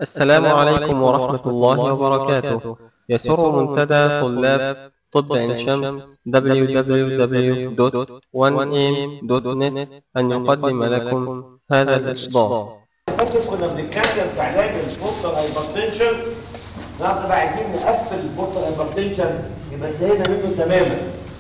السلام عليكم ورحمة الله وبركاته يسر منتدى طلاب طب عين شمس www.1am.net أن يقدم لكم هذا الإصدار فاكر كنا بنتكلم في علاج البورتال هايبرتنشن النهارده بقى عايزين نقفل البورتال هايبرتنشن يبقى انتهينا منه تماما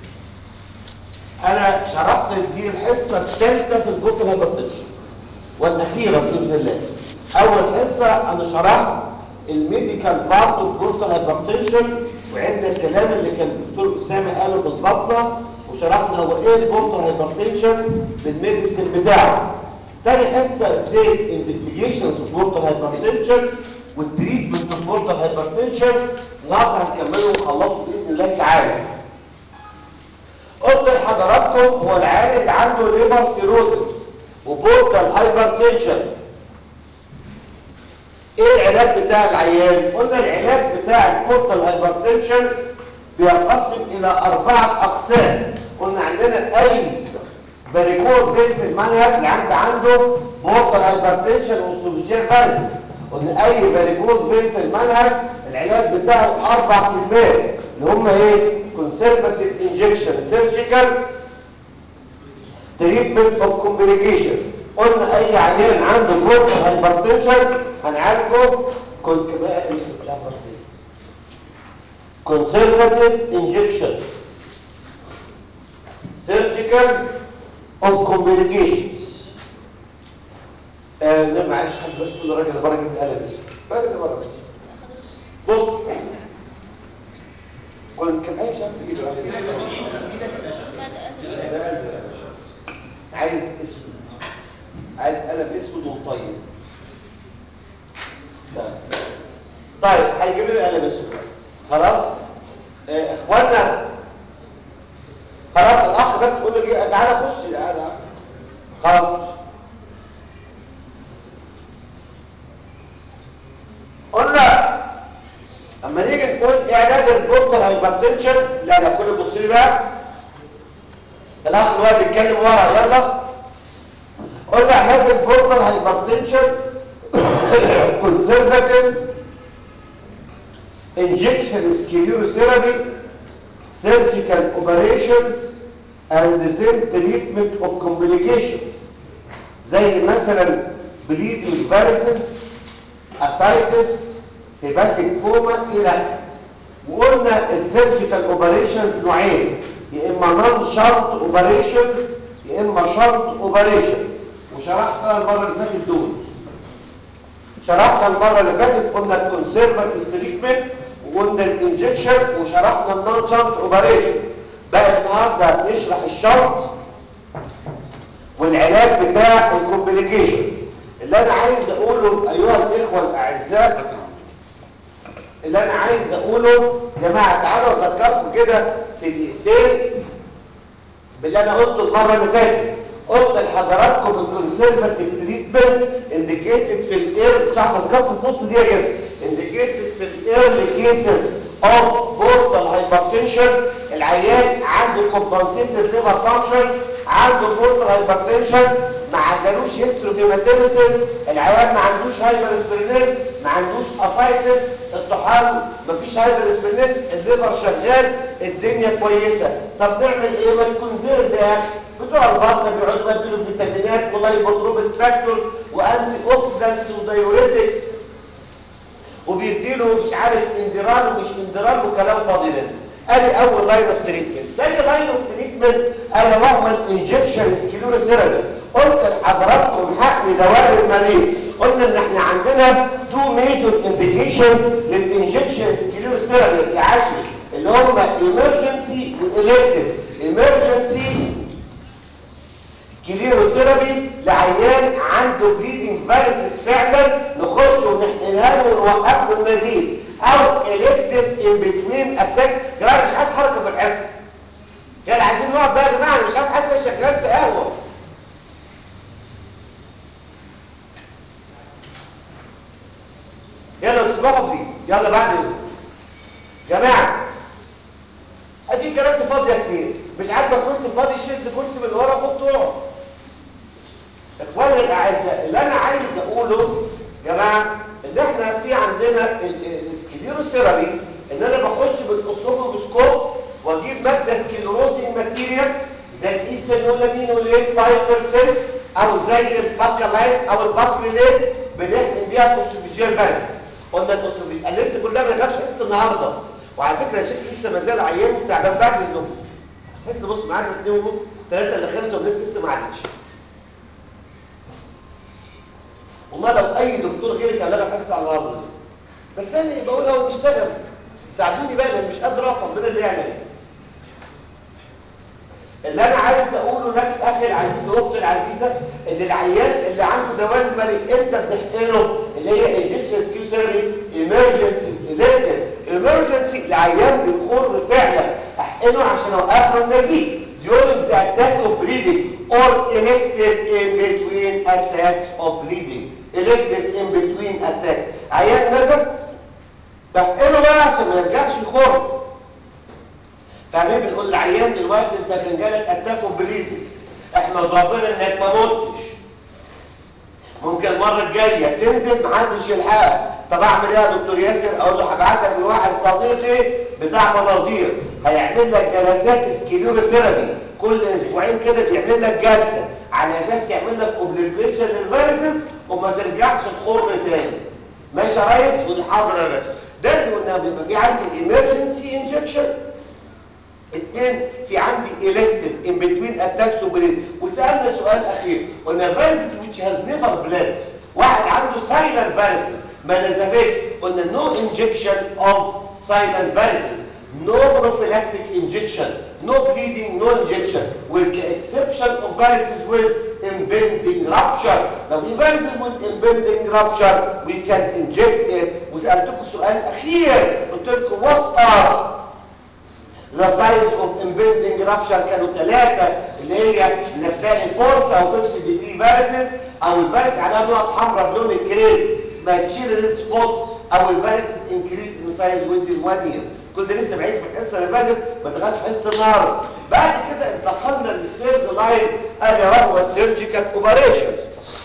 انا شرحت دي الحصه الثالثه في البورتال هايبرتنشن والاخيره باذن الله اول حصه انا شرحت الميديكال بارت اوف بورتال هايبرتنشن وعند الكلام اللي كان الدكتور اسامه قاله بالبطنه وشرحنا هو ايه البورتال هايبرتنشن بالميديسن بتاعه تاني حصه اديت انفستيجيشنز اوف بورتال هايبرتنشن والتريتمنت اوف بورتال هايبرتنشن النهارده هنكمله ونخلصه باذن الله تعالى قلت لحضراتكم هو العيال اللي عنده ليبر سيروزس وبورتال هايبرتنشن ايه العلاج بتاع العيان قلنا العلاج بتاع البورتال هايبرتنشن بينقسم الى اربعه اقسام قلنا عندنا اي فاريكوز فين في المنهج اللي عند عنده بورتال هايبرتنشن وسوبجير فالز قلنا اي فاريكوز فين في المنهج العلاج بتاعه اربع كلمات اللي هم ايه conservative injection surgical treatment of complication قلنا اي عيان عنده بورتال هايبرتنشن هنعالجه كنت بقى مش عارف conservative injection surgical of complications آه لا معلش حد بس تقول الراجل ده بره جيب القلم اسمه الراجل ده بره بس بص كنت كان عايز عارف ايه الراجل ده عايز اسود عايز قلم اسود ومطيب طيب هيجيب لي قلم اسود خلاص آه اخوانا خلاص الاخ بس تقول له تعالى خش تعالى خلاص قلنا اما نيجي نقول اعداد البورتال هايبرتنشن لا لا كل بص لي بقى الاخ اللي هو بيتكلم ورا يلا قلنا علاج البورتال هايبرتنشن كونسرفاتيف انجكشن سكليروثيرابي surgical operations and then treatment of complications زي مثلا bleeding varices ascites hepatic coma الى وقلنا السيرجيكال اوبريشنز نوعين يا اما نون شرط اوبريشنز يا اما شرط اوبريشنز وشرحنا المره اللي فاتت دول شرحنا المره اللي فاتت قلنا الكونسرفاتيف تريتمنت وقلنا الانجكشن وشرحنا النون شرط اوبريشنز بقى النهارده نشرح الشرط والعلاج بتاع الكومبليكيشنز اللي انا عايز اقوله ايها الاخوه الاعزاء اللي انا عايز اقوله يا جماعه تعالوا اذكركم كده في دقيقتين باللي انا قلته المره اللي فاتت قلت لحضراتكم الكونسرفاتيف تريتمنت انديكيتد في الاير صح اذكركم في نص دقيقه كده انديكيتد في الايرلي كيسز اوف بورتال هايبرتنشن العيان عنده كومبنسيتد ليفر فانكشن عنده بورتال هايبرتنشن ما عندوش هيستروفيماتيمسيس العيان ما عندوش هايبر اسبرينيز ما عندوش اسايتس الطحال ما فيش هايبر اسبرينيز الليفر شغال الدنيا كويسه طب نعمل ايه ما الكونزيرف ده يا اخي بتوع البطن بيقعدوا يديله فيتامينات ولايبوتروبيك فاكتورز وانتي اوكسيدانتس ودايوريتكس وبيديله مش عارف اندرال ومش اندرال وكلام فاضي منه ادي اول لاين اوف تريتمنت ثاني لاين اوف تريتمنت انا وهو الانجكشن سكليروثيرابي قلت لحضراتكم حقن دوائر المريض قلنا ان احنا عندنا تو ميجور انديكيشن للانجكشن سكليروثيرابي يا عاشر اللي هم ايمرجنسي والالكتيف ايمرجنسي سكليروثيرابي لعيان عنده بليدنج فارسس فعلا نخش ونحقنها له ونوقف له النزيف او الكتيف ان بتوين اتاكس جماعه مش عايز حركه في الحصه يلا عايزين نقعد بقى يا جماعه انا مش عايز حصه شغال في قهوه يلا اسمعوا بليز يلا بعد اذنك جماعه في كراسي فاضيه كتير مش عاجبك كرسي فاضي شد كرسي من ورا خد اقعد اخواني الاعزاء اللي انا عايز اقوله يا جماعه ان احنا عندنا السكليروثيرابي ان انا بخش بالاسوفوسكوب واجيب ماده سكليروزنج ماتيريال زي الايثانولامين والليت 5% او زي الباكلايت او الباكريليت بنحقن بيها الاوسوفيجيال بارس قلنا الاوسوفيجيال انا لسه كلها ما دخلتش حصه النهارده وعلى فكره يا شيخ لسه ما زال عيان وتعبان بعد النوم حس بص معانا 2 ونص 3 ل 5 والناس لسه ما عادتش والله لو اي دكتور غيري كان لغى حصه على الارض بس انا بقول هو بيشتغل ساعدوني بقى لان مش قادر افهم ربنا اللي يعمل اللي انا عايز اقوله لك اخي العزيز واختي العزيزه ان العيان اللي عنده دوال الملك امتى بنحقنه اللي هي انجكشن سكيو ثيرابي ايمرجنسي الكتيف ايمرجنسي العيان بيخر فعلا احقنه عشان اوقف له النزيف during the attack of bleeding or elected in between attacks of bleeding elected in between attacks عيان نزل بحقنه بقى عشان ما يرجعش يخر فاهمين بنقول للعيان دلوقتي انت كان جالك اتاك اوف بليدنج احمد ربنا انك ما متش ممكن المره الجايه تنزل محدش يلحقك طب اعمل ايه يا دكتور ياسر اقول له هبعتك لواحد صديقي بتاع مناظير هيعمل لك جلسات سكليروثيرابي كل اسبوعين كده بيعمل لك جلسه على اساس يعمل لك اوبليفيشن للفيروسز وما ترجعش تخر تاني ماشي يا ريس ودي حاضر يا باشا ده اللي قلنا بيبقى في عندي ايمرجنسي انجكشن اثنين في عندي elective in between attacks وبريد وسألنا سؤال أخير قلنا viruses which has never bled واحد عنده silent viruses ما نزفتش قلنا no injection of silent viruses no prophylactic injection no bleeding no injection with the exception of viruses with impending rupture لو في viruses with impending rupture we can inject it وسألتكم سؤال أخير قلت لكم what are the size of impending rupture كانوا ثلاثة اللي هي انك تلاقي الفورس او بيبسي ديجري فيروسز او الفيروس عليها نقط حمراء بلون الكريز اسمها تشيرلت سبوتس او الفيروس انكريز ان سايز ويزن 1 يير كنت لسه بعيد في الحصه اللي فاتت ما دخلتش في حصه النهارده بعد كده انتقلنا للسيرد لاين الا وهو السيرجيكال اوبريشنز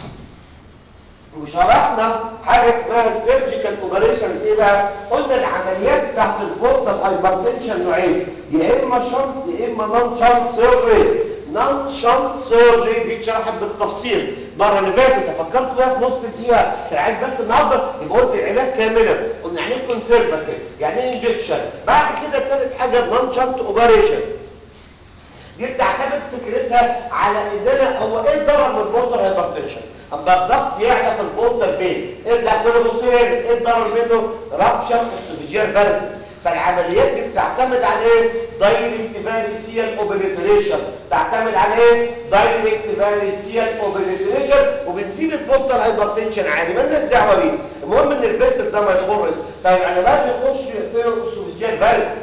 وشرحنا حاجه اسمها السيرجيكال اوبريشن ايه بقى قلنا العمليات بتاعت البورتال هايبرتنشن نوعين يا اما شنط يا اما نون شنط سيرجري نون شنط سيرجري دي اتشرحت بالتفصيل المره اللي فاتت فكرت بيها في نص دقيقه عايز بس النهارده يبقى قلت العلاج كاملا قلنا يعني ايه كونسيرفاتيف يعني ايه انجكشن بعد كده ثالث حاجه نون شنط اوبريشن دي بتعتمد فكرتها على ان انا هو ايه الضرر من البورتال هايبرتنشن اما الضغط يعلى في البورتال فين ايه اللي هتقوله بصير ايه الضرر منه رابشر اسوفيجيال فيرسس فالعمليات دي بتعتمد على ايه دايركت فاريسيال اوبريتريشن تعتمد على ايه دايركت فاريسيال اوبريتريشن وبنسيب البورتال هايبرتنشن عادي ما الناس دعوه بيه المهم ان الفيسل ده ما يخرج طيب انا بقى بيخش يقفلوا الاسوفيجيال فيرسس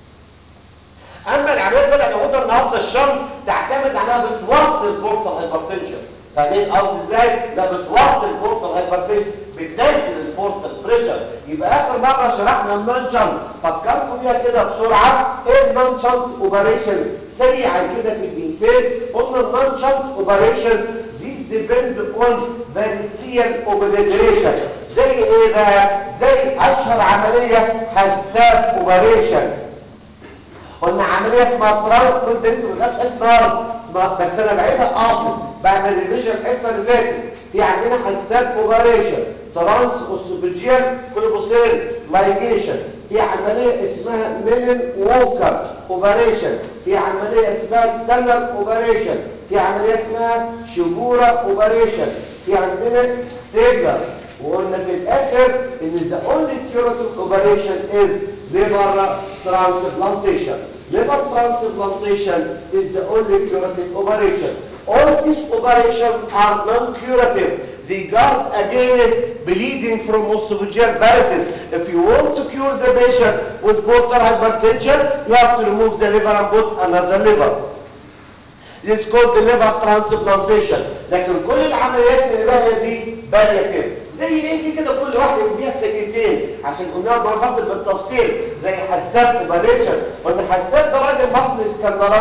اما العمليات بقى ناخدها النهارده الشم تعتمد على بتوصل البورتال هايبرتنشن فاهمين قصدي ازاي ده بتوصل البورتال هايبرتنشن بتنزل البورتال بريشر يبقى اخر مره شرحنا النون شنط فكركم بيها كده بسرعه ايه النون شنط اوبريشن سريعا كده في دقيقتين قلنا النون شنط اوبريشن these depend on varicial obliteration زي ايه بقى زي اشهر عمليه حساب اوبريشن قلنا عمليه اسمها ترانس كنت لسه ما خدتش اسمها بس انا بعيدها قاصد بعمل ريفيجن الحصه اللي فاتت في عندنا حساب اوبريشن ترانس اوسوفيجيال كولوبوسين لايجيشن في عمليه اسمها ميلن ووكر اوبريشن في عمليه اسمها تانر اوبريشن في عمليه اسمها شبوره اوبريشن في عندنا ستيجر وقلنا في الاخر ان ذا اونلي كيوراتيف اوبريشن از liver transplantation. Liver transplantation is the only curative operation. All these operations are non-curative. They guard against bleeding from esophageal varices. If you want to cure the patient with portal hypertension, you have to remove the liver and put another liver. This is called the liver transplantation. لكن كل العمليات اللي بقى دي بالياتيف. زي ايه دي كده كل واحده يديها سكتين عشان قلناها مرات بالتفصيل زي حساب اوبريشن قلنا حساب ده راجل مصري اسكندراني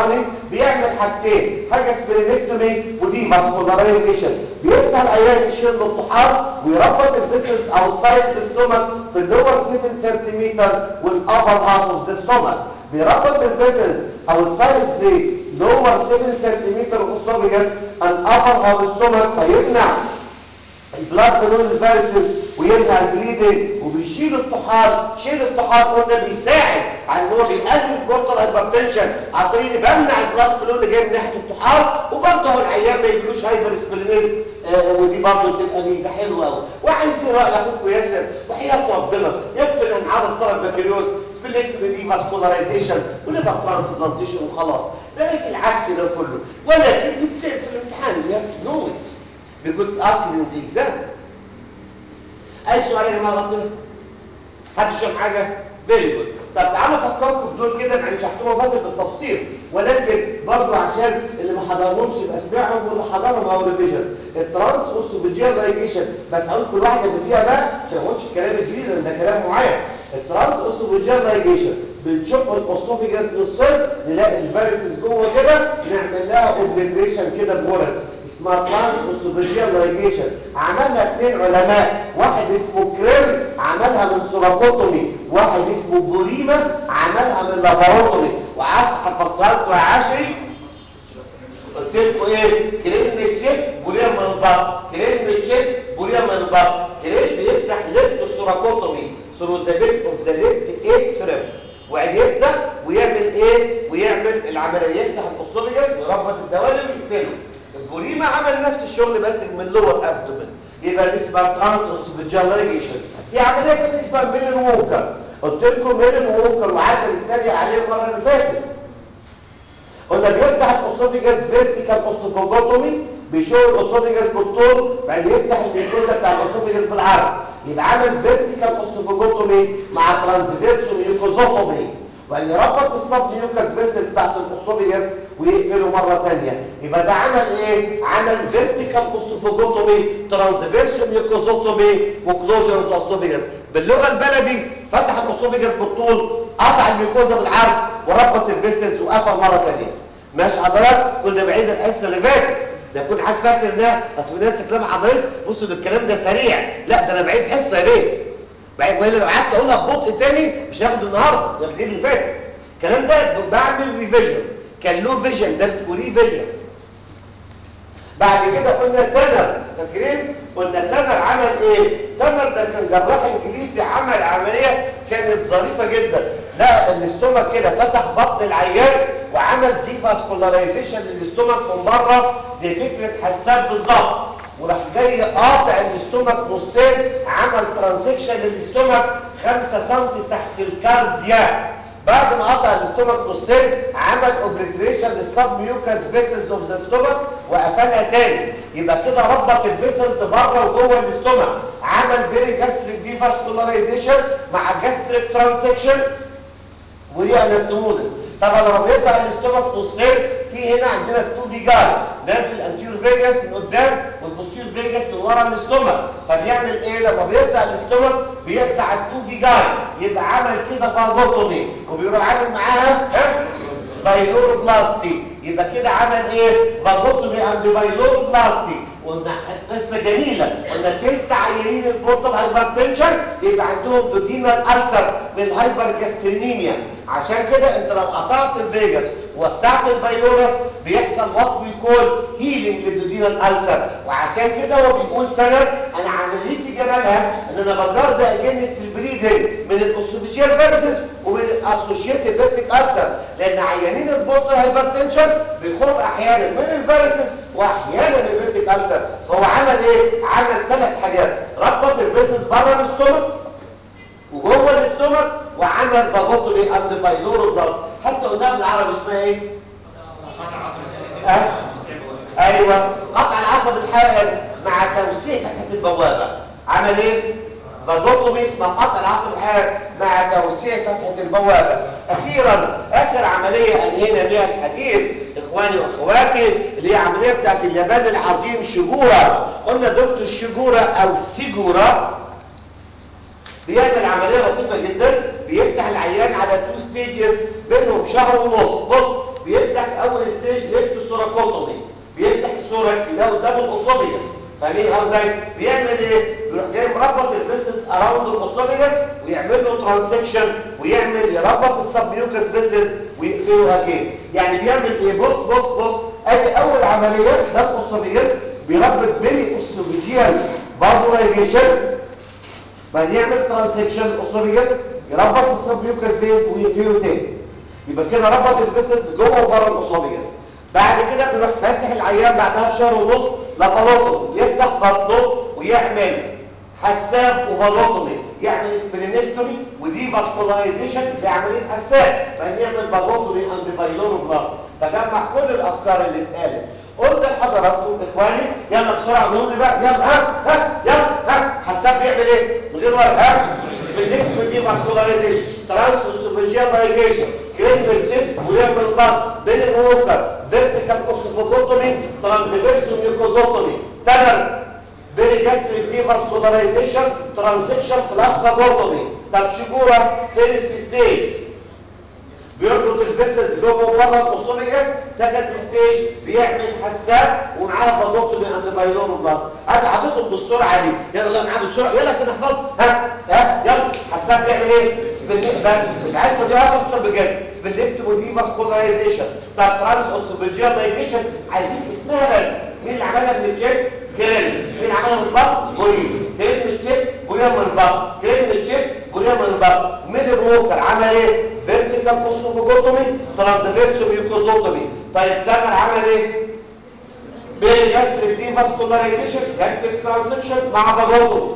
بيعمل حاجتين حاجه سبلينكتومي ودي فاسكولاريزيشن بيفتح العيان يشيل الطحال ويربط الفيسلز اوتسايد ذا ستومك في اللور 7 سنتيمتر والابر هاف اوف ذا ستومك بيربط الفيسلز اوتسايد ذا لور 7 سنتيمتر اوف اسوفيجاس الابر هاف ستومك فيمنع البلاد فلويد فيرسز ويمنع البليدنج وبيشيل الطحال شيل الطحال قلنا بيساعد على ان هو بيقلل البورتال هايبرتنشن عن طريق إن بمنع البلاد فلو اللي جاي من ناحيه الطحال وبرضه هو العيان ما يجيلوش هايبر سبلينيز آه ودي برضه تبقى ميزه حلوه قوي وعايز يراقب اخوكم ياسر وحياه ربنا يكفي ان عرض طرف بكالوريوس سبلينكتومي دي فاسكولاريزيشن وليفر ترانسبلانتيشن وخلاص بلاش العك ده كله ولكن بتسال في الامتحان يو هاف تو نو ات because it's asked in the exam اي سؤال يا جماعه غلطنا حد شاف حاجه فيري جود طب تعالوا افكركم في دول كده يعني شرحتهم فتره بالتفصيل ولكن برضو عشان اللي ما حضرهمش يبقى اسمعهم واللي حضرهم هو ريفيجن الترانس اوستوفيجيال لايجيشن بس هقول كل واحده اللي فيها بقى عشان ما اقولش الكلام الجديد لان ده كلام معين الترانس اوستوفيجيال لايجيشن بنشق الاوستوفيجاس نصين نلاقي الفيروسز جوه كده نعمل لها اوبليتريشن كده بورز اسمها ترانس اوستوفيجيال لايجيشن عملها اثنين علماء واحد اسمه كريل عملها من سوراكوتومي واحد اسمه بوريما عملها من لاباروتومي وقعدت حفظتها لكم يا عشري قلت لكم ايه كريم تشيس بوريا من البطن كريم تشيس بوريا من البطن كريم بيفتح ليفت سوراكوتومي ثرو ذا بيت اوف ذا ليفت ايت سريب وبعدين يفتح ويعمل ايه ويعمل العمليه يفتح الاوسوفيجاس ويربط الدوالب ويقفله البوريما عمل نفس الشغل بس من اللور ابدومن يبقى دي اسمها ترانس اوسوفيجالايزيشن في عمليه كانت اسمها ميلن ووكر قلت لكم ميلن ووكر وعادل نتريق عليه المره اللي فاتت قلنا بيفتح الاوسوفيجاس فيرتيكال اوستوفوجوتومي بيشوف الاوسوفيجاس بالطول بعدين يفتح الميكوزا بتاع الاوسوفيجاس بالعرض يبقى عمل فيرتيكال اوستوفوجوتومي مع ترانسفيرس ميوكوزوتومي وبعدين يربط الصب ميوكاس فيسل بتاعت الاوسوفيجاس ويقفله مره ثانيه يبقى ده عمل ايه عمل فيرتيكال اوستوفوجوتومي ترانسفيرس ميوكوزوتومي وكلوجرز اوسوفيجاس باللغه البلدي فتح الاوسوفيجاس بالطول قطع الميكوزا بالعرض وربط الفيسلز وقفل مره ثانيه ماشي حضرتك كنا بعيد الحصه اللي فاتت ده يكون حد فاكر ده اصل الناس الكلام حضرتك بصوا الكلام ده سريع لا ده انا بعيد حصه يا بيه بعيد ولا لو قعدت اقولها ببطء تاني مش هاخد النهارده ده بعيد اللي فات الكلام ده بعمل ريفيجن كان له فيجن ده ري فيجن بعد كده قلنا تنر فاكرين قلنا تنر عمل ايه تنر ده كان جراح انجليزي عمل عمليه كانت ظريفه جدا لا الاستومك كده فتح بطن العيان وعمل دي فاسكولاريزيشن للاستومك من بره زي فكره حساب بالظبط وراح جاي قاطع الاستومك نصين عمل ترانسكشن للاستومك 5 سم تحت الكارديا بعد ما قطع الاستومك نصين عمل اوبليتريشن للسب ميوكاس فيسلز اوف ذا ستومك وقفلها تاني يبقى كده ربط الفيسلز بره وجوه الاستومك عمل فيري جاستريك دي فاسكولاريزيشن مع جاستريك ترانسكشن ودي انستموزس طبعا لما بيقطع الاستومك نصين في هنا عندنا التو فيجاي نازل الانتيور فيجاس من قدام والبوستير فيجاس من ورا الاستومك فبيعمل ايه لما بيقطع الاستومك بيقطع التو فيجاي يبقى عمل كده فاجوتومي وبيروح عامل معاها بايلوروبلاستي يبقى كده عمل ايه فاجوتومي اند بايلوروبلاستي قلنا قصه جميله قلنا تلت عيانين البورتال هايبرتنشن يبقى عندهم دوجينال ألسر من هايبر جاسترينيميا عشان كده انت لو قطعت الفيجاس ووسعت البايلورس بيحصل وات وي كول هيلينج للدودينال ألسر وعشان كده هو بيقول تنر انا عمليتي جمالها ان انا بجرد اجينست البريدنج من الاوسوفيجيال فيرسز ومن الاسوشيتد بيبتيك ألسر لان عيانين البورتال هايبرتنشن بيخرج احيانا من الفيرسز واحيانا من البيبتيك ألسر فهو عمل ايه عمل ثلاث حاجات ربط الفيسز بره الاستومك وجوه الاستومك وعمل فاجوتومي اند بايلورو بلاس حتى قلناها بالعربي اسمها ايه أه؟ ايوه قطع العصب الحائل مع توسيع فتحه البوابه عمل ايه فاجوتومي اسمها قطع العصب الحائل مع توسيع فتحه البوابه اخيرا اخر عمليه انهينا بها الحديث اخواني واخواتي اللي هي عمليه بتاعت اليابان العظيم شجوره قلنا دكتور شجوره او سيجوره بيعمل عمليه لطيفه جدا بيفتح العيان على تو ستيجز بينهم شهر ونص بص بيفتح اول ستيج ليفت سوراكوتومي بيفتح السوراكس ده قدام الاسوفيجس فاهمين ازاي بيعمل ايه بيروح جاي مربط الفيسلز اراوند الاسوفيجس ويعمل له ترانسكشن ويعمل يربط السبميوكس فيسلز ويقفله اجين يعني بيعمل ايه بص بص بص ادي اول عمليه ده الاسوفيجس بيربط بين اسوفيجيال بازولايزيشن بعدين يعمل ترانسكشن اسوفيجس يربط السبميوكس فيس ويقفله تاني يبقى كده ربط الفيسلز جوه وبره الاسوفيجس بعد كده بيروح فاتح العيان بعدها بشهر ونص لاباروتومي يفتح بطنه ويعمل حساب وباروتومي يعمل سبلينكتومي ودي فاسكولايزيشن زي عمليه حساب بعدين يعمل باروتومي اند بايلوروبلاست بجمع كل الافكار اللي اتقالت قلت لحضراتكم اخواني يلا بسرعه قولوا لي بقى يلا ها ها يلا ها حساب بيعمل ايه من غير ورق ها سبلينكتومي دي فاسكولايزيشن ترانس اوسوفيجيال لايجيشن كرينفل تشيست ويعمل البطن بين الووكر فيرتيكال اوسوفوجوتومي ترانزفيرس ميوكوزوتومي تمر بين جاستريك دي فاسكولارايزيشن ترانزكشن بلاسفاجوتومي طب شجوره فيرست ستيج بيربط الفيسلز جوه وبره الاسوفيجاس سكند ستيج بيعمل حساب ومعاه باجوتومي اند بايلوروبلاست انا حافظهم بالسرعه دي يلا معاه بالسرعه يلا عشان احفظ ها ها يلا حساب بيعمل ايه بس مش عايز تضيع اكتر بجد سبلكتوم ودي فاسكولارايزيشن طب ترانس اوسوفيجيال لايجيشن عايزين اسمها بس مين اللي عملها من الجسم كريم مين عملها من البطن بوريم كريم من الجسم بوريم من البطن كريم من الجسم بوريم من البطن مين الووكر عمل ايه فيرتيكال اوسوفوجوتومي ترانسفيرس ميوكوزوتومي طيب تامر عمل ايه بين جاستريك دي فاسكولارايزيشن جاستريك ترانزكشن مع باجوتومي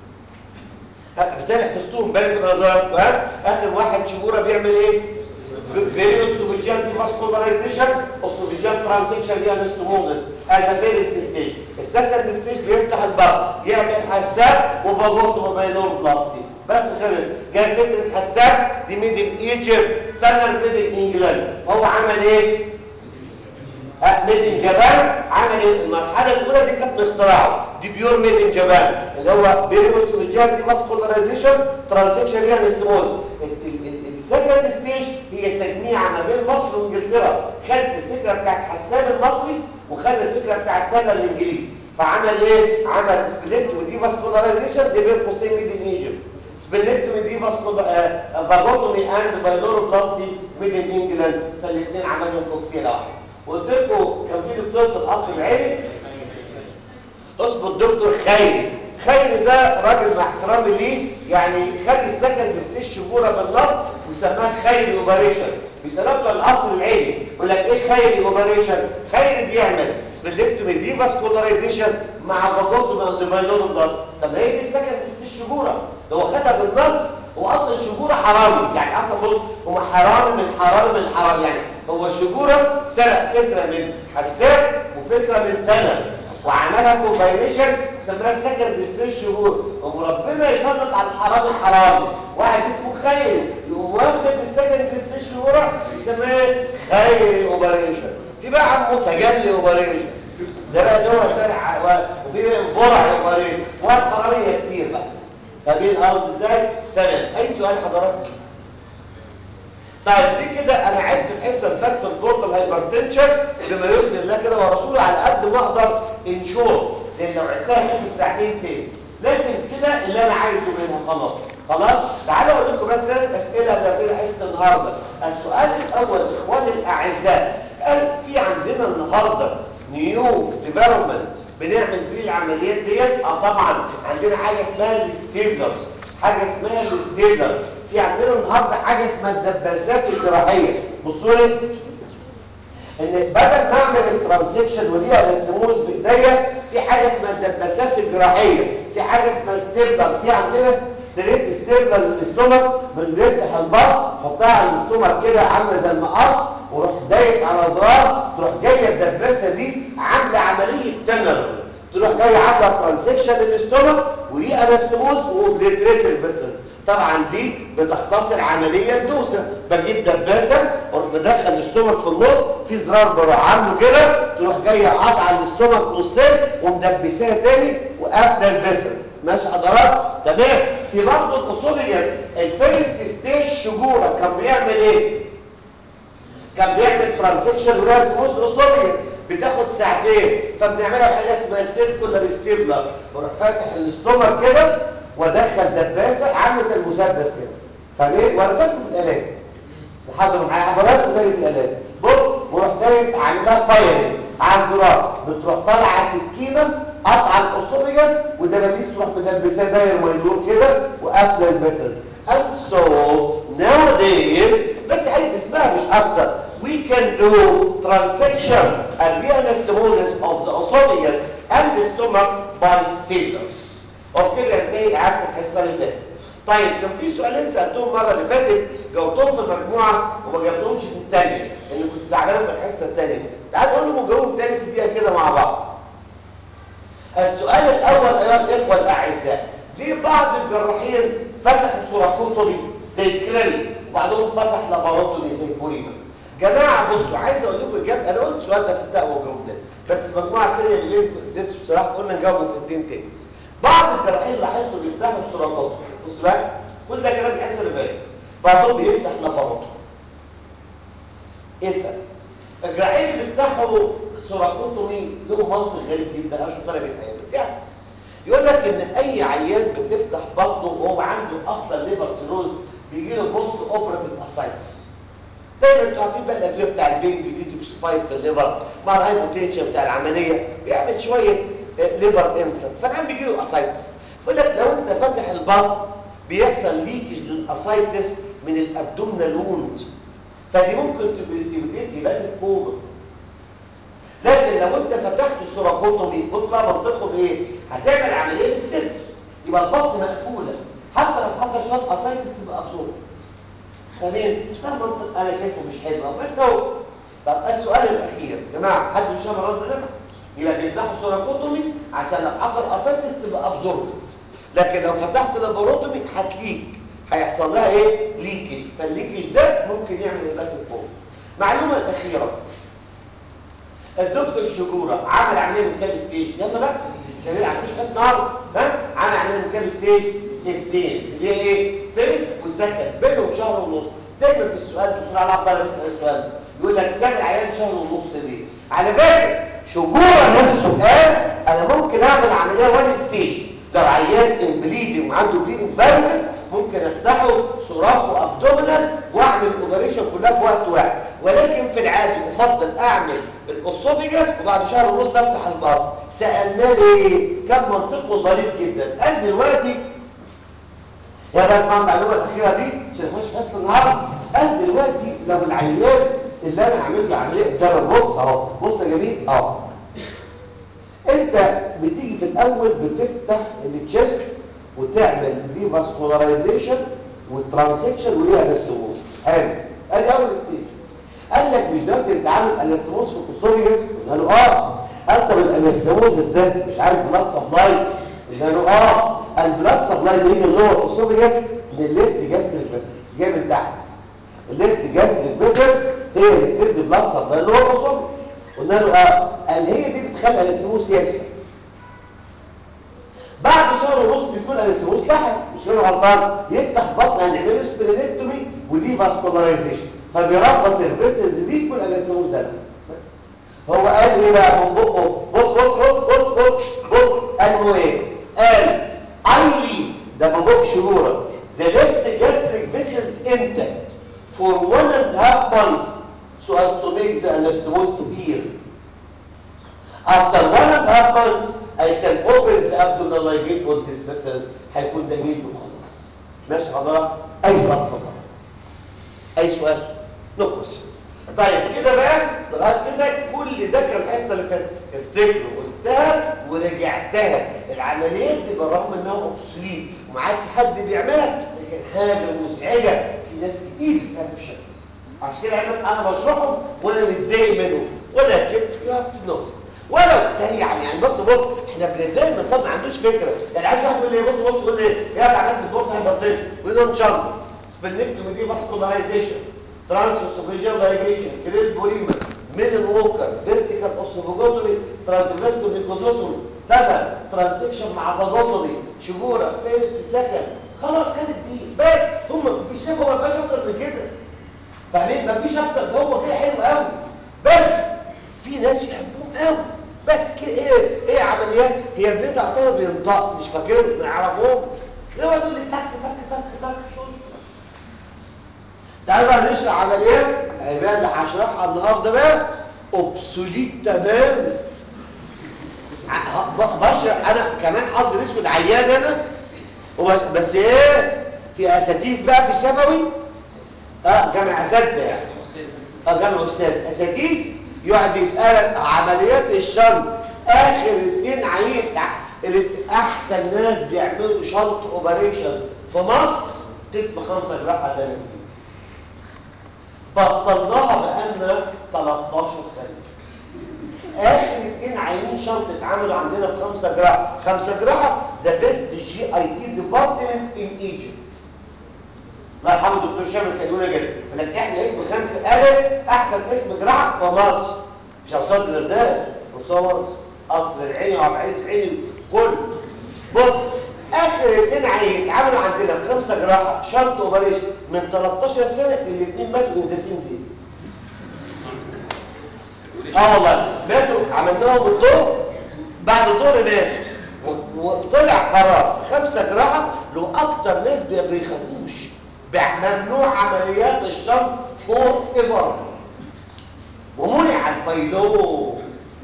بالتالي حفظتوهم بالك النظرات اخر واحد شبوره بيعمل ايه فيري اوسوفيجيال دي فاسكولارايزيشن اوسوفيجيال ترانزكشن دي انستوموزس هذا فيرست ستيج السكند ستيج بيفتح البطن يعمل حساب وباجوتومي بايلوروبلاستي بس خلص جاب فكره حساب دي ميد ان ايجيبت ثاني ميد ان انجلاند هو عمل ايه ميد ان جابان عمل ايه المرحله الاولى دي كانت باختراعه دي بيور ميد ان جابان اللي هو بيريوس فيجيال دي فاسكولارايزيشن ترانزكشن يعني استموز السكند ستيج هي تجميع ما بين مصر وانجلترا خد الفكره بتاعت حساب المصري وخد الفكره بتاعت تاتا الانجليزي فعمل ايه عمل سبليت ودي فاسكولارايزيشن دي بين قوسين ميد ان ايجيبت سبليكتومي دي فاسكولارايزيشن اند بايلوروبلاستي ميد ان انجلاند فالاثنين عملهم كوكتيل واحد قلت لكم كان في دكتور في القصر العيني اسمه الدكتور خيري خيري ده راجل مع احترامي ليه يعني خد السكند ستيج شجوره بالنص وسماه خيري اوبريشن بيسموه القصر العيني يقول لك ايه خيري اوبريشن خيري بيعمل سبليكتومي دي فاسكولارايزيشن مع فاجوتومي اند بايلوروبلاست طب هي دي السكند ستيج شجوره ده هو خدها بالنص هو اصلا شجوره حرامي يعني اصلا بص هو حرام من حرام من حرام يعني هو شجوره سرق فكره من حساب وفكره من ثمن وعملها كومباينيشن سماها سكند ستيج شهور وربنا يسلط على الحرام الحرامي واحد اسمه خير يقوم واخد السكند ستيج شهور يسميه خير اوبريشن في بقى متجلي اوبريشن ده بقى اللي هو سرع وفي برع اوبريشن والحراميه كتير بقى فاهمين الارض ازاي تمام اي سؤال حضرتك طيب دي كده انا عرفت الحصه اللي فاتت في البورتال هايبرتنشن بما يرضي الله كده ورسوله على قد ما اقدر انشور لان لو عرفتها هاخد ساعتين تاني لكن كده اللي انا عايزه منها خلاص خلاص تعالوا اقول لكم بس ثلاث اسئله بتاعت حصه النهارده السؤال الاول اخواني الاعزاء قال في عندنا النهارده نيو ديفلوبمنت بنعمل بيه العمليات ديت اه طبعا عندنا حاجه اسمها الستيبلرز حاجه اسمها الستيبلر في عندنا النهارده حاجه اسمها الدباسات الجراحيه بصوا لي ان بدل ما اعمل الترانزكشن ودي الاستموز بايديا في حاجه اسمها الدباسات الجراحيه في حاجه اسمها ستيبلر في عندنا ستريت ستيبلر للاستومك بنفتح البطن نحطها على الاستومك كده عامله زي المقص وروح دايس على زرار تروح جايه الدباسه دي عامله عمليه تنر تروح جايه عامله ترانزكشن للاستومك ودي انستموز وبليتريت الفيسلز طبعا دي بتختصر عمليه الدوسه بجيب دباسه واروح مدخل الاستومك في النص في زرار بروح عامله كده تروح جايه قاطعه الاستومك نصين ومدبساها تاني وقافله الفيسلز ماشي حضرات تمام في برضه الاصوليات الفيرست ستيج شجوره كان بيعمل ايه كان بيعمل ترانزكشن ولاز موست اوسوفيس بتاخد ساعتين فبنعملها بحاجه اسمها سيركولار ستيبلر بروح فاتح الاستومك كده وادخل دباسه عامله المسدس كده فاهمين وانا فاكر في الالات حضروا معايا عبارات قليله في الالات بص وروح دايس عاملها فايرنج على الزرار بتروح طالعه سكينه قطع الاوسوفيجاس ودبابيس تروح مدبساه داير ما يدور كده وقافله الفيسل and so nowadays بس هي اسمها مش اكتر we can do transection and reanastomosis of the esophagus and the stomach by staplers وبكده هتلاقي قعدت الحصه اللي فاتت طيب كان في سؤالين سالتهم المره اللي فاتت جاوبتهم في المجموعه وما جاوبتهمش في الثانيه لان كنت تعبان في الحصه الثانيه تعال نقول لهم وجاوب تاني في الدقيقه كده مع بعض السؤال الاول ايها الاخوه الاعزاء ليه بعض الجراحين فتحوا سوراكوتومي زي كريل وبعدهم فتح لاباروتومي زي بوريما جماعه بصوا عايز اقول لكم اجابه انا قلت السؤال ده في التقوى وجاوب ده بس المجموعه الثانيه اللي اديتوا بصراحه قلنا نجاوبه في الدين تاني بعض الجراحين لاحظتوا بيفتحوا السوراكوتومي بص بقى كل ده كلام الحصه اللي فاتت بعضهم بيفتح لاباروتومي ايه الفرق الجراحين اللي بيفتحوا سوراكوتومي له منطق غريب جدا انا مش مقتنع بالحقيقه بس يعني يقول لك ان اي عيان بتفتح بطنه وهو عنده اصلا ليفر سيروز بيجي له بوست اوبراتيف اسايتس دايما انتوا عارفين بقى الادويه بتاع البنج دي توكسيفايد في الليفر مع الهايبوتنشن بتاع العمليه بيعمل شويه ليفر انسنت فالعيان بيجي له اسايتس يقول لك لو انت فاتح البطن بيحصل ليكج للاسايتس من الابدومينال ووند فدي ممكن تبريسيبيتيت يبان الكوما لكن لو انت فتحت السوراكوتومي بص بقى منطقهم ايه هتعمل عمليه للصدر يبقى البطن مقفوله حتى لو حصل شويه اسايتس تبقى ابزورب تمام ده منطق انا شايفه مش حلو بس هو طب السؤال الاخير يا جماعه حد مش فاهم الرد ده يبقى بيفتحوا سوراكوتومي عشان لو حصل اسايتس تبقى ابزورب لكن لو فتحت لاباروتومي هتليك هيحصل لها ايه ليكج فالليكج ده ممكن يعمل هبات الفوق المعلومه الاخيره الدكتور شجوره عمل عمليه من كام ستيج يلا بقى عشان ما مش بس نار ها عمل عمليه من كام ستيج اثنين اللي هي ايه فيرست والسكند بينهم شهر ونص دايما في السؤال الدكتور علي عبد الله بيسال السؤال يقول لك ساب العيان شهر ونص ليه على فكره شجوره نفسه قال انا ممكن اعمل عمليه وان ستيج لو عيان امبليدنج وعنده بليدنج فيروسز ممكن افتحه سوراكو ابدومينال واعمل الاوبريشن كلها في وقت واحد ولكن في العادي افضل اعمل الاسوفيجاس وبعد شهر ونص افتح البطن سالناه ليه كان منطقه ظريف جدا قال دلوقتي يا بس مع المعلومه الاخيره دي عشان نخش فصل النهارده قال دلوقتي لو العيان اللي انا هعمل له عمليه قدام بص اهو بص يا جميل اهو انت بتيجي في الاول بتفتح التشيست وتعمل دي فاسكولارايزيشن والترانسكشن وليها انستموز حلو ادي اول ستيج قال لك مش دلوقتي انت عامل انستموز في الكوسوريوس قال له اه انت بالانستموز ده مش عايز بلاد سبلاي قال له اه البلاد سبلاي بيجي اللي هو الكوسوريوس من الليفت جاستريك فيسل جاي من تحت الليفت جاستريك فيسل هي اللي بتدي بلاد سبلاي اللي هو الكوسوريوس قلنا له اه قال هي دي بتخلي الانستموز يكفي بعد شهر ونص بيكون الانستموس تحت مش انا غلطان يفتح بطن هنعمله سبلينكتومي ودي فاسكولارايزيشن فبيربط الفيسلز دي يكون الانستموس ده هو قال ايه بقى من بقه بص بص بص بص بص بص قال هو ايه قال ايلي ده من بق شهوره the left gastric vessels intact for one and a half months so as to make the anastomose to heal after one and a half months I can open the abdominal ligate on these vessels هيكون ده جيد وخلاص ماشي حضرتك اي سؤال اتفضل اي سؤال نو كويشنز طيب كده بقى لغايه كده كل ده كان الحصه اللي فاتت افتكروا قلتها ورجعتها العمليات دي بالرغم انها اوبسوليت وما عادش حد بيعملها لكن حاجه مزعجه في ناس كتير بتسال في الشكل عشان كده انا بشرحهم وانا متضايق منهم ولكن يو هاف تو نو ولو سريعا يعني بص بص احنا بنتضايق من طب ما عندوش فكره يعني عايز واحد يقول لي بص بص يقول لي يا عملت البورت هايبرتنشن ويدون شامب سبلنكتومي دي فاسكولارايزيشن ترانسوسوفيجيال لايجيشن كريل بوليما ميدل ووكر فيرتيكال اوسوفوجوتومي ترانسفيرسو ميكوزوتومي تبع ترانسكشن مع باجوتومي شجوره فيرست سكند خلاص خدت دي بس هم في شيء هو ما بقاش اكتر من كده فاهمين مفيش اكتر ده هو كده حلو قوي بس في ناس يحبوه قوي بس كده ايه ايه عمليات هي بنزع طبعا بينطق مش فاكر ما يعرفوش ليه يقول لي تك تك تك تك شوش تعالوا بقى نشرح عمليات بقى اللي هشرحها النهارده بقى اوبسوليت تمام بشرح انا كمان حظ اسود عيان انا وبس بس ايه في اساتذه بقى في الشفوي اه جامع اساتذه يعني اه جامع استاذ اساتذه يقعد يسالك عمليات الشنط اخر اتنين عيين اللي احسن ناس بيعملوا شنط اوبريشن في مصر قسم خمسه جراحه ده بطلناها بقالنا 13 سنه اخر اتنين عينين شنط اتعملوا عندنا في خمسه جراحه خمسه جراحه ذا بيست جي اي تي ديبارتمنت ان ايجيبت الله يرحمه الدكتور شامل كان يقول كده لك احنا اسم خمسه الف احسن اسم جراحه في مصر مش اوصاد الرداد مصور اصل العين وعب عين عين كل بص اخر اتنين عين اتعملوا عندنا في خمسه جراحه شنط اوبريشن من 13 سنه الاثنين ماتوا من زاسين دي اه والله ماتوا عملناهم الدور بعد الدور ماتوا وطلع قرار خمسه جراحه لو اكتر ناس ما بيخافوش ممنوع عمليات الشنط فور ايفر ومنع البيلو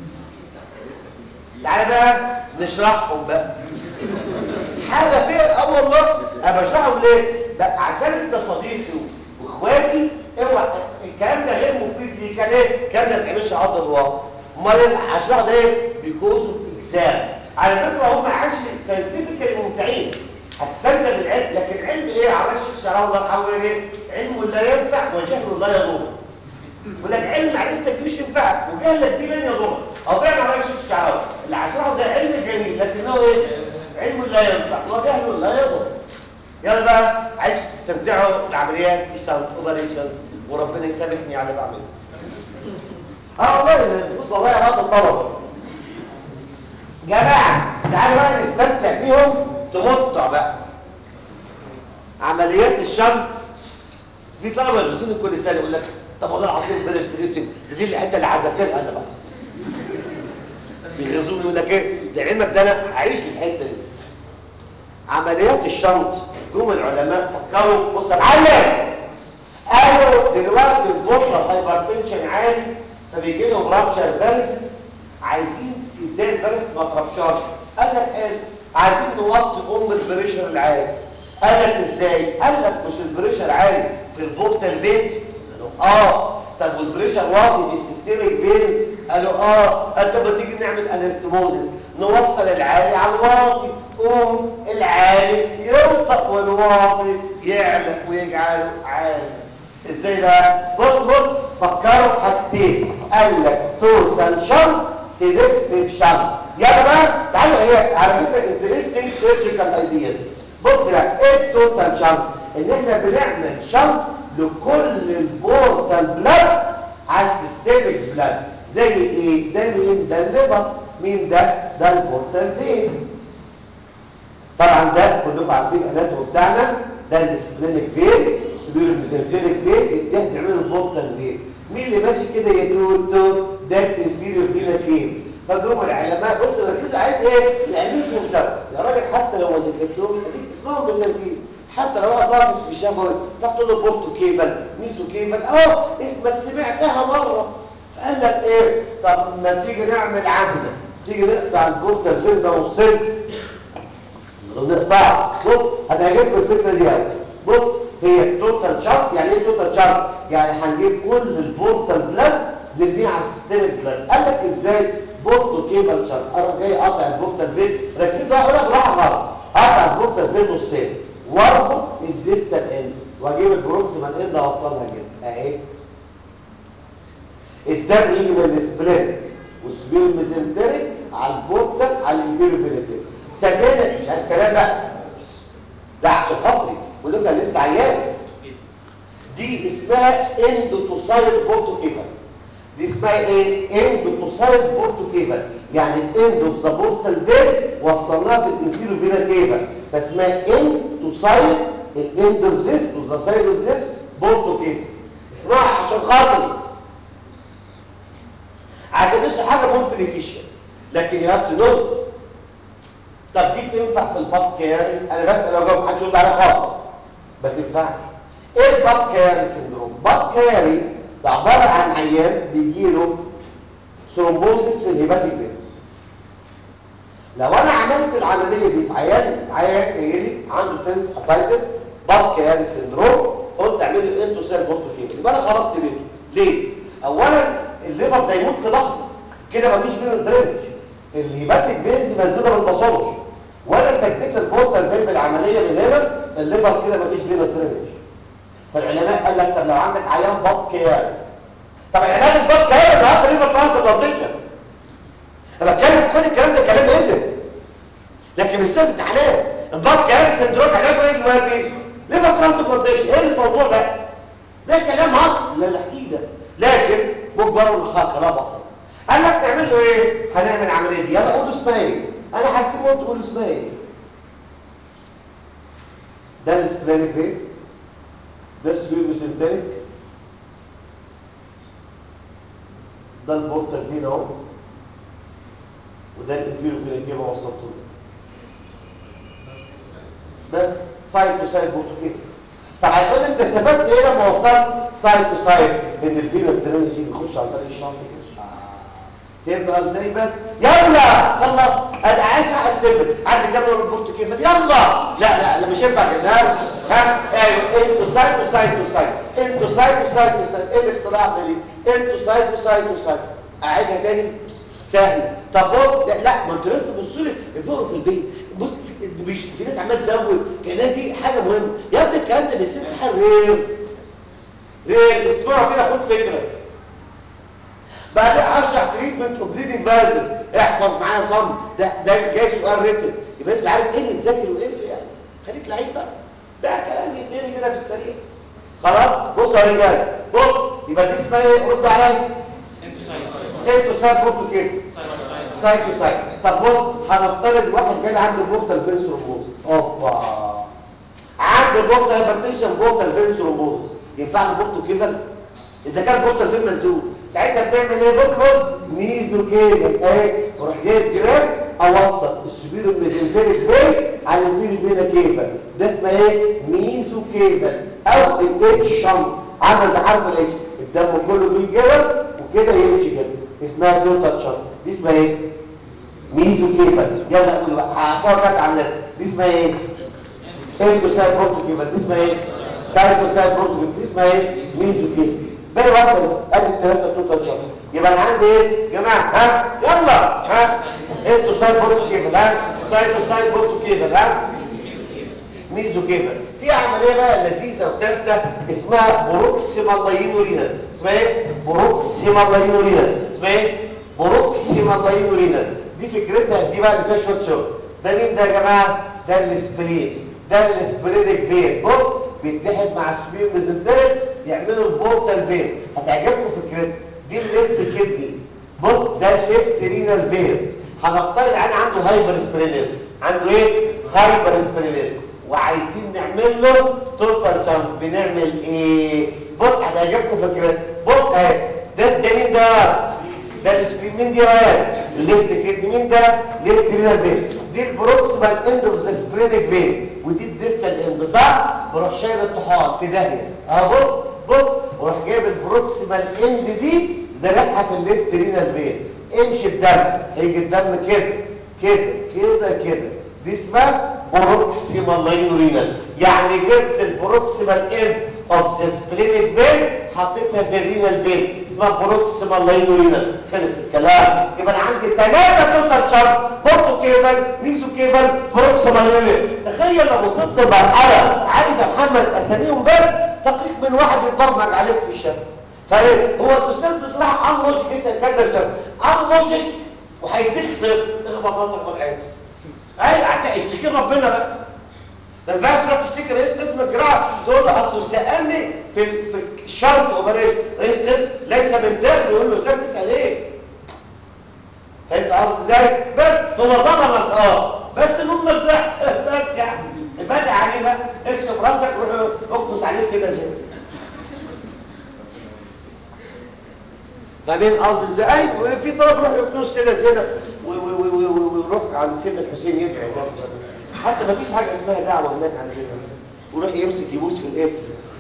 تعالى بقى نشرحهم بقى حاجه فيها اه والله انا بشرحهم ليه بقى عشان انت صديقي واخواتي اوعى الكلام ده غير مفيد ليك ليه الكلام ده ما بتعملش عض الواقع امال هشرح ده ايه بيكوز اكزام على فكره هم عايش ساينتفيكالي ممتعين هتستمتع بالعلم لكن علم ايه على الشيخ شرعه الله يرحمه ايه علم لا ينفع وجهل لا يضر يقول لك علم معرفتك مش ينفعك وجهلك دي لن يضرك او فعلا على الشيخ شرعه اللي هشرحه ده علم جميل لكنه ايه علم لا ينفع وجهل لا يضر يلا بقى عايزكم تستمتعوا بعمليات الشنط اوبريشنز وربنا يسامحني على اللي بعمله اه والله المفروض والله يا بعض الطلبه جماعه تعالوا بقى نستمتع بيهم تمتع بقى عمليات الشنط في طلبه يغزوني كل سنه يقول لك طب والله العظيم بلا انترستنج ده دي الحته اللي عذبتها انا بقى بيغزوني يقول لك ايه ده علمك ده انا هعيش في الحته دي عمليات الشنط جم العلماء فكروا بص يا معلم قالوا دلوقتي البوصله هايبرتنشن عالي فبيجي لهم رابشر فيرسز عايزين ازاي الفيرس ما تربشرش قال لك قال عايزين نوطي ام البريشر العالي قال لك ازاي قال لك مش البريشر عالي في البورتال فين قالوا اه طب والبريشر واطي في السيستميك فين قالوا اه قال طب ما تيجي نعمل انستموزس نوصل العالي على الواطي قوم العالي ينطق والواطي يعلى ويجعله عالي ازاي بقى بص بص فكروا حاجتين قال لك توتال شنط سيلكتيف شنط يلا بقى تعالوا هي على فكره انترستنج سيرجيكال ايدياز بص بقى ايه التوتال شنط ان احنا بنعمل شنط لكل البورتال بلاد على السيستميك بلاد زي ايه ده مين ده الليفر مين ده ده البورتال فين طبعا ده كلكم عارفين الاناتومي بتاعنا ده السبلينيك فين سبيل الميزنفيريك فين ده بيعمل البورتال فين مين اللي ماشي كده يدوت ده الانفيريور فينا فين فجم العلماء بص ركزوا عايز ايه لانكم سبب يا راجل حتى لو ما ذاكرتهم اديك اسمهم بالتركيز حتى لو واحد ضاغط في شفوي تحت له بورتو كيفل ميسو كيفل اهو اسمك سمعتها مره فقال لك ايه طب ما تيجي نعمل عمله تيجي نقطع البورتال فين ده نصين نقطع بص هتعجبكم الفكره دي قوي بص هي توتال شارت يعني ايه توتال شارت يعني هنجيب كل البورتال بلاد نرميه على السيستميك بلاد قال لك ازاي بورتو كيبل شارت اروح جاي قاطع البورتال بيت ركزوا اقول لك راح غلط قاطع البورتال بيت نصين واربط الديستال اند واجيب البروكسيمال اند اوصلها كده اهي الدم يجي من السبلين والسبيل الميزنتريك على البورتال على الانفيريفيريتيف سمينا مش عايز كلام بقى ده عشان خاطري ولو كان لسه عيان دي اسمها اندوتوسايد بورتوكيفال دي اسمها ايه اندوتوسايد بورتوكيفال يعني الاند اوف ذا بورتال فين وصلناها في الانفيرو فينا كيفال فاسمها اندوتوسايد الاند اوف ذيس وذا سايد اوف ذيس بورتوكيفال اسمعوا عشان خاطري عشان نشرح حاجه ممكن بنفيشال لكن يو هاف تو نو طب دي تنفع في الباف كيري انا بسال لو جاوب محدش يرد عليا خالص ما تنفعش ايه الباف كيري سندروم باف كيري ده عباره عن عيان بيجي له ثرومبوزيس في الهيباتيك فينس لو انا عملت العمليه دي في عيان عيان جاي لي عنده تنس اسايتس باف كيري سندروم قلت اعمل له انتو سيل بورتوفيل يبقى انا خرجت بيته ليه اولا الليفر ده يموت في لحظه كده مفيش فينس درينج الهيباتيك فينز مسدوده بالباثولوجي وانا سكتت البورتال فين بالعمليه من هنا الليفر كده مفيش فينس درينج فالعلماء قال لك طب لو عندك عيان بط كياري طب العلاج البط كياري ده اصلا ليفر ترانسبلانتيشن انا بتكلم كل الكلام ده كلام انت لكن مش سبب امتحانات البط كياري سندروم علاجه ايه دلوقتي ليفر ترانسبلانتيشن ايه الموضوع ده ده كلام عكس اللي انا بحكيه ده لكن مجبر الحق لا بطل قال لك تعمل له ايه هنعمل العمليه دي يلا قولوا اسمها ايه انا هسيبه وانتوا تقولوا اسمها ايه ده السبلانيك فين ده السيوبوسنتريك ده البورتال فين اهو وده الانفيرو فين كده وصلته بس سايد تو سايد بورتوكيت طب هتقول انت استفدت ايه لما وصلت سايد تو سايد ان الفيرو الترنجي بيخش على طريق الشنطه كده تبقى ازاي بس يلا خلص انا عايز استفد عندي كام ريبورت كيف يلا لا لا لا مش ينفع كده ها ايوه انتوا سايد وسايد وسايد انتوا سايد وسايد وسايد ايه الاختراع في دي انتوا سايد وسايد وسايد اعيدها تاني سهل طب بص لا, لا ما انتوا لازم تبصوا لي البقرة في البيت بص في, مش في ناس عماله تزود كانها دي حاجه مهمه يا ابني الكلام ده بيسيب حل رير رير اسمعوا كده خد فكره بعدين اشرح تريتمنت اوف بليدنج فايروس احفظ معايا صم ده ده جاي سؤال ريتن يبقى لازم عارف ايه اللي تذاكر وايه اللي يعني خليك لعيب بقى ده كلام يديني كده في السريع خلاص بص يا رجاله بص يبقى دي اسمها ايه رد عليا انتوا سايد بصوا كده سايد تو سايد طب بص هنفترض واحد جاي عنده بورتال فين ثرومبوز اوبا عنده بورتال هايبرتنشن بورتال فين ثرومبوز ينفع له بورتو كيفل اذا كان بورتال فين مسدود ساعتها بنعمل ايه بص بص ميزو كده اهي اروح جايب جرام اوصل السبيرو ميزنفيريك فين على الفيرو فينا كيفا ده اسمه ايه ميزو كيفا او الاتش شنط عامل زي حرف الاتش الدم كله فيه كده وكده يمشي كده اسمها توتال شنط دي اسمها ايه ميزو كيفا يلا قول بقى عشان كانت عامله دي اسمها ايه انتو سايد بورتو كيفا دي اسمها ايه سايد سايد بورتو كيفا دي اسمها ايه ميزو كيفا باقي واحده بس ادي الثلاثه توتال شنط يبقى انا عندي ايه يا جماعه ها يلا ها انتوا سايد بورتو كيفل ها سايد سايد بورتو كيفل ها ميزو كيفل في عمليه بقى لذيذه وثالثه اسمها بروكسيمال لاينورينا اسمها ايه بروكسيمال لاينورينا اسمها ايه بروكسيمال لاينورينا دي فكرتها دي بقى اللي فيها شويه شغل ده مين ده يا جماعه ده السبلين ده السبلينك فين بص بيتحد مع السبلين ميزنتريك يعملوا البورتال فين هتعجبكم فكرتها دي الليفت كدني بص ده الليفت رينال فين هنفترض عن عنده هايبر سبرينيزم عنده ايه هايبر سبرينيزم وعايزين نعمل له توتال شامب بنعمل ايه بص هتعجبكم فكرتها بص اهي ده ده مين ده ده السبرين مين دي رايح الليفت كدني مين ده ليفت رينال فين دي البروكسيمال اند اوف ذا سبرينيك فين ودي الديستال اند صح بروح شايل الطحال في داهيه اهو بص بص وراح جايب البروكسيمال اند دي زرعها في الليفت رينال فين امشي الدم هيجي الدم كده كده كده كده دي اسمها بروكسيمال لاينورينال يعني جبت البروكسيمال اند اوف ذا سبلينيك فين حطيتها في الرينال فين اسمها بروكسيمال لاينورينال خلص الكلام يبقى انا عندي ثلاثه توتال شارب بورتو كيبل ميزو كيبل بروكسيمال لاينورينال تخيل لو وصلت لمرحله عايز يا محمد اساميهم بس دقيق من واحد يتبرمج عليك في الشارع فهو الاستاذ بصراحه عن لوجيك يسال كده الشارع عن لوجيك وهيديك صفر اخبط راسك القران ايوه اشتكي ربنا بقى ما ينفعش تروح تشتكي رئيس قسم الجراحه تقول له اصل سالني في في الشرط اوبريشن رئيس قسم ليس من داخل يقول له ازاي تسال ايه فهمت قصدي ازاي بس هو ظلمك اه بس المهم مرتاح بس يعني بدأ عليه بقى اكشف راسك وروح اقص عليه سيده زي فاهمين قصدي ازاي ايوه في طلب يروح يكنس كده هنا ويروح عند سيدنا الحسين يدعي ده حتى ما فيش حاجه اسمها دعوه هناك عندنا ويروح يمسك يبوس في القفل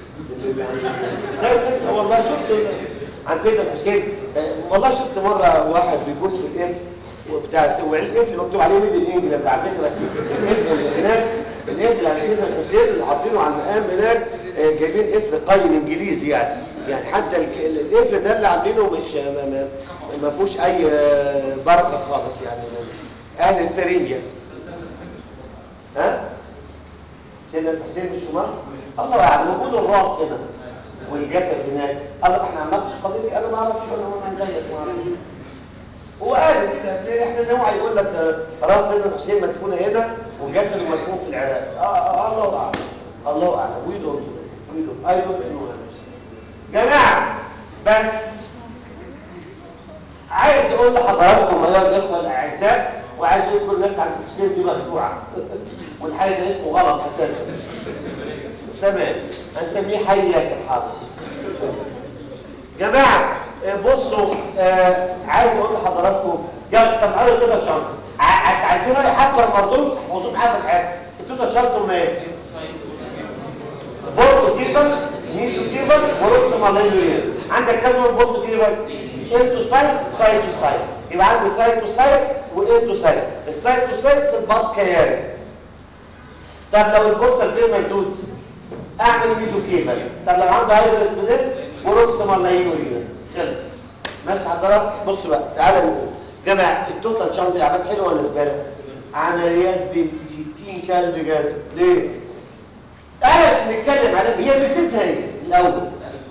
لا لسه والله شفت عند سيدنا الحسين آه، والله شفت مره واحد بيبوس في القفل وبتاع وعين القفل مكتوب عليه ميد الانجليز على فكره القفل اللي هناك القفل عند سيدنا الحسين اللي حاطينه على المقام هناك آه، جايبين قفل قيم انجليزي يعني يعني حتى الك- ال- القفل ده اللي عاملينه مش ما, ما, ما فيهوش اي آه، بركه خالص يعني اهل الثرينجا ها سيدنا الحسين مش في مصر الله اعلم وجود الراس هنا والجسد هناك قال احنا عملناش قضيه دي انا ما اعرفش انا ما زيك ما اعرفش هو قال كده هتلاقي احنا نوع يقول لك آه، راس سيدنا الحسين مدفونه هنا وجسده مدفون في العراق اه, آه الله اعلم الله اعلم وي دونت وي دونت اي دونت نو جماعه بس عايز اقول لحضراتكم ايها الاخوه الاعزاء وعايز اقول لكل الناس عن الحسين دي مخدوعه والحي ده اسمه غلط اساسا تمام هنسميه حي ياسر حاضر جماعه آه، بصوا آه عايز اقول لحضراتكم يلا سمعوا كده شرط عايزين اي حتى المردود تحفظوه معايا في الحاسب انتوا ده شرطوا ايه بورتو كيبل ميزو كيبل وروكس ماليلويا عندك كام نوع بورتو كيبل انتو سايت سايتو سايت يبقى عندي سايتو سايت وانتو سايت السايتو سايت في البط كياري طب لو البورتال فيه مسدود اعمل ميزو كيبل طب لو عنده هايدرس بنس وروكس ماليلويا خلص ماشي حضرتك بص بقى تعالى نقول جماعه التوتال شانت دي عملت حلوه ولا زباله عمليات بنت 60 كلب جاذب ليه تعالى نتكلم على هي ميزتها ايه الاول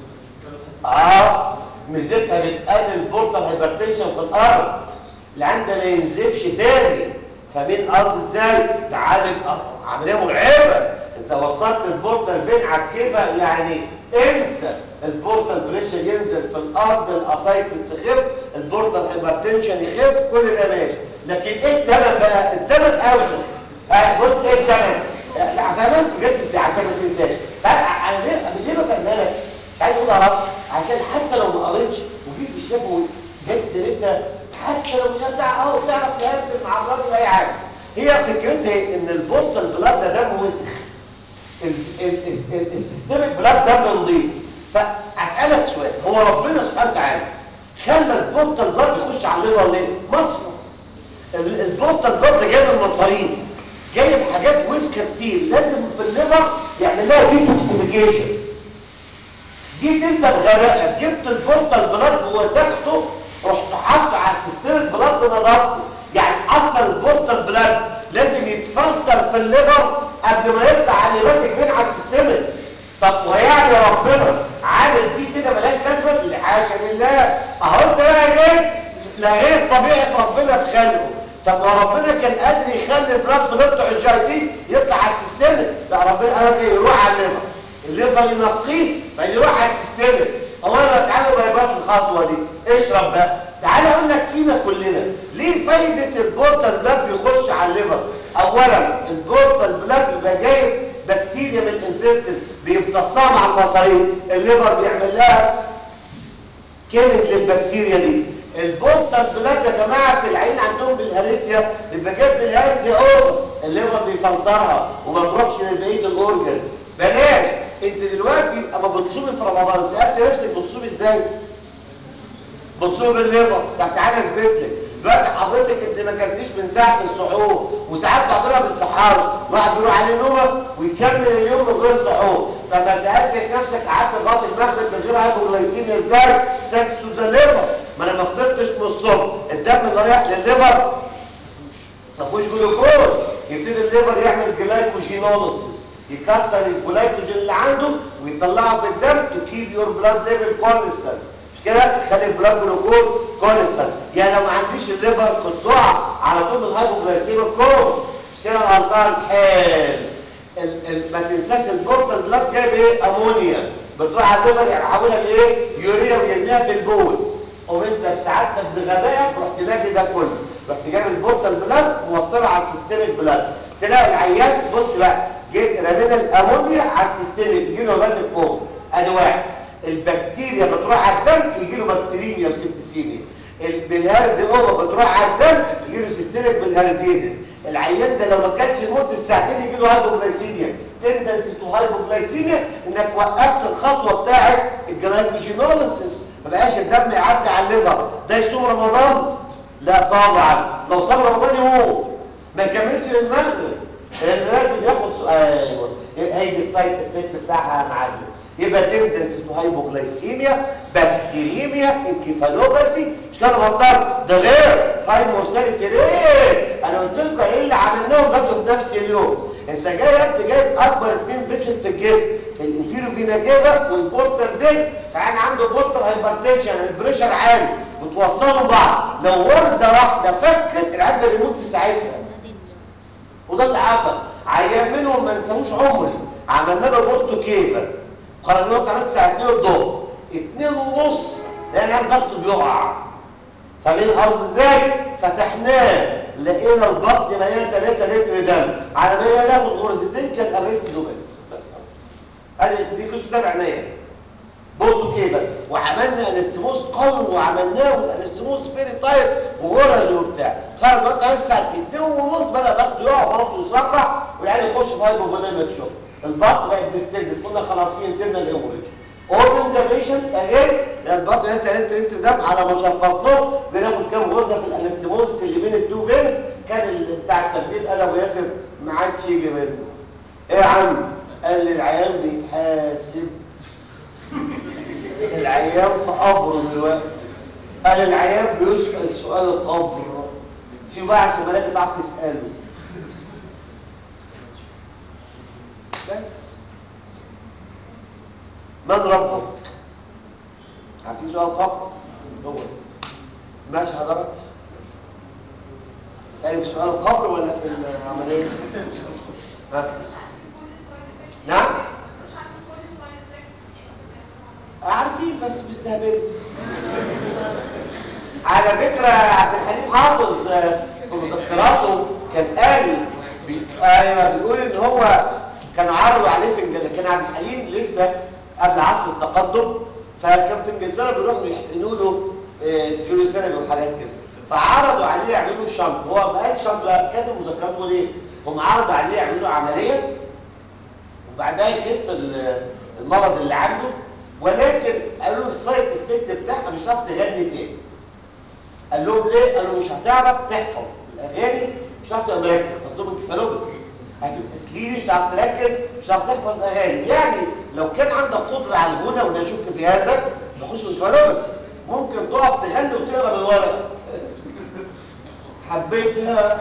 اه ميزتها بتقلل البورتال هايبرتنشن في الارض العند ما ينزفش تاني فمين قصد ازاي تعالج أ- عمليه مرعبه انت وصلت البورتال فين على الكيبه يعني انسى البورتال بريشر ينزل في الارض الاسايتس تخف البورتال هايبرتنشن يخف كل ده ماشي لكن ايه الثمن بقى الثمن اوسخ آه، بص ايه الثمن آه، لا فاهم بجد دي عشان ما تنساش بقى انا ليه أنا ليه بفهمها لك عايز اقول اعرف عشان حتى لو ما قريتش وجيت في الشفوي جت سيرتها حتى لو مش هتع- اهو تعرف تهبل مع الراجل اي حاجه هي فكرتها إيه؟ ان البورتال بلاد ده دم وسخ السيستمك بلاد دم نظيف فاسالك سؤال هو ربنا سبحانه وتعالى خلى البورتال بلاد يخش على الليفر ليه مصفى ال- البورتال بلاد ده جاي من المصارين جايب حاجات وسخه كتير لازم في الليفر يعمل لها ديتوكسيفيكيشن جيت انت بغبائك جبت البورتال بلاد ووسخته رحت حاطه على السيستم بلاد نضفته يعني اصلا البورتال بلاد لازم يتفلتر في الليفر قبل ما يطلع على الوجه فين على السيستم طب ويعني ربنا عامل دي كده ملهاش لازمه لا حاشا لله اهو انت بقى لغيت لغيت طبيعه ربنا في خلقه طب ما ربنا كان قادر يخلي البلاد فلو بتوع الجي دي يطلع على السيستم لا ربنا قال لك ايه يروح على الليفر الليفر ينقيه بعدين يروح على السيستم هو انا تعالوا ما يبقاش الخطوه دي اشرب بقى تعالى اقول لك فينا كلنا ليه فايده البورتال بلاد بيخش على الليفر اولا البورتال بلاد بيبقى جايب بكتيريا من الانتستين بيمتصها مع المصارين الليفر بيعمل لها كيميك للبكتيريا دي البورتال بلاد يا جماعه في العين عندهم بالهريسيا بيبقى جايب بالهريسيا اوفر الليفر بيفلترها وما تروحش لبقيه الاورجن بلاش انت دلوقتي اما بتصومي في رمضان سالت نفسك بتصومي ازاي بتصوم بالليفر طب تعالى اثبت لك دلوقتي حضرتك انت ما كلتيش من ساعه السحور وساعات بعضنا بالسحار واحد بيروح عليه نومه ويكمل اليوم من غير سحور طب ما تهدف نفسك قعدت لغايه المغرب من غير هايبوغلايسيميا ازاي ثانكس تو ذا ليفر ما انا ما فطرتش من الصبح الدم اللي رايح للليفر ما فيهوش جلوكوز يبتدي الليفر يعمل جلايكوجينوليسيس يكسر الجلايكوجين اللي عنده ويطلعه في الدم تو كيب يور بلاد ليفل كونستانت مش كده خلي البلاد جلوكوز كونستانت يعني لو ما عنديش الليفر كنت اقع على طول من الهايبوغلايسيميا كوم مش كده أنا غلطان حال ال ال ما تنساش البورتال بلاد جايب ايه امونيا بتروح على الليفر يحولها لايه يوريا ويرميها في البول وانت بسعادتك بغبائك رحت تلاقي ده كله رحت جايب البورتال بلاد موصله على السيستميك بلاد تلاقي العيان بص بقى جيت رمينا الامونيا على السيستميك يجي له بلد فوق ادي واحد البكتيريا بتروح على الدم يجي له بكتيريميا بسبتسيميا هايبوجلايسيميا بالهرز اوفر بتروح على الدم يجيله سيستميك بالهرزيزس العيان ده لو ما كانش لمده ساعتين يجي له هايبوجلايسيميا تندنسي تو هايبوجلايسيميا انك وقفت الخطوه بتاعت الجلايكوجينوليسيس ما بقاش الدم يعدي على الليفر ده يصوم رمضان لا طبعا لو صام رمضان يموت ما يكملش للمغرب لان لازم ياخد ايوه هي السايد افكت بتاعها يا معلم يبقى تندنسي تو هايبوجلايسيميا بكتيريميا انكيفالوباثي مش كده غلطان ده غير هاي مورتاليتي ليه انا قلت لكم ايه اللي عملناهم برضه في نفس اليوم انت جاي انت جايب اكبر اثنين بسل في الجسم الانفيرو فينا جيبا والبورتال فين فانا عنده بورتال هايبرتنشن البريشر عالي وتوصلوا بعض لو غرزه واحده فكت العيان ده بيموت في ساعتها وده اللي حصل عيان منهم ما نساهوش عمري عملنا له بورتو كيفا قررنا كمان الساعه 2 الظهر 2 ونص لان الضغط بيقع فمن الارض ازاي فتحناه لقينا البطن مليان 3 لتر دم على ما ياخد غرزتين كان الريست دوبل بس ادي دي قصه ده بعنايه بورتو كيبل وعملنا انستموس قوي وعملناه والانستموس فيري تايت وغرز وبتاع خرج بقى الساعه 2 ونص بدا ضغطه يقع برضه يصرع ويعني يخش في هايبوفوليميك شوك البطن بقت ديستيلد قلنا خلاص في انترنال هيموريج اورجنزيشن اهي البطن انت انت انت دم على ما شفطناه بناخد كام غرزه في الانستموس اللي بين التو فينز كان ال- بتاع التبديل قال ابو ياسر ما عادش يجي منه ايه يا عم قال لي العيان بيتحاسب العيان في قبره دلوقتي قال العيان بيسأل سؤال القبر سيبه بقى عشان ملاك تعرف تسأله بس من ربك عارفين سؤال القبر هو ماشي حضرتك سألي في سؤال القبر ولا في العملية ها نعم عارفين بس مستهبلين على فكرة عبد الحليم حافظ آه، في مذكراته كان قال بي... ايوه بيقول ان هو كانوا عرضوا عليه في انجلترا كان عبد الحليم لسه قبل عصر التقدم فكان في انجلترا بيروحوا يحقنوا له آه، سكيروثيرابي وحاجات كده فعرضوا عليه يعملوا له شنط هو ما قالش شنط لا كاتب مذكراته ليه هم عرضوا عليه يعملوا له عمليه وبعدها يخف ال- المرض اللي عنده ولكن قالوا له السايد افكت بتاعها مش هتعرف تغني تاني قال لهم ليه؟ قالوا مش هتعرف تحفظ الاغاني مش هتعرف تبقى مركز قصدهم انكفالوبس هتبقى سليمي مش هتعرف تركز مش هتعرف تحفظ اغاني يعني لو كان عندك قدره على الغنى ولا يشك في هذا تخش في انكفالوبس ممكن تقف تغني وتقرا من ورق حبيتها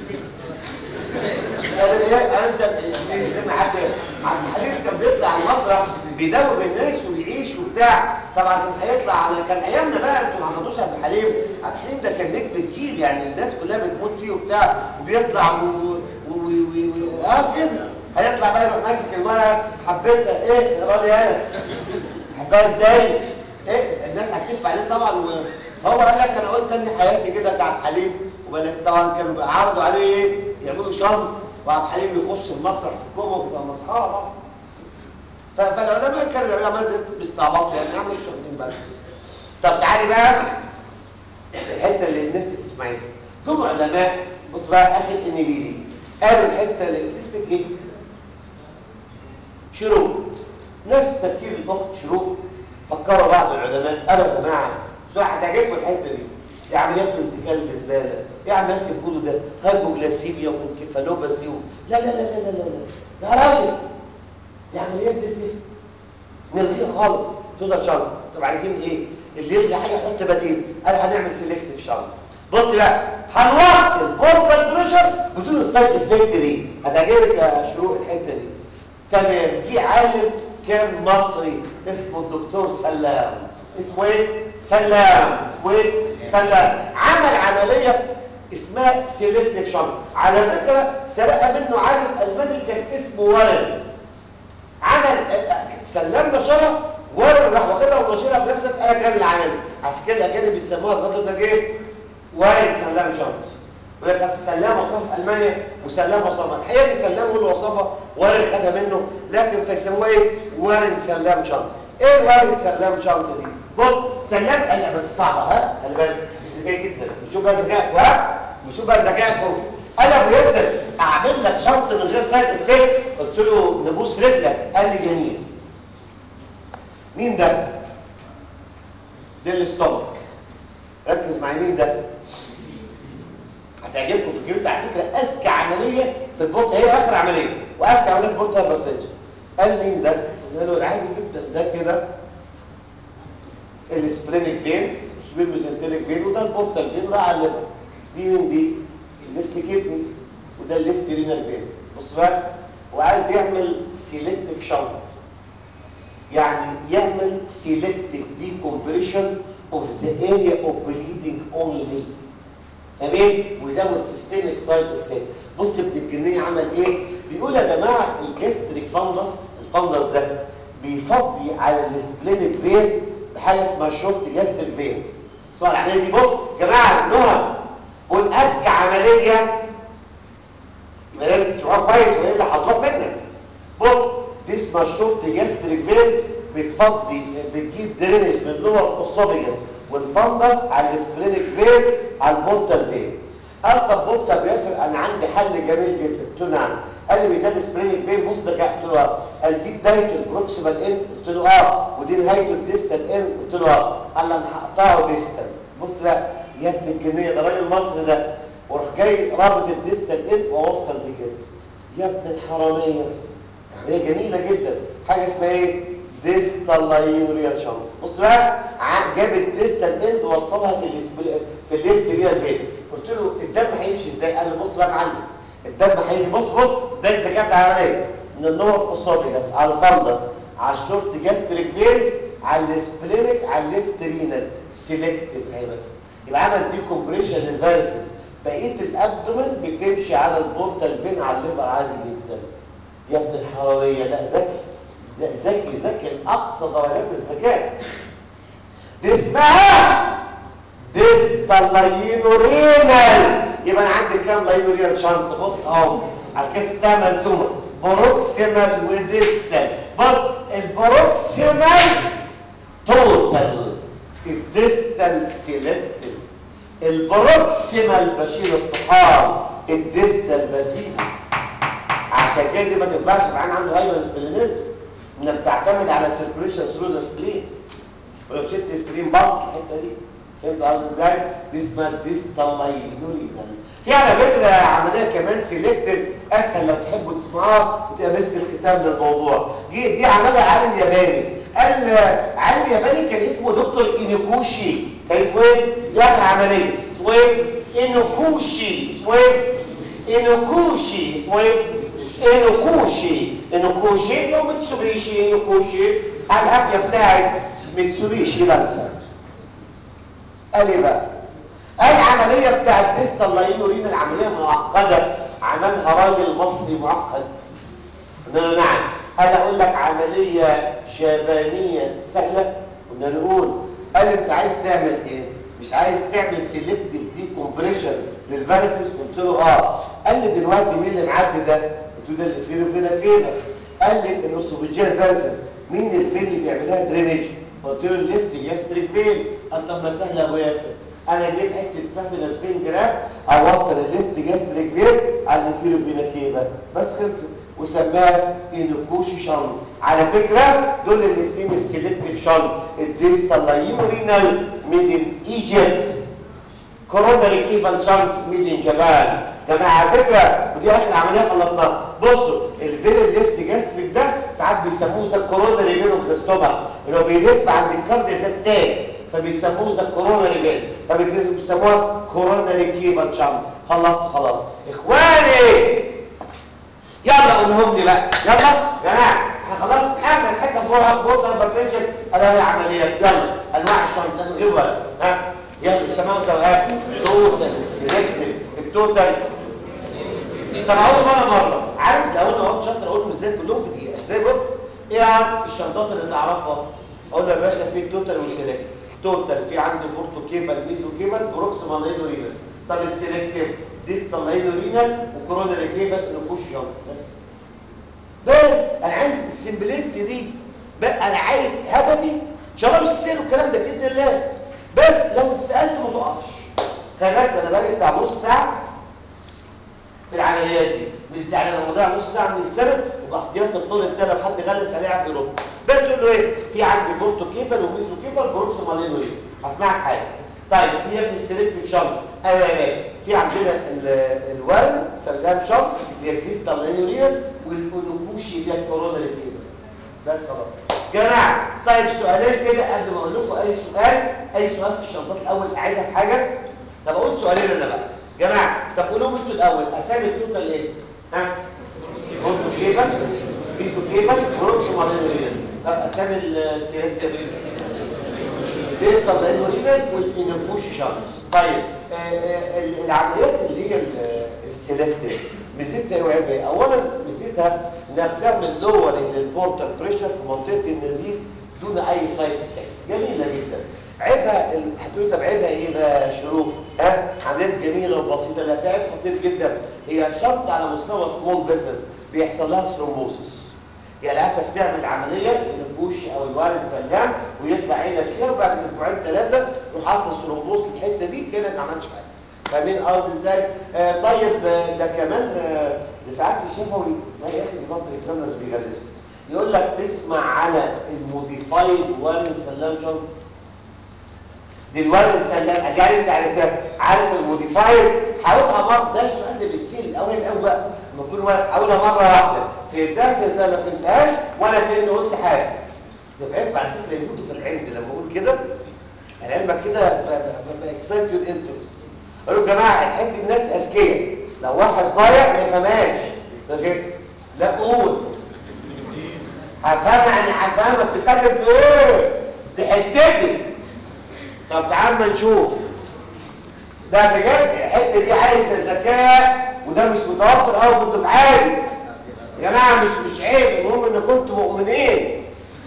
قال ايه انزل زي ما حد عبد الحليم كان بيطلع على المسرح بيداوب الناس وبيعيش وبتاع طبعا كان هيطلع على كان ايامنا بقى انتوا ما حضرتوش عبد الحليم عبد الحليم ده كان نجم الجيل يعني الناس كلها بتموت فيه وبتاع وبيطلع و و و و و اه كده هيطلع بقى يروح ماسك الورقه حبيتها ايه اقرا لي انا حبها ازاي ايه الناس هتكف عليه طبعا و- فهو قال لك انا قلت اني حياتي كده كعبد الحليم وبلاش طبعا كانوا بقى عرضوا عليه ايه يعملوا شنط وعبد الحليم يخش المسرح في الكومه وبتبقى مسخره طبعا ف- فالعلماء كانوا بيعملوا عمليه باستعباط يعني يعملوا مش واخدين بالهم طب تعالي بقى الحته اللي الناس تسمعيها جم علماء بص بقى اخر النبيلي قالوا الحته اللي اسمك ايه؟ شروق نفس تفكير الفقه شروق فكروا بعض العلماء قالوا يا جماعه شو هتعجبكم الحته دي يا عمليات انتقال بزباله يا عم الناس يقولوا ده هايبوجلاسيميا وانكفالوباسي و... لا لا لا لا لا لا لا يا راجل دي عمليات زي الزفت نلغيها خالص تقدر شنط طب عايزين ايه اللي يلغي حاجه يحط بديل قال هنعمل سيلكتيف شنط بص بقى هنوقف البورتال بريشر بدون السايد افكت دي هتعجبك يا شروق الحته دي تمام جه عالم كان مصري اسمه الدكتور سلام اسمه ايه سلام اسمه ايه سلام عمل عمليه اسمها سيلكتيف شنط على فكره سرق منه عالم الماني كان اسمه ورن عمل سلام نشرها ورن راح واخدها ونشرها بنفس الايه كان اللي عملها عشان كده الاجانب بيسموها الغدر ده جه ورن سلام شنط يقول لك اصل سلام وصفها في المانيا وسلام وصفها الحقيقه ان سلام هو اللي وصفها ورن خدها منه لكن فيسموها ايه ورن سلام شنط ايه ورن سلام شنط دي بص سلام قال لا بس صعبه ها خلي بالك ذكيه جدا نشوف بقى ذكائك ها نشوف بقى ذكائك قال لي ابو ياسر اعمل لك شنط من غير سايد افكت قلت له نبوس رجلك قال لي جميل مين ده ده الاستومك ركز مع مين ده هتعجبكم في الجيوت على فكره اذكى عمليه في البورت هي اخر عمليه واذكى عمليه في البورت هايبرتنشن قال مين ده قلنا له العادي جدا ده كده السبرينيك فين سبير ميزنتريك فين وده البورتال فين راح على الليفر دي مين دي الليفت كدني وده الليفت رينال فين بص بقى وعايز يعمل سيلكتيف شنط يعني يعمل selective decompression of the area of bleeding only تمام ويزود systemic side effect بص ابن الجنيه عمل ايه بيقول يا جماعه الجاستريك فاندس الفاندس ده بيفضي على السبلينيك فين بحاجه اسمها شورت جاستريك فينز اسمها العمليه دي بص يا جماعه نهى قول اذكى عمليه يبقى لازم تسمعوها كويس والا هتروح منك بص دي اسمها الشورت جاستريك فينز بتفضي بتجيب درينج من اللور اسوفيجاس والفندس على السبلينيك فين على البورتال فين قال طب بص يا ابو ياسر انا عندي حل جميل جدا قلت له نعم قال لي ده السبلينيك فين بص ده قلت له اه قال دي بدايه البروكسيمال ان قلت له اه ودي نهايه الديستال ان قلت له اه قال لي انا هقطعه ديستال بص بقى يا ابن الجنيه ده راجل مصري ده وراح جاي رابط الديستال ان ووصل دي كده يا ابن الحراميه هي جميله جدا حاجه اسمها ايه ديستال لاينوريال شنط بص بقى جاب الديستال اند ووصلها في الاسبل... في الليفت ريال فين قلت له الدم هيمشي ازاي قال لي بص بقى يا معلم الدم هيجي بص بص ده الذكاء بتاع العمليه من اللور اسوفيجاس على الفندس على الشورت جاستريك فينز على السبلينيك على الليفت رينال سيلكتيف اهي بس يبقى عمل دي كومبريشن للفيروسز بقيه الابدومن بتمشي على البورتال فين على الليفر عادي جدا يا ابن الحراميه لا ذكي لا ذكي ذكي اقصى درجات الذكاء دي اسمها ديستالاينورينال يبقى انا عندي كام لاينوريال شنط بص اهو عشان كده اسمها منسومه بروكسيمال وديستال بص البروكسيمال توتال الديستال سيلكتيف البروكسيمال بشيل الطحال الديستال بسيبه عشان كده دي ما تنفعش معانا عنده هايبر سبلينيزم انك تعتمد على سيركوليشن ثرو ذا سبلين ولو شلت سبلين باص الحته دي فهمت قصدي ازاي؟ دي اسمها ديستالاينورينال في على فكره عمليه كمان سيلكتد اسهل لو تحبوا تسمعوها وتبقى ماسك الختام للموضوع دي دي عملها عالم ياباني قال عالم ياباني كان اسمه دكتور اينوكوشي كان اسمه ايه؟ دي اخر عمليه اسمه ايه؟ اينوكوشي اسمه ايه؟ اينوكوشي اسمه ايه؟ اينوكوشي اينوكوشي لو متسوبيشي اينوكوشي الافيه بتاعت متسوبيشي لانسر قال ايه بقى قال العمليه بتاعت ديستا لاينورين العمليه معقده عملها راجل مصري معقد قلنا نعم قال اقول لك عمليه شبانيه سهله قلنا نقول قال انت عايز تعمل ايه مش عايز تعمل سيلكتيف دي كومبريشن للفيروسز قلت له اه قال لي دلوقتي مين اللي معدي ده قلت له ده الفيرو فينا كده قال لي الاسوفيجيال فيروسز مين الفين اللي بيعملها درينج قلت له الليفت يستريك فين قال طب ما سهله يا ابو ياسر انا اجيب حته سافينس فين جراف اوصل الليفت جاستريك فين على الانفيرو فينا كده بس خلصت وسماها انوكوشي شان على فكره دول الاثنين السيلكتيف شان الديستالايمورينال ميدن ايجيبت كوروناري ايفان شانت ميدن جبال جماعه على فكره ودي اخر عمليه خلصناها بصوا الفين الليفت جاستريك ده ساعات بيسموه ذا كوروناري فين اوف ذا ستومك اللي هو بيلف عند الكارديا ذات تاني فبيسموه ذا كوروناري فين فبيسموها كوروناري كيفان شانت خلصت خلاص اخواني يلا قولهم لي بقى يلا يا جماعه احنا خلاص اخر حته فوق فوق البرفنشن انا هي عمليات يلا انواع الشنطه من غير ورق ها يلا سماهم سواء توتال سيلكتيف التوتال طب اقول مره مره عارف لو انا قلت شاطر اقولهم ازاي كلهم في دقيقه ازاي بص ايه يا عم الشنطات اللي تعرفها اقول له يا باشا في توتال وسيلكتيف توتال في عندي بورتو كيبل ميزو كيبل بروكسيمال رينال طب السيلكتيف ديستال رينال وكوروناري كيبل نخش يلا بس انا عايز السمبلستي دي بقى انا عايز هدفي ان شاء الله مش السير والكلام ده باذن الله بس لو اتسالت ما تقفش خلي بالك انا بقالي بتاع نص ساعه في العمليات دي مش يعني انا مضيع نص ساعه من السنه وباحتياط الطول التاني لو حد غلس عليه عارف يرد بس تقول له ايه في عندي بورتو كيفل وميزو كيفل بروكس مالينو ايه هسمعك حاجه طيب في ابن السليك في شنط ايوه يا باشا في عندنا ال- الورم سلام شنط اللي هي كريستال لينوريال والاونوكوشي اللي هي الكورونا اللي فيه بس خلاص جماعه طيب سؤالين كده قبل ما اقول لكم اي سؤال اي سؤال في الشنطات الاول اعيدها في حاجه طب اقول سؤالين انا بقى جماعه طب قولوا انتوا الاول اسامي التوتال ايه ها بورتو كيبل بيتو كيبل بروكس مالينوريال طب اسامي التيست بيطلع لانه ريبل والانبوش شانس طيب آه، آه، العمليات اللي هي ال- السيلكتيف ميزتها ايه وعيبها ايه؟ اولا ميزتها انها بتعمل لور للبورتال بريشر في منطقه النزيف دون اي سايد افكت جميله جدا عيبها ال- هتقول طب عيبها ايه بقى يا شروق ها حاجات جميله وبسيطه لا في عيب خطير جدا هي شرط على مستوى سمول بزنس بيحصل لها ثرومبوسس يعني للاسف تعمل عمليه البوش او الوالد سلام ويطلع عينك فيها وبعد اسبوعين ثلاثه يحصل ثرومبوس الحته دي كده ما عملش حاجه فاهمين قصدي ازاي آه طيب آه، ده كمان آه ده ساعات في شفوي لا يا اخي دي برضه اكزامنرز بيجلسوا يقول لك تسمع على الموديفايد والد سلام جونز دي الولد سلام اجانب انت عرفتها عارف الموديفاير حاولها مره ده السؤال ده بيصير الاول قوي بقى لما يكون واحد حاولها مره واحده فهمتها فهمتها ما فهمتهاش ولا كاني قلت حاجه ده فهمت على فكره يموتوا في العند لما اقول كده يعني علمك كده اكسايت يور انترست قالوا يا جماعه الحته دي الناس اذكياء لو واحد ضايع ما يفهمهاش ده كده لا قول هفهمها يعني هفهمها بتتكلم في ايه دي حتتي طب تعال ما نشوف ده بجد الحته دي عايزه ذكاء وده مش متوفر قوي في الدفعات يا جماعه مش مش عيب المهم ان كنتم مؤمنين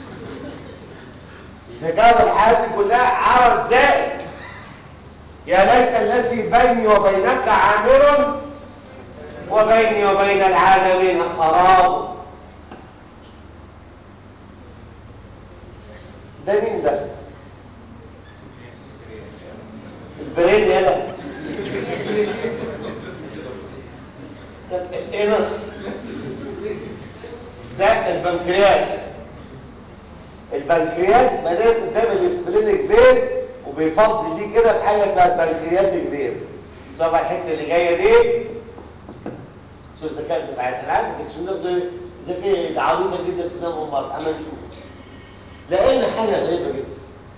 الذكاء والحياه دي كلها عرض زائد يا ليت الذي بيني وبينك عامر وبيني وبين العالمين خراب ده مين ده البرين يلا ايه نص ده البنكرياس البنكرياس بدأ قدام الاسبلينيك فين وبيفضي فيه كده بحاجه اسمها البنكرياتيك فين اسمها بقى الحته اللي جايه دي شوف الذكاء بتاعت انا عارف الدكسيون ده ذكي ده عبيطه جدا في دم امر اما نشوف لقينا حاجه غريبه جدا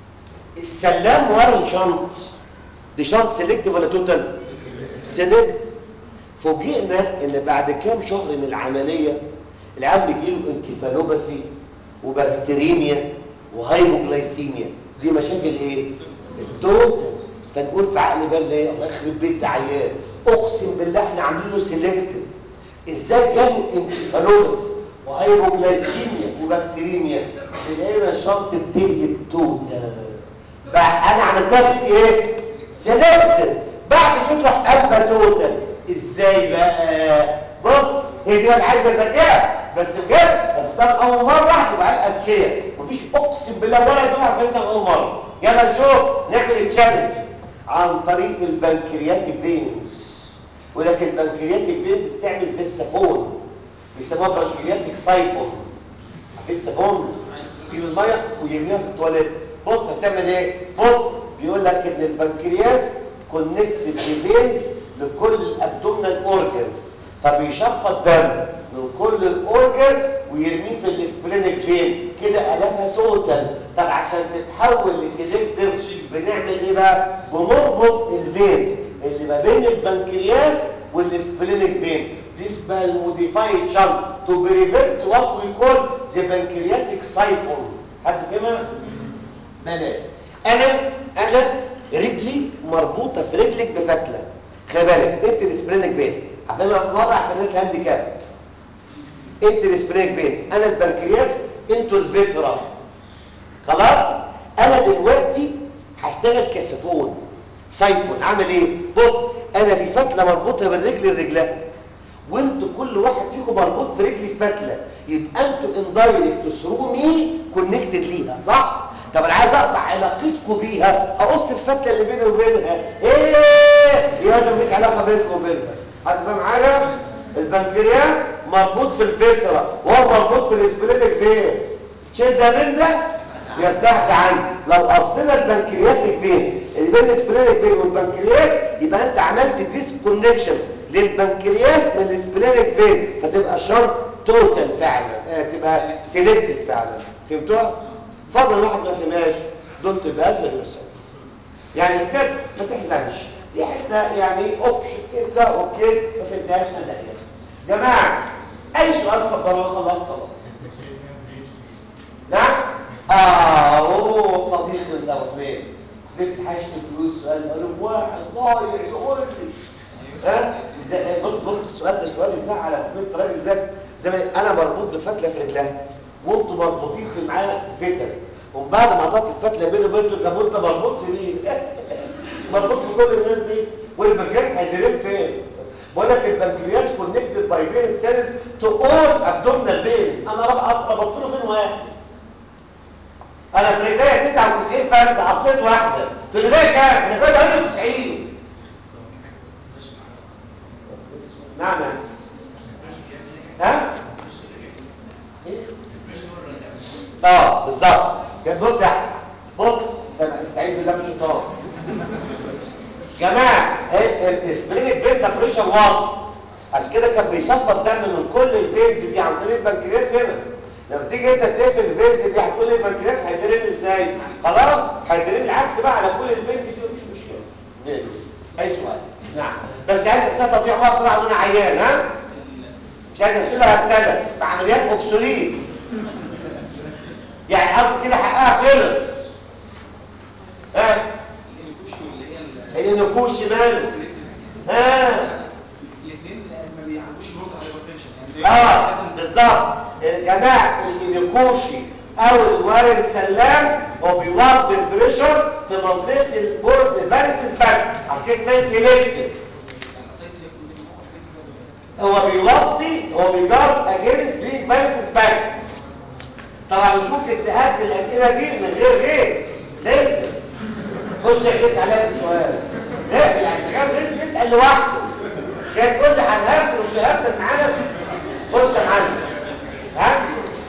السلام ورا شنط دي شنط سيلكتيف ولا توتال سيلكت فوجئنا ان بعد كام شهر من العمليه العيال بيجيله انكفالوباسي وبكتيريميا وهايبوجلايسيميا دي مشاكل ايه التوتال فنقول في عقل بالنا ايه الله يخرب بيت عيان اقسم بالله احنا عاملين له سيلكتيف ازاي جاله انكفالوباسي وهايبوجلايسيميا وبكتيريميا تلاقينا الشنط بتقلب توتال بقى انا عملتها في ايه سيلكتيف بعد شويه راح قلبها توتال ازاي بقى بص هي دي عايزه ذكاء بس بجد اختار اول مره تبقى اذكياء مفيش اقسم بالله ولا دفعه فهمتها اول مره يلا نشوف نعمل تشالنج عن طريق البنكرياتيك فينز ولكن البنكرياتيك فينز بتعمل زي السافون بيسموها بنكرياتيك سايفون عارفين السافون يجيب الميه ويرميها في التواليت بص هتعمل ايه بص بيقول لك ان البنكرياس كونكتد فينز لكل الابدومينال اورجنز فبيشفط دم من كل الاورجنز ويرميه في الاسبلينيك فين كده قلبها توتال طب عشان تتحول لسيلكتيف بنعمل ايه بقى بنربط الفينز اللي ما بين البنكرياس والاسبلينيك فين دي اسمها الموديفايد شنط تو بريفنت وات وي كول ذا بنكرياتيك سايفون حد فهمها بلاش انا انا رجلي مربوطه في رجلك بفتله خلي بالك انت الاسبرينك بين هفهمها مره عشان انت هانديكاب انت الاسبرينك بين انا البنكرياس انتوا الفيسرا خلاص انا دلوقتي هشتغل كسفون سايفون اعمل ايه بص انا في فتله مربوطه من رجلي لرجلها وانتوا كل واحد فيكم مربوط في رجلي في فتله يبقى انتوا اندايركت ثرو مي كونكتد ليها صح طب انا عايز اقطع علاقتكم بيها اقص الفتله اللي بيني وبينها ايه يا ده مفيش علاقه بينكم وبينها حد فاهم حاجه البنكرياس مربوط في الفيسرا وهو مربوط في الاسبلينيك فين شيل ده من ده يرتاح ده عنه لو قصينا البنكرياتيك فين اللي بين الاسبلينيك فين والبنكرياس يبقى انت عملت ديسكونكشن للبنكرياس من الاسبلينيك فين فتبقى شرط توتال فعلا آه تبقى سيلكتيف فعلا فهمتوها فضل واحد ما فهمهاش دونت بازل يورسيلف يعني الكتاب ما تحزنش دي حته يعني اوبشن كده اوكي ما فهمتهاش انا جماعه اي سؤال اتفضلوا خلاص خلاص نعم اه اوه صديقي دوت مين لسه هيشتم فلوس سؤال قالوا واحد ضايع يقول لي ها ازاي بص بص السؤال ده سؤال يزعل على فكره راجل زي زي ما انا مربوط بفتله في رجلها وانتوا مربوطين في معايا فتن ومن بعد ما قطعت الفتله بيني وبينكم طب وانت مربوط في مين مربوط في كل الناس دي والبنكرياس هيدرب فين بقول لك البنكرياس كونكتد باي فين سيلز تو اول ابدومينال فين انا ربط ربطت له فين واحد انا في رجليا 99 فرد عصيت واحده في رجليا كام في رجليا 98 نعم نعم ها اه بالظبط كان بص يا احمد بص انا استعيذ بالله من الشيطان جماعه الاسبرينيك فين بريشر واطي عشان كده كان بيصفى الدم من كل الفينز دي عن طريق البنكرياس هنا لما تيجي انت تقفل الفينز دي هتقول البنكرياس هيدرين ازاي خلاص هيدرين العكس بقى على كل الفينز دي مفيش مشكله اي سؤال نعم بس عايز اسئله تضيع وقت طبعا وانا عيان ها مش عايز اسئله هبتدى بعمليات اوبسوليت يعني قصدي كده حقها خلص ها هي النكوش ماله ها الاثنين ما بيعملوش نقطه هايبرتنشن اه بالظبط يا جماعه النكوشي او الوارد سلام هو بيوطي البريشر في منطقه البورد فارسل بس عشان كده اسمها سيلكتيف هو بيوطي هو بيجار اجينست بيج فارسل بس طبعا مش ممكن تهدي الاسئله دي من غير غيث لازم خش غيث عليها السؤال لا يعني كان غيث بيسال لوحده كان تقول لي هنهبط ومش هبطل معانا خش يا معلم ها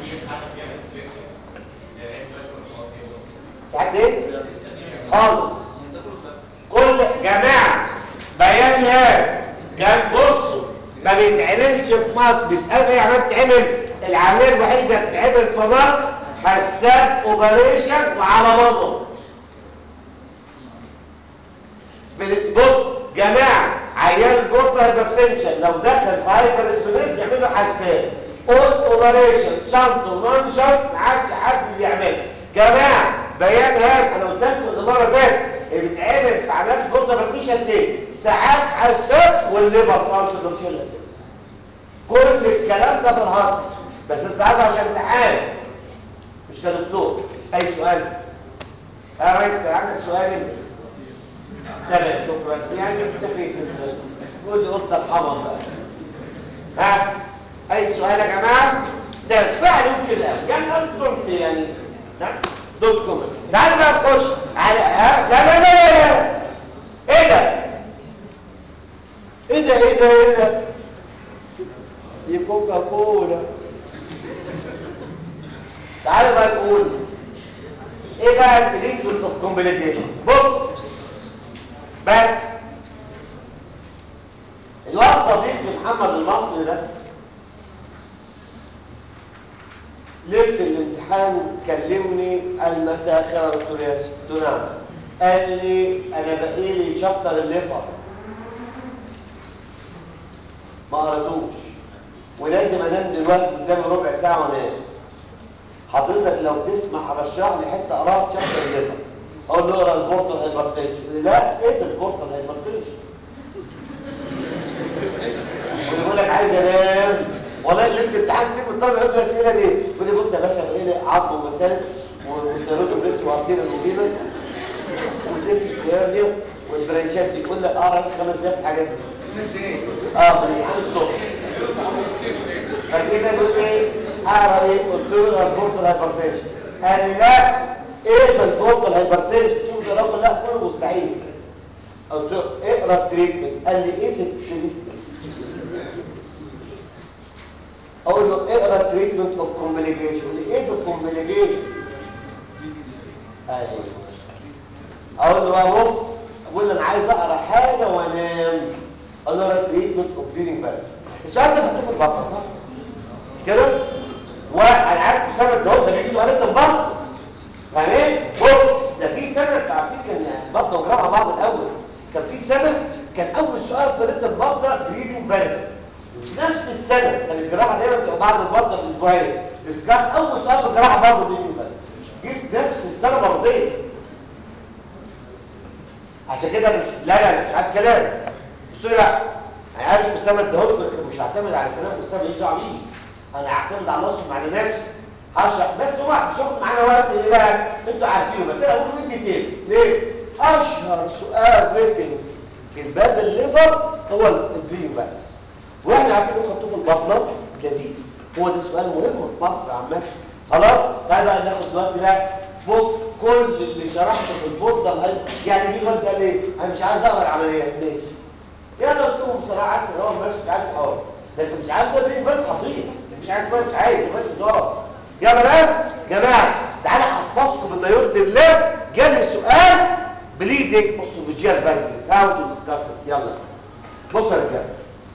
في حد ايه خالص كل جماعه بيان هاد كان بصوا ما بيتعملش في مصر بيسالوا ايه عمال تعمل العمليه الوحيده اللي بتتعمل في مصر حساب اوبريشن وعلى مضض بص جماعه عيان بورتا هايبرتنشن لو دخل في هايبر اسبريت يعملوا حساب اول اوبريشن شنط ونون شنط ما عادش حد بيعملها جماعه بيان هام انا قلت لكم المره اللي فاتت اللي بيتعمل في عمليات بورتا هايبرتنشن دي ساعات حساب والليفر كونسنتريشن اساس كل الكلام ده في الهارتس بس الساعات عشان امتحان مش كدكتور اي سؤال يا ريس عندك سؤال انت تمام شكرا يعني اكتفيت قول لي قلت الحمر بقى ها اي سؤال يا جماعه ده فعلا كده يعني انتم يعني نعم دوت كومنت تعالوا بقى نخش على ها لا لا لا لا ايه ده ايه ده ايه ده ايه ده دي كوكا كولا تعالوا بقى نقول ايه بقى التريتمنت اوف كومبليكيشن بص بس الواد صديقي محمد المصري ده ليله الامتحان كلمني المساخره دكتور ياسر قلت له نعم قال لي انا باقي لي شابتر الليفر ما قراتوش ولازم انام دلوقتي قدامي ربع ساعه وانام حضرتك لو تسمح ارشح لي حته اقراها شابتر الليفر اقول له اقرا البورتال هايبرتنشن لا ايه البورتال هايبرتنشن ويقول لك عايز انام والله اللي انت امتحان كتير من طالب يقول لي الاسئله دي يقول لي بص يا باشا بقى لي عظم ومسالك وسيروتو بريست وارتير الموبيلس والديست الكليرنيا والبرانشات دي كل اقرا خمس دقايق في الحاجات دي اه من الامتحان الصبح فكده بيقول ايه اقرا ايه قلت له البورتال هايبرتنشن قال لي لا ايه في البورتال هايبرتنشن تقول يا رب لا كله مستحيل قلت له اقرا التريتمنت قال لي ايه في التريتمنت اقول له اقرا التريتمنت اوف كومبليكيشن يقول لي ايه في الكومبليكيشن ايوه اقول له بص اقول له انا عايز اقرا حاجه وانام اقول له اقرا تريتمنت اوف بليدنج بس السؤال ده خدته في البطن صح كده وانا عارف سنه ده ده بيجي سؤال في البطن يعني ايه بص ده في سنه انتوا عارفين كان بطن وجراحه بعض الاول كان في سنه كان اول سؤال في ريت البطن بليدنج بارس نفس السنه كان الجراحه دايما بتبقى بعد البطن باسبوعين ديسكاس اول سؤال في الجراحه برضه بليدنج بارس جيت نفس السنه مرتين عشان كده مش لا لا مش عايز كلام بصوا لي بقى انا عارف اسامه الدهوت مش هعتمد على كلام اسامه ماليش دعوه بيه انا هعتمد على نفسي مع نفسي هشرح بس هو مش هاخد معانا وقت ايه بقى انتوا عارفينه بس انا هقول من ديتيلز ليه اشهر سؤال ريتنج في الباب الليفر هو البليدنج بس واحنا عارفين انه خدتوه في البطنه لذيذ هو ده سؤال مهم في مصر عامه خلاص تعالى بقى ناخد دلوقتي بقى بص كل اللي شرحته في البورده الهاي يعني مين قال قال ايه انا مش عايز اقرا العمليات ليه يا انا قلت لهم بصراحه عايز تقرا مش مش عايز اقرا لكن مش عايز تقرا بس هضيع مش عايز بقى مش عايز بس ضرب يا بنات جماعه تعالى احفظكم بالديورد الله جالي سؤال بليدنج اوستوفيجيال بارزيس هاو تو ديسكاس يلا بصوا يا رجاله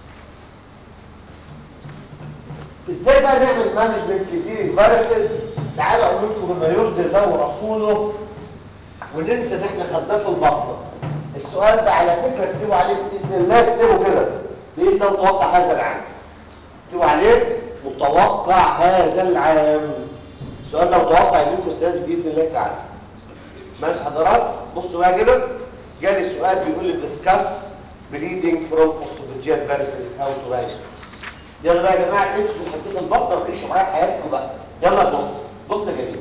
ازاي بقى نعمل مانجمنت للديرنج فيروسز تعالوا اقول لكم بما يرضي الله ورسوله وننسى ان احنا خدناه في البطنه السؤال ده على فكره اكتبوا عليه باذن الله اكتبوا كده باذن الله متوقع هذا العام اكتبوا عليه متوقع هذا العام السؤال ده متوقع يجيلكم السنه دي باذن الله تعالى ماشي حضرات بصوا بقى كده جالي سؤال بيقول لي ديسكاس بليدنج فروم اوستوفيجيال فيروسز هاو تو رايز يلا بقى يا جماعه انتوا حطيتوا البطه وعيشوا معايا حياتكم بقى يلا بص بص يا جميل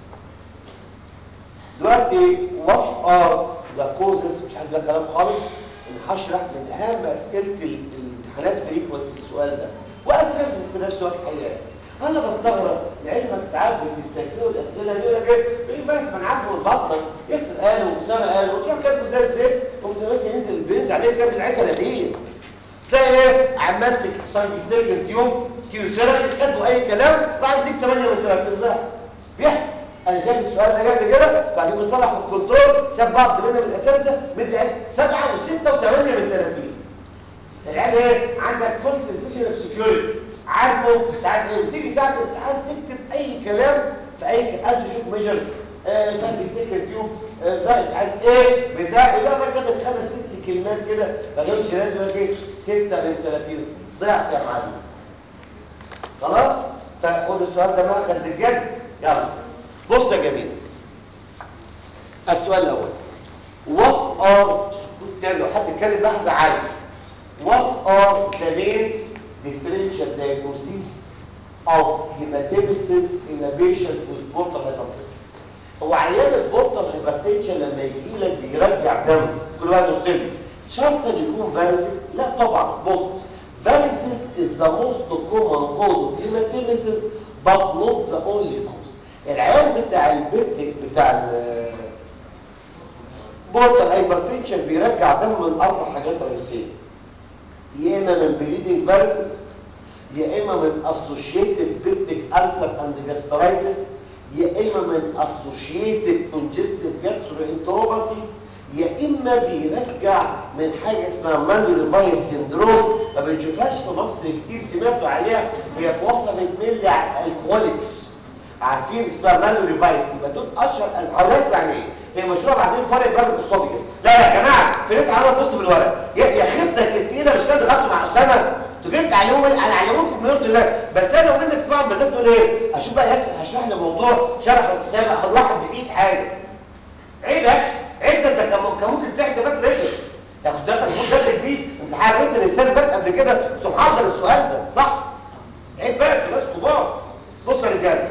دلوقتي وات ار ذا كوزز مش عايز بقى كلام خالص ان هشرح من اهم اسئله الامتحانات فريكونسي السؤال ده واسهل في نفس الوقت حياتي انا بستغرب لعلمك ساعات بتستكفلوا الاسئله دي يقول لك ايه ايه بس ما انا عارفه البطنه يحصل قالوا واسامه قالوا وتروح كاتبه زي الزيت قمت بس ينزل بينزل عليه كاتب ساعتها لذيذ تلاقي ايه عمال تكسر سيركل تيوب كيوسيرا كاتبوا اي كلام بعد ديك 8 من 30 ضعف بيحصل انا شايف السؤال ده جاي كده بعدين بصلح في الكنترول شاف بعض زمايلنا من الاساتذه مدي 7 و6 و8 من 30 العيال ايه عندك فول سنسيشن اوف سكيورتي عارفه تعرف ايه بتيجي ساعه الامتحان تكتب اي كلام في اي كلام تشوف ميجرز آه سايد ستيك تيوب آه مش عارف ايه بتاع يبقى انا كاتب خمس ست كلمات كده ما جابش لازم ايه 6 من 30 ضعت يا معلم خلاص فخد السؤال ده ماخذ الجد يلا بص يا جميل السؤال الاول what are تاني لو حد اتكلم لحظه عارف what are the main differential diagnoses of hematemesis in a patient with portal hypertension هو عيان البورتال هايبرتنشن لما يجي لك بيرجع دم كل واحد يوصل شرط ان يكون فاريسيس لا طبعا بص varices is the most common cause of hematemesis but not the only cause العيان بتاع البيبتيك بتاع البورتال هايبرتنشن بيرجع دم من اربع حاجات رئيسيه يا اما من بليدنج فاريسز يا اما من اسوشيتد بيبتيك ألسر اند جاسترايتس يا اما من اسوشيتد كونجستيف جاستروانتروباثي يا اما بيرجع من حاجه اسمها مانولي فايس سيندروم ما بنشوفهاش في مصر كتير سمعتوا عليها هي اتوصفت ملي الكوليكس عارفين اسمها مانولي فايس يبقى دول اشهر الحالات يعني ايه هي مشروع بعدين فرق باب القصادي كده لا يا جماعه في ناس عماله تبص بالورق يا يا خدتك التقيله مش كده دخلتوا مع اسامه تجيبت عليهم انا علموكم من يرضي الله بس انا ومنك تفهم بالذات تقول ايه اشوف بقى ياسر هشرح لي موضوع شرحه السابق خد واحد بايد حاجه عيبك عيب ده انت كان ممكن تلاقي حسابات رجل يا كنت داخل المفروض داخل بيه انت عارف انت الانسان اللي فات قبل كده كنت محضر السؤال ده صح عيب بقى انتوا ناس كبار بص يا رجاله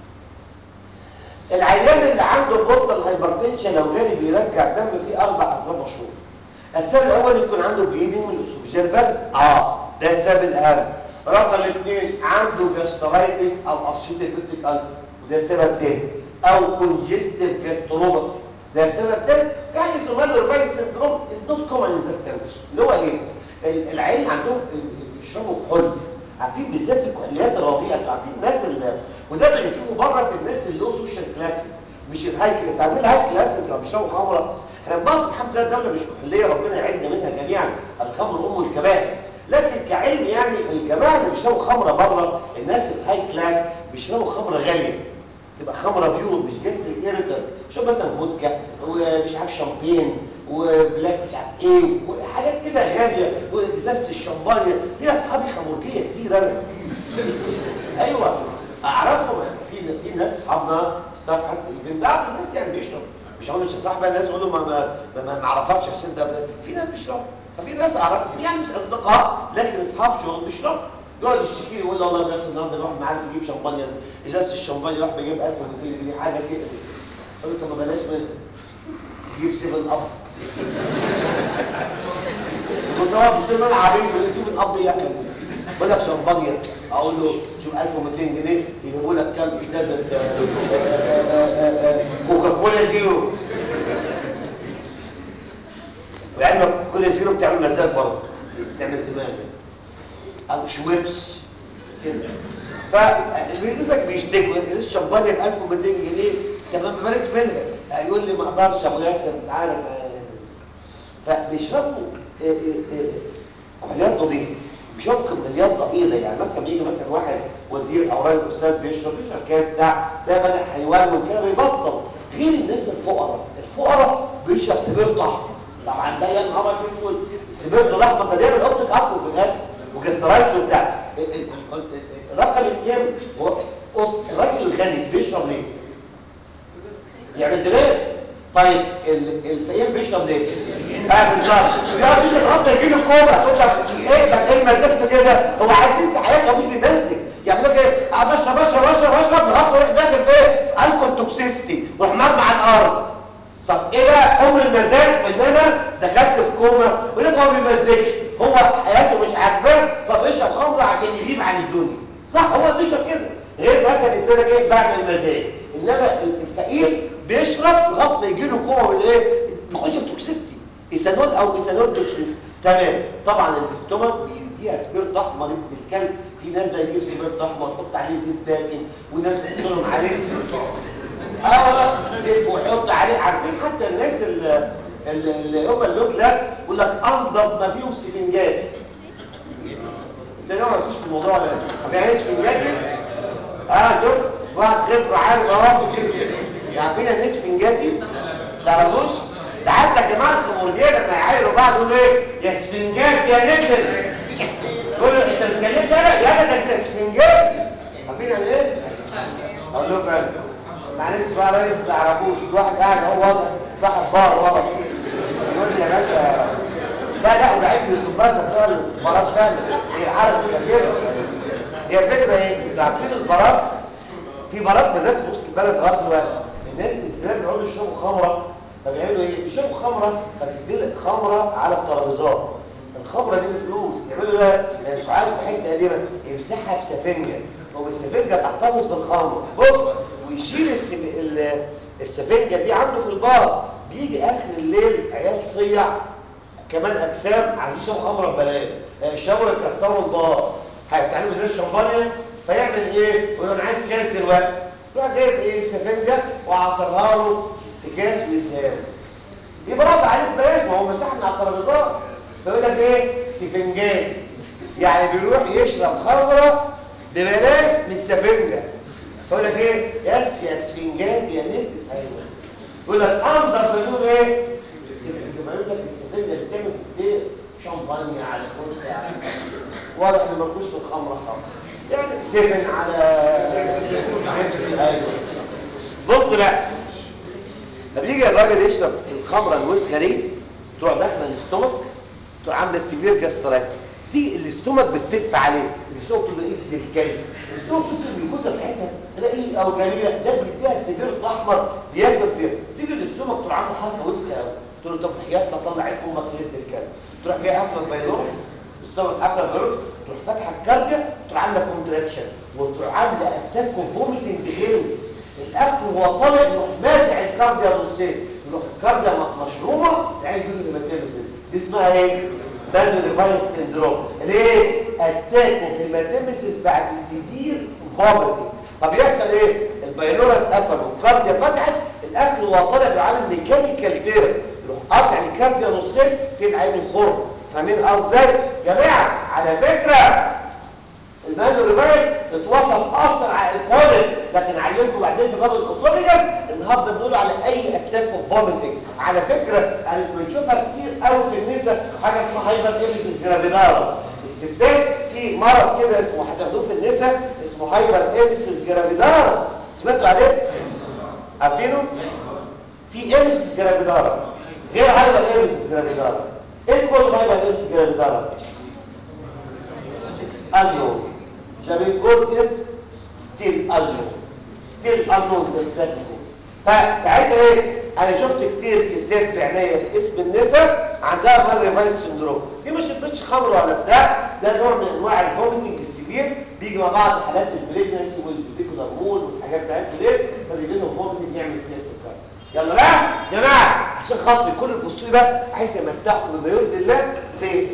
العيان اللي عنده بورتال هايبرتنشن لو جالي بيرجع دم فيه اربع اسباب مشهوره السبب الاول يكون عنده بليدنج من الاسوفيجيال فالس اه ده السبب الاهم رقم اثنين عنده جاسترايتس او ارشيتيك بيبتيك ألسر وده سبب تاني او كونجستيف جاستروباسي ده السبب ده يعني سومال ريفايس سندروم از نوت كومن ان ذات كانتري اللي هو ايه ال- العين عندهم ال- ال- بيشربوا كحول عارفين بالذات الكحوليات الرضيئه انتوا عارفين الناس اللي وده بنشوفه بره في الناس اللي له سوشيال كلاسز مش الهاي انت عارفين الهاي كلاس انت لما بيشربوا خمره احنا في مصر الحمد لله الدوله مش كحوليه ربنا يعزنا منها جميعا الخمر ام الكبائر لكن كعلم يعني الجماعه اللي بيشربوا خمره بره الناس الهاي كلاس بيشربوا خمره غاليه تبقى خمره بيور مش جاستريك ايريتر شوف مثلا فودكا ومش عارف شامبين وبلاك مش عارف ايه وحاجات كده غاليه وازازه الشمبانيا في اصحابي خمرجيه كتير انا ايوه اعرفهم في في ناس اصحابنا ستاف حتى من بعض الناس يعني بيشرب مش هقول مش صاحب الناس يقولوا ما ما ما, ما اعرفكش عشان ده في ناس بيشربوا ففي ناس اعرفهم يعني مش اصدقاء لكن اصحاب شغل بيشربوا يقعد يشتكي لي يقول لي والله بس النهارده الواحد معاه يجيب شمبانيا ازازه الشمبانيا الواحد بيجيب 1200 جنيه حاجه كده قلت طب ما بلاش منها جيب 7 اب كنت هو في السن العريض اللي يسيب الاب ياكل بقول لك شمبانيا اقول له شوف 1200 جنيه يجيبوا لك كام ازازه آه، آه، آه، آه، كوكاكولا زيرو ويعني كوكاكولا زيرو بتعمل مزاج برضه بتعمل دماغ او شويبس كده فالبيدوسك بيشتكوا ازازه شمبانيا ب 1200 جنيه تمام بلاش منها هيقول لي ما اقدرش ابو ياسر انت عارف آه، فبيشربوا آه، آه، آه، كحوليات ضديه بيشربوا كميات ضئيله يعني مثلا يجي مثلا واحد وزير او راجل استاذ بيشرب بيشرب كاس بتاع ده بدا حيوان وكده بيبطل غير الناس الفقراء الفقراء بيشرب سبيرت احمر طبعا ده يا نهار اسود السبيرت الاحمر ده بيعمل اوبتيك اكتر في الاخر وجسترايتس وبتاع ال- ال- ال- ال- رقم اثنين هو أص- الراجل الغني بيشرب ليه؟ يعمل دماغ طيب ال- الفقير بيشرب ليه؟ اه بالظبط بيقعد يشرب لغايه يجي له كوبا تقول لك ايه ده ايه مزجته كده هو عايز ينسى حياته هو مش بيمزج يعني لك ايه قاعد اشرب اشرب اشرب اشرب لغايه ما يروح داخل ايه الكول توكسيستي ويروح مرمى على الارض طب ايه بقى عمر المزاج ان انا دخلت في كوما يقول لك هو ما بيمزجش هو حياته مش عاجباه فبيشرب خمره عشان يغيب عن الدنيا صح هو بيشرب كده غير مثلا ان انا جاي بعمل مزاج انما الفقير بيشرب لغايه ما يجي له كوما من ايه بيخش في توكسيستي ايثانول او ايثانول توكسيستي تمام طبعا الاستومك بيديها سبيرت احمر ابن الكلب في ناس بقى يجيب سبيرت احمر يحط عليه زيت داكن وناس بيحط لهم عليه اه زيت ويحط عليه عارفين حتى الناس اللي اللي هم اللو كلاس يقول لك انضف ما فيهم سفنجات ده نوع مفيش في الموضوع ده طب يعني ايه سفنجات اه شوف واحد خبره عارف اهو يعني فينا ناس سفنجاتي تعرفوش ده حتى الجماعه الخمرجيه لما يعايروا بعض يقولوا ايه يا سفنجات يا نجل يقولوا انت اتكلمت انا يا ده انت سفنجات عارفين يعني ايه اقول لكم انا معلش بقى يا ريس ما تعرفوش في واحد قاعد اهو صاحب بار ورا يقول لي يا باشا لا لا وبعيد من الصباصه بتوع البارات فعلا هي العالم كده كده هي فكره ايه انتوا عارفين البارات في بارات بالذات في وسط البلد لغايه دلوقتي الناس الزمان بيقعدوا يشربوا خمره فبيعملوا ايه؟ بيشربوا خمره فبتدي لك خمره على الترابيزات الخمره دي بفلوس يعملوا ده يعني مش عارف في حته قديمه يمسحها بسفنجه والسفنجه تحتفظ بالخمر بص ويشيل السف... ال- السفنجه دي عنده في البار بيجي اخر الليل عيال صيع كمان اجسام عايزين يشربوا خمره ببلاش يشربوا يكسروا البار هيتعملوا زي الشمبانيا فيعمل ايه؟ يقول له انا عايز كاس دلوقتي يروح جايب ايه سفنجه وعصرها له في كاس ويديها له دي برافو عليك بلاش ما هو مسحنا على الترابيزات فيقول لك ايه سفنجات يعني بيروح يشرب خمره ببلاش من السفنجه فيقول لك ايه يس يا سفنجات يا نت ايوه يقول لك انضف منهم ايه سفنجه ما يقول لك السفنجه اللي بتعمل ايه شمبانيا على فودكا على واضح ان ملكوش في الخمره خالص يعني سفن على بيبسي ايوه بص بقى لما يجي الراجل يشرب الخمره الوسخه دي تروح داخله الاستومك تروح عامله سيفير جاسترايتس تيجي الاستومك بتتف عليه الاستومك تبقى ايه الكلب الاستومك شوف الجلوكوزا بتاعتها رقيقه او جميله ده بيديها السيفير الاحمر بياكل فيها تيجي الاستومك تروح عامله حركه وسخه قوي تقول له طب حياتك طلع عين امك لد الكلب تروح جاي قافله البيلورس الاستومك قافله البيلورس تروح فاتحه الكارديا تروح عامله كونتراكشن وتروح عامله اتاك فوميتنج غل الاكل هو طالع يروح مازع الكارديا نصين يروح الكارديا م- مشرومه العين دول اللي بتلمس دي اسمها ايه بانو ريفايس سيندروم ليه اتاك اوف هيماتيمسيس بعد سيفير فوميتنج طب يحصل ايه البايلورس قفل والكارديا فتحت الاكل وهو طالع بيعمل ميكانيكال تير يروح قاطع الكارديا نصين في العين الخرم فاهمين قصدي ازاي يا جماعه على فكره المانو ريفايس اتوصف اسرع الكوليج لكن علمكم بعدين في باب الاسوفيجاس النهارده بنقول على اي اتاك اوف فوميتنج على فكره انا بنشوفها كتير قوي في النساء حاجه اسمها هايبر ايبسيس جرافيدارا الستات في مرض كده اسمه هتاخدوه في النساء اسمه هايبر ايبسيس جرافيدارا سمعتوا عليه عارفينه في ايبسيس جرافيدارا غير هايبر ايبسيس جرافيدارا ايه الكود هايبر ايبسيس جرافيدارا unknown. Jamil code is still unknown. Still unknown the exact code. فساعتها ايه؟ انا شفت كتير ستات بعناية في اسم النساء عندها مال ريفايس سندروم دي مش بتش خمر ولا بتاع ده نوع من انواع الفوميتنج السيفير بيجي مع بعض حالات البريجنسي والفيزيكولار مول والحاجات بتاعتها دي فبيجي لهم فوميتنج يعمل كده في الكارت يلا بقى يا جماعه عشان خاطر كل البصوا بقى عايز امتعكم بما يرضي الله في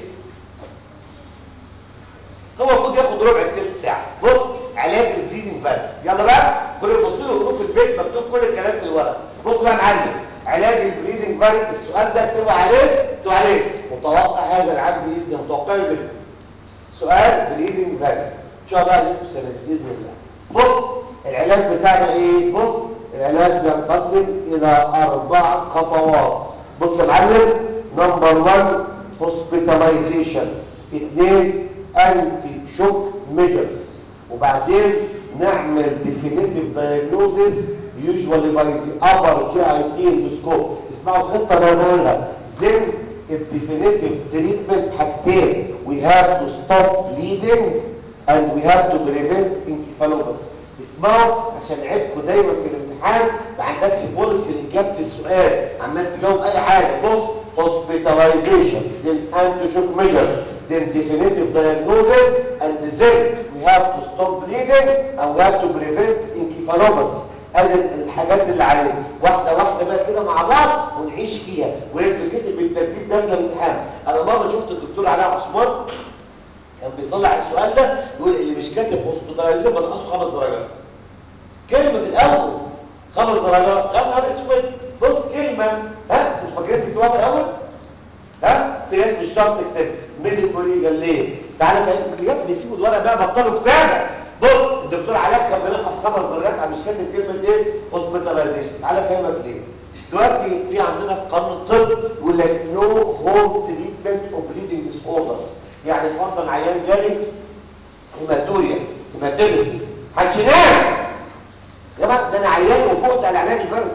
هو المفروض ياخد ربع ثلث ساعه بص علاج البليدنج بس يلا بقى كل بص له هدوء في البيت مكتوب كل الكلام في الورق بص بقى يا معلم علاج البليدنج بارد السؤال ده اكتبوا عليه اكتبوا عليه متوقع هذا العام باذن الله متوقع جدا سؤال بليدنج بارد ان شاء الله عليكم السنه باذن الله بص العلاج بتاعنا ايه بص العلاج بينقسم الى اربع خطوات بص يا معلم نمبر 1 هوسبيتاليزيشن اثنين انتي شوك ميجرز وبعدين نعمل definitive diagnosis usually by the upper GIT endoscope اسمعوا الخطه اللي انا بقولها then الديفينيتيف تريتمنت حاجتين we have to stop bleeding and we have to prevent encephalopathy اسمعوا عشان عيبكم دايما في الامتحان ما عندكش بوليسي لاجابه السؤال عمال تجاوب اي حاجه بص hospitalization then anti-shock measures then definitive diagnosis and then we have to stop bleeding and we have to prevent encephalopathy ادي الحاجات اللي علينا واحده واحده بقى كده مع بعض ونعيش فيها ولازم كتب بالترتيب ده في الامتحان انا مره شفت الدكتور علاء عثمان كان بيصلح السؤال ده يقول اللي مش كاتب هوسبيتاليزيشن بنقصه خمس درجات كلمه في الاول خمس درجات يا نهار اسود بص كلمه ها انتوا فاكرين تكتبوها في الاول ها في ناس مش شرط تكتب ميدل كوليجا ليه تعالى فاهم يا ابني سيبوا الورق بقى بطلوا كتابه بص الدكتور علاء كان بينقص خمس درجات على مش كاتب كلمه ايه هوسبيتاليزيشن تعالى افهمك ليه دلوقتي في عندنا في قانون الطب يقول لك نو هوم تريتمنت اوف بليدنج ديس اوردرز يعني فرضا عيان جالي هيماتوريا هيماتيمسيس هتشنام يا جماعه ده انا عيان وفوقت على علاج البرد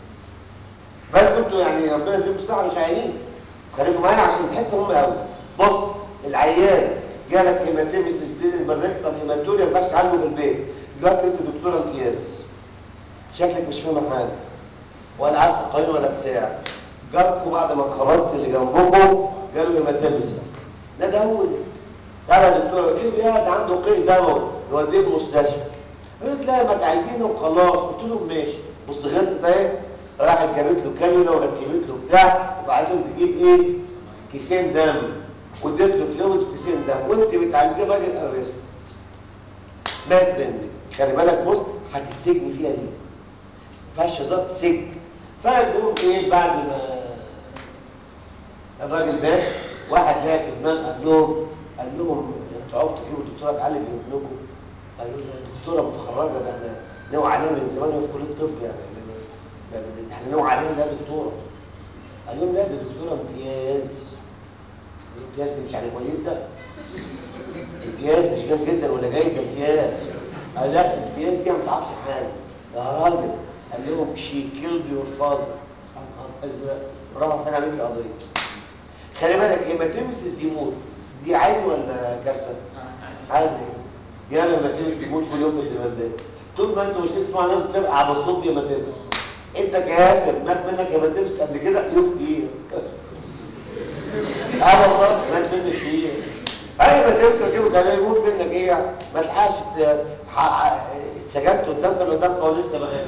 بل كنتوا يعني ربنا يديكم الصحه مش عيانين خليكم معايا عشان الحته مهمه قوي بص العيان جالك هيماتيمسيس بليدنج بالريكتم هيماتوريا ما ينفعش تعالجه في البيت دلوقتي انت دكتوره امتياز شكلك مش فاهمه حاجه ولا عارفه قانون ولا بتاع جاركم بعد ما اتخرجت اللي جنبكم جاله هيماتيمسيس لا ده هو ده قال يا دكتور ايه يا ده عنده قيء دموي نوديه المستشفى قلت لا ما تعالجينه وخلاص قلت له ماشي بص غلطت ايه راحت جابت له كاميرا وركبت له بتاع وبعدين تجيب ايه كيسين دم واديت له فلوس كيسين دم وانت بتعالجيه راجل ارست مات منك خلي بالك بص هتتسجني فيها دي ما فيهاش هزار سجن فالمهم ايه بعد ما الراجل مات واحد لقى في دماغ قال لهم قال لهم انتوا عاوزوا تجيبوا دكتوره تعالج ابنكم قالوا له دكتوره متخرجه ده احنا نوع عليها من زمان وهي في كليه الطب يعني يعني احنا نوع عليها لا دكتوره قال لهم لا دي دكتوره امتياز امتياز دي مش يعني كويسه امتياز مش جيد جدا ولا جيد ده امتياز قال لا امتياز دي ما تعرفش حاجه يا راجل قال لهم شي كيلد يور فازر ازرق راح فين عليك قضيه خلي بالك هيماتيمسيس يموت دي عادي ولا كارثه عادي يا لما تمسك يموت كل يوم بالدماغ طول ما انت مش تسمع ناس بتبقى على الصوت هيماتيمسيس انت كياسر مات منك هيماتيمسيس قبل كده يوم كتير اه والله مات منك كتير اي ما تمسك كده كان يموت منك ايه ما تلحقش سجدت قدام في الضغط ولسه بغير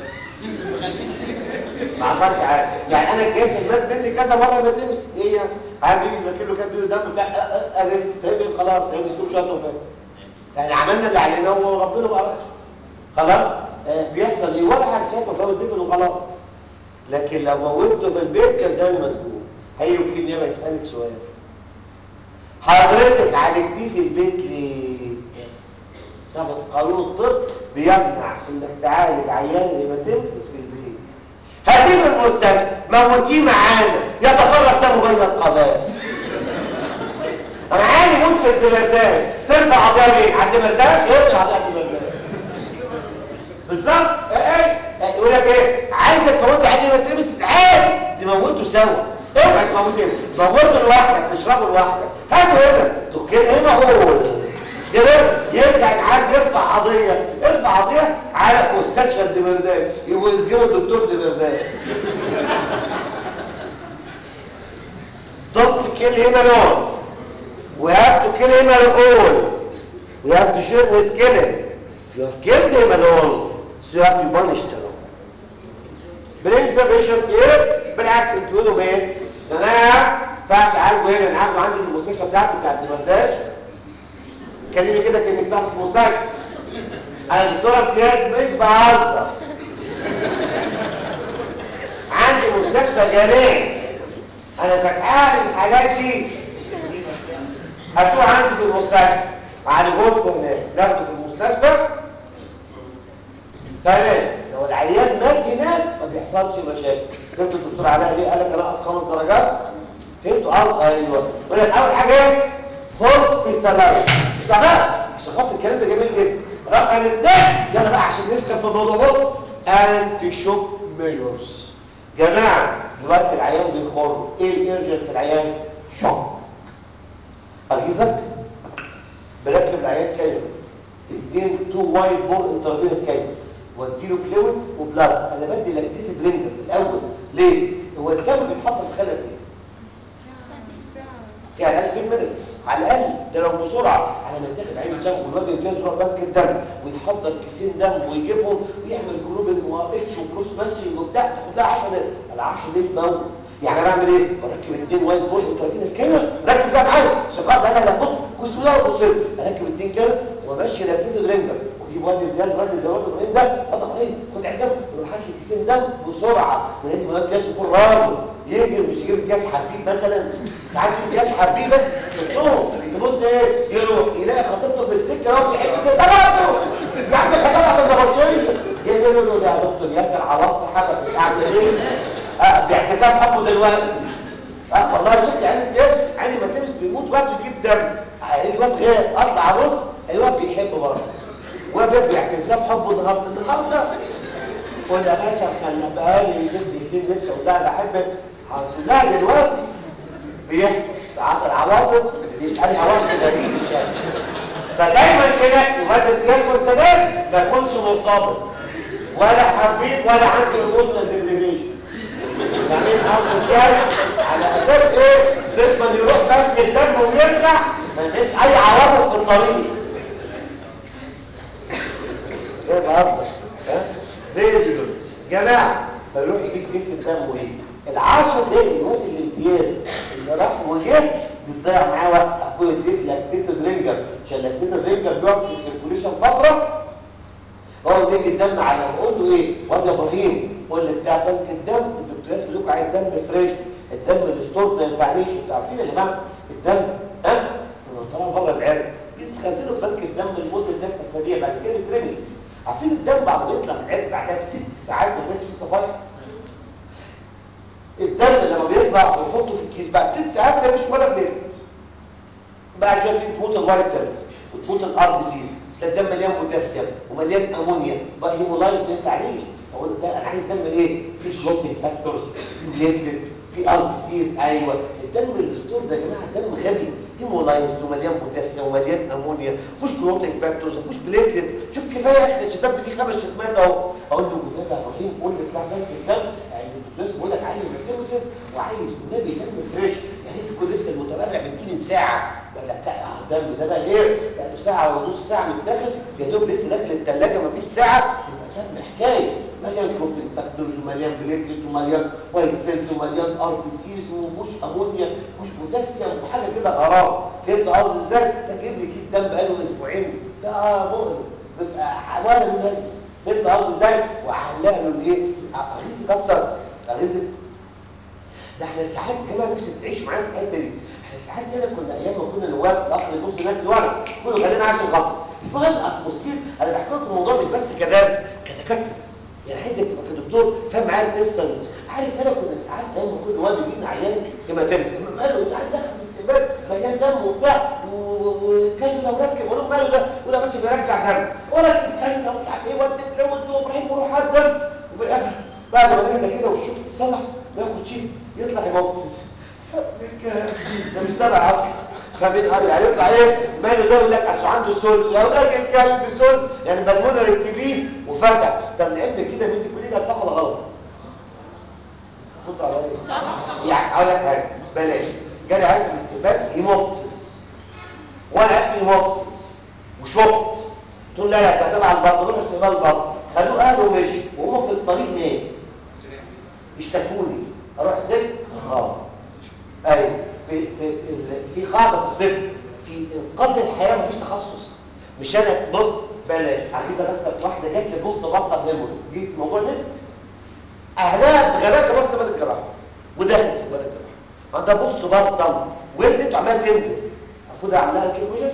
ما عملش حاجه يعني انا جاي في المات مني كذا مره ما تمس ايه يعني عارف يجي يركب له كام كيلو دم بتاع ارست فاهم خلاص يعني دكتور شاطر فاهم يعني عملنا اللي علينا وربنا ما قررش خلاص آه بيحصل ايه ولا حاجه شايفه فهو الدفن وخلاص لكن لو موته في البيت كان زي مسجون هيجي النيابه يسالك سؤال حضرتك عالجتيه في البيت ليه؟ ثبت قانون الطب بيمنع انك تعالج عيان هيماتيمسس في البيت هتيجي المستشفى موتيه معانا يتفرق دمه بين القضايا انا عيني موت في الدمرداش ترفع قضيه مين؟ على الدمرداش يرفع قضيه على الدمرداش بالظبط ايه ايه يقول لك ايه عايزك تموت عيان هيماتيمسس عادي تموته سوا اوعى تموته موته لوحدك تشربه لوحدك هاته هنا تكل هنا هو كده يرجع عايز يرفع قضيه ارفع قضيه على مستشفى الدمرداش يبقوا يسجنوا الدكتور دمرداش Don't kill him alone. We have to kill him alone. We have to shoot with killing. If you have killed him alone, so you have to punish alone. Brings the patient here, بالعكس انتوا تقولوا ايه؟ ده انا ما ينفعش عالجه هنا انا عالجه عندي في المستشفى بتاعتي بتاعت الدمرداش كلمي كده كانك صاحب في المستشفى انا دكتوره امتياز مش بهزر عندي مستشفى جامعي انا فاتحه الحاجات دي هاتوه عندي في المستشفى عالجوكم هناك ناخده في المستشفى تمام لو العيان مات هناك ما بيحصلش مشاكل فهمت الدكتور علاء ليه قال لك انا ناقص خمس درجات فهمتوا اه ايوه يقول لك اول حاجه هوسبيتالايز مش بقى عشان خاطر الكلام ده جميل جدا رقم اثنين يلا بقى عشان نسخن في الموضوع بص انتي شوك ميجرز جماعه دلوقتي العيان بيخر ايه الارجنت في العيان شوك ارجيزك بركب العيان كاينه اثنين تو وايت بور انترفينس كاينه واديله فلويدز وبلاد انا بدي لاكتيتد رينجر في الاول ليه هو الدم بيتحط في خلل ايه في اقل 10 مينتس على الاقل ده لو بسرعه على ما يتاخد عين الدم والواد يجهز يروح بنك الدم ويتحضر كيسين دم ويجيبهم ويعمل جروبنج واتش وكروس ماتشنج وبتاع تاخد لها 10 دقايق ال 10 دقايق بموت يعني انا بعمل ايه؟ بركب اثنين وايت بول وترافين سكينر ركز بقى معايا شقاق ده لا بص كويس لا بص اركب اثنين كده وامشي لاكتيد رينجر واجيب واد الجهاز راجل ده راجل الرين ده اضغط عليه خد عين دم ويروح حاطط كيسين دم بسرعه ولازم الواد الجهاز يكون راجل يجي مش يجيب الجهاز حبيب مثلا ساعات يجيب جهاز حبيبه شفتهم تبص ايه يروح يلاقي خطيبته في السكه اهو في حته كده برضه يا عم خلاص على النبطشيه يقول له يا دكتور ياسر عوضت حاجه في القعده ليه؟ اه باعتكاف حقه دلوقتي اه والله شفت عيال الجهاز عيني ما تلبس بيموت وقت يجيب دم الواد غير اطلع ابص الواد بيحب برضه وبيبقى باعتكاف حبه النهارده النهارده قول يا باشا كان بقالي ست ايدين لسه وده بحبك لا دلوقتي بيحصل ساعات العواطف بيبقى لها وقت غريب الشكل فدايما كده يبقى الجهاز والتدين ما يكونش مرتبط ولا حبيب ولا عندي ايموشنال ديبريفيشن يعني اخد الجهاز على اساس ايه تضمن يروح بنك الدم ويرجع ما يعملش اي عواطف في الطريق ايه بهزر ها ليه دول جماعه فيروح يجيب كيس الدم وايه العشر دقايق الوقت الامتياز اللي راح وجه بتضيع معاه وقت اكون اديت لاكتيتد رينجر عشان لاكتيتد رينجر بيقعد في السيركوليشن فتره هو بيجي الدم على اقول له ايه واد يا ابراهيم قول لي بتاع بنك الدم الدكتور ياسر لكم عايز دم فريش الدم الستور ما ينفعنيش انتوا عارفين يا جماعه الدم ها لما طلع بره العرق بيتخزنوا في بنك الدم لمده ثلاث اسابيع بعد كده بيترمي عارفين الدم بعد ما يطلع من العرق بعدها بست ساعات ما بيبقاش فيه صفايح الدم لما بيطلع ويحطه في الكيس بعد ست ساعات ما فيش ولا بليفت بعد شويه تموت الوايت سيلز وتموت الار بي سيز تلاقي الدم مليان بوتاسيوم ومليان امونيا بقى هيمولايز ما ينفعنيش اقول ده انا عايز دم ايه في كلوتيك فاكتورز في بليتلتس في ار بي سيز ايوه الدم الستور ده يا جماعه دم غبي هيمولايز ومليان بوتاسيوم ومليان امونيا مفيش كلوتيك فاكتورز مفيش بليتلتس شوف كفايه يا اخي شتمت فيه خمس شتمات اهو اقول له مدافع ابراهيم قول لي بتاع بنك الدم يعني الدكتور بيقول لك عايز الكيموسيس وعايز النبي دم فريش يعني انت كل لسه المتبرع بتجي من ساعه ولا بتاع اه دم ده بقى ايه ساعه ونص ساعه متدخل يا دوب لسه داخل الثلاجه مفيش ساعه يبقى كان حكايه مليان كوبين فاكتورز ومليان بليتلت ومليان وايت سيلز ومليان ار بي سيز ومش امونيا مش بوتاسيوم وحاجه كده غرام فهمت قصدي ازاي؟ ده جايب لي كيس دم بقاله اسبوعين ده مؤلم بيبقى حوالي من هذه فهمت قصدي ازاي؟ وهنلاقي له الايه؟ اغيظ اكتر اغيظ ده احنا ساعات كمان نفسي تعيش معانا في الحته دي احنا ساعات كده كنا ايام ما كنا نواب الاخ اللي يبص هناك لورا كله خلينا عايش الغلط اسمها الاتموسفير انا بحكي لكم الموضوع مش بس كدرس كدكاتره يعني عايزك تبقى كدكتور فاهم معايا القصه دي عارف انا كنا ساعات ايام ما كل واد يجينا عيان كما تم لما قالوا عايز دخل الاستقبال مليان دم وبتاع وكان لو ركب قالوا ماله ده يقول يا باشا بيرجع دم وركب كان لو مش عارف ايه ودي بلوز وابراهيم وروح هات دم وفي الاخر بعد ما نهدى كده والشوك يتصلح ناخد شيء يطلع يموت ده مش تبع اصلا فمن يعني يطلع ايه ماله ده يقول لك اصل عنده سل لو راجل كلب سل يعني بالمونر التبيه وفتح طب العلم كده مين كل ده صح ولا غلط؟ على ايه؟ يعني اقول لك حاجه بلاش جالي عارف الاستقبال هيموبسيس وانا عارف هيموبسيس وشفت تقول لا لا ده تبع البطن روح استقبال البطن خلوه اهله ومشي وهم في الطريق نام يشتكوني اروح سجن اه ايوه في في في قاعده في الطب في انقاذ الحياه مفيش تخصص مش انا بص بلاش عايز اكتب واحده جات لي بوست بطه ميموري دي موضوع ناس اهلها بغباء بوست بطه الجراحه ودخلت سباله الجراحه عندها بوست بطه ولدت وعمال تنزل المفروض اعملها كيف وجهه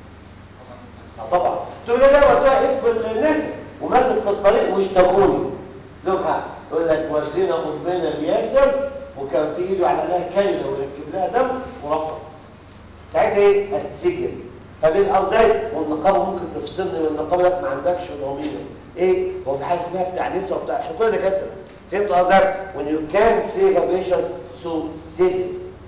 اه طبعا تقول لي لا ودوها اسم الناس وماتت في الطريق واشتكوني لهم حق يقول لك ودينا قدامنا بياسر وكان في ايده على لها كلمه وركب لها دم ورفض ساعتها ايه هتسجن فبين ازاي والنقابه ممكن تفصلني من النقابه لك ما عندكش ضمير ايه هو في حاجه اسمها بتاع نسا وبتاع احنا كلنا دكاتره فهمت ازاي when you can save a patient so save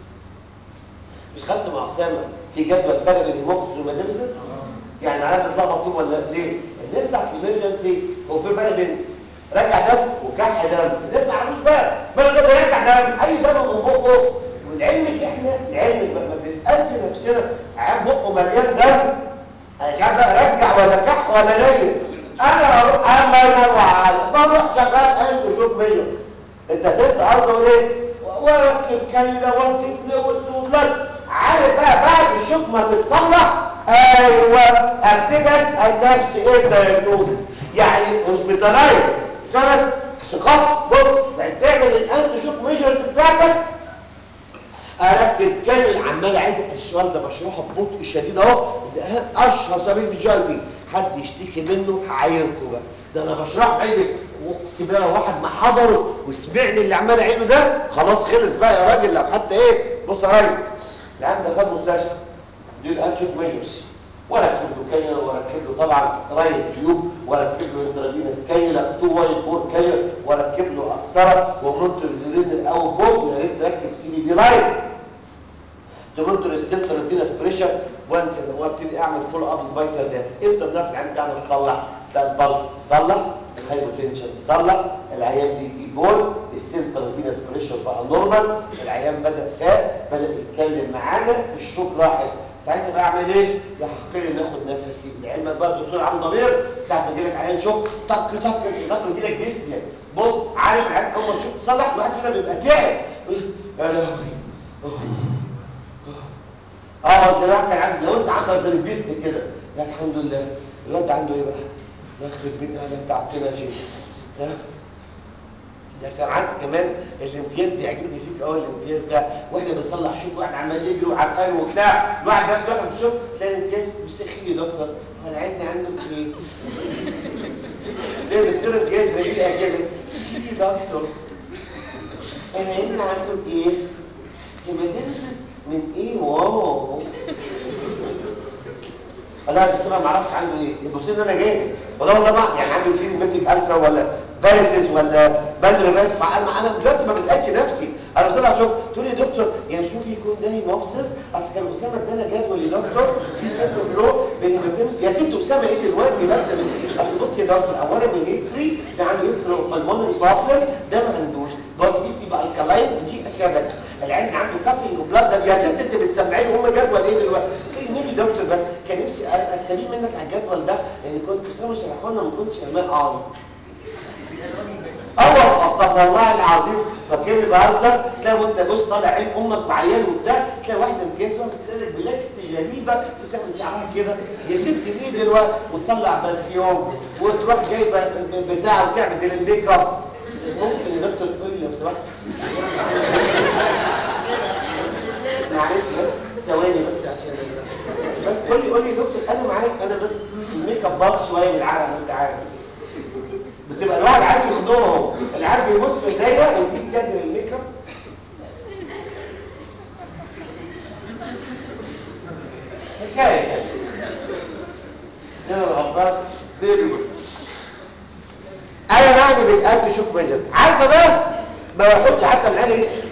مش خدت مع اسامه في جدول فرق بين الموكس والمدرسس يعني عارف تطلع فيه ولا ليه الناس بتاعت الامرجنسي هو في فرق بين رجع دم وكح دم الناس ما عرفوش بقى ما ده بيرجع دم اي دم من بقه ولعلمك احنا لعلمك ما بنسالش نفسنا عيان بقه مليان دم انا مش عارف بقى رجع ولا كح ولا نايم انا اروح اما ينور على بروح شغال قلب وشوف منه انت فهمت قصده ايه واركب كلمه واركب والتولد عارف بقى بعد الشوك ما تتصلح ايوه ابتدي اسال نفسي ايه الدايجنوزس يعني هوسبيتالايز اسمها بس عشان خاطر بص يعني تعمل الانت شوك ميجرز بتاعتك اركب كامل عمال اعد السؤال ده بشرحه ببطء شديد اهو ده اهم اشهر سبيل في جي دي حد يشتكي منه هعايركم بقى ده انا بشرحه عايزك اقسم بالله واحد ما حضره وسمعني اللي عمال اعيده ده خلاص خلص بقى يا راجل لو حتى ايه بص يا ريس العم ده خد مستشفى دي الان شوف ميجرز وركب له كانيولا وركب له طبعا رايل تيوب وركب له انترافينس كانيولا تو وايت بور كانيولا وركب له قسطره ومونتور اليورين الاول فوق يا ريت تركب سي بي بي لاين تمونتور السنتر فينس بريشر وانس ان هو ابتدي اعمل فول اب الفيتال داتا امتى بنعرف العيان بتاعنا تصلح ده البلس تصلح الهايبوتنشن تصلح العيان بيجي جول السنتر فينس بريشر بقى نورمال العيان بدا فاق بدا يتكلم معانا الشوك راحت ساعتها بعمل ايه يا حقيقي ناخد نفسي لعلمك بقى الدكتور عنده ضمير ساعه ما يجيلك عيان شوك طق طق لغايه ما يجيلك ديسنيا بص عارف العيان اول ما الشوك تصلح الواحد فينا بيبقى تعب يا لهوي اه الجراح كان عنده لو انت عندك زي الجسم كده يا الحمد لله الواد عنده ايه بقى يخرب بيت اهلك بتاعتنا يا شيخ ها ده ساعات كمان الامتياز بيعجبني فيك قوي الامتياز ده واحنا بنصلح شوك واحد عمال يجري وعرقان وبتاع الواحد ده داخل في الشوك تلاقي الامتياز بيسخن يا دكتور هو العين عندك ايه؟ ليه دكتور الامتياز بيجي كده بيسخن يا دكتور العين عندك ايه؟ هيماتيمسيس من ايه واو لا الدكتور ما اعرفش عنده ايه يبص ان انا جاي والله والله ما يعني عنده كلينيك ميديك ألسر ولا فارسز ولا بندر بس فانا انا دلوقتي ما بسالش نفسي انا بسال اشوف تقول لي يا دكتور يعني مش ممكن يكون ده هيموبسس اصل كان اسامه ادانا جدول يا دكتور في سنتر برو بنهيماتيمس يا ست اسامه ايه دلوقتي بس اصل بص يا دكتور اولا بالهيستوري ده عنده هيستوري اوف بالمونري بروبلم ده ما عندوش بس دي تبقى الكلاين دي اسيادك العين عنده كافينج وبلاد ده يا ست انت بتسمعين هم جدول ايه دلوقتي مين دكتور بس كان نفسي است العظيم اول طب والله العظيم فاكرني بهزر تلاقي وانت بص طالع عين امك بعيان وبتاع تلاقي واحده امتياز واقفه تسلك بلاكس غريبه وتعمل شعرها كده يا ست ايه دلوقتي وتطلع برفيوم وتروح جايبه ب- بتاع وتعمل الميك اب ممكن يا دكتور تقول لي لو سمحت معلش بس ثواني بس عشان بس قول لي قول لي يا دكتور انا معاك انا بس الميك اب باظ شويه من العرق وانت عارف بتبقى الواحد عايز يخدمه اهو اللي عارف يبص في ايديا ويجيب جد الميك اب حكايه زي الغفار فيري جود انا معني بالقلب شوف مجلس عارفه بقى ما ياخدش حتى من انا اسمي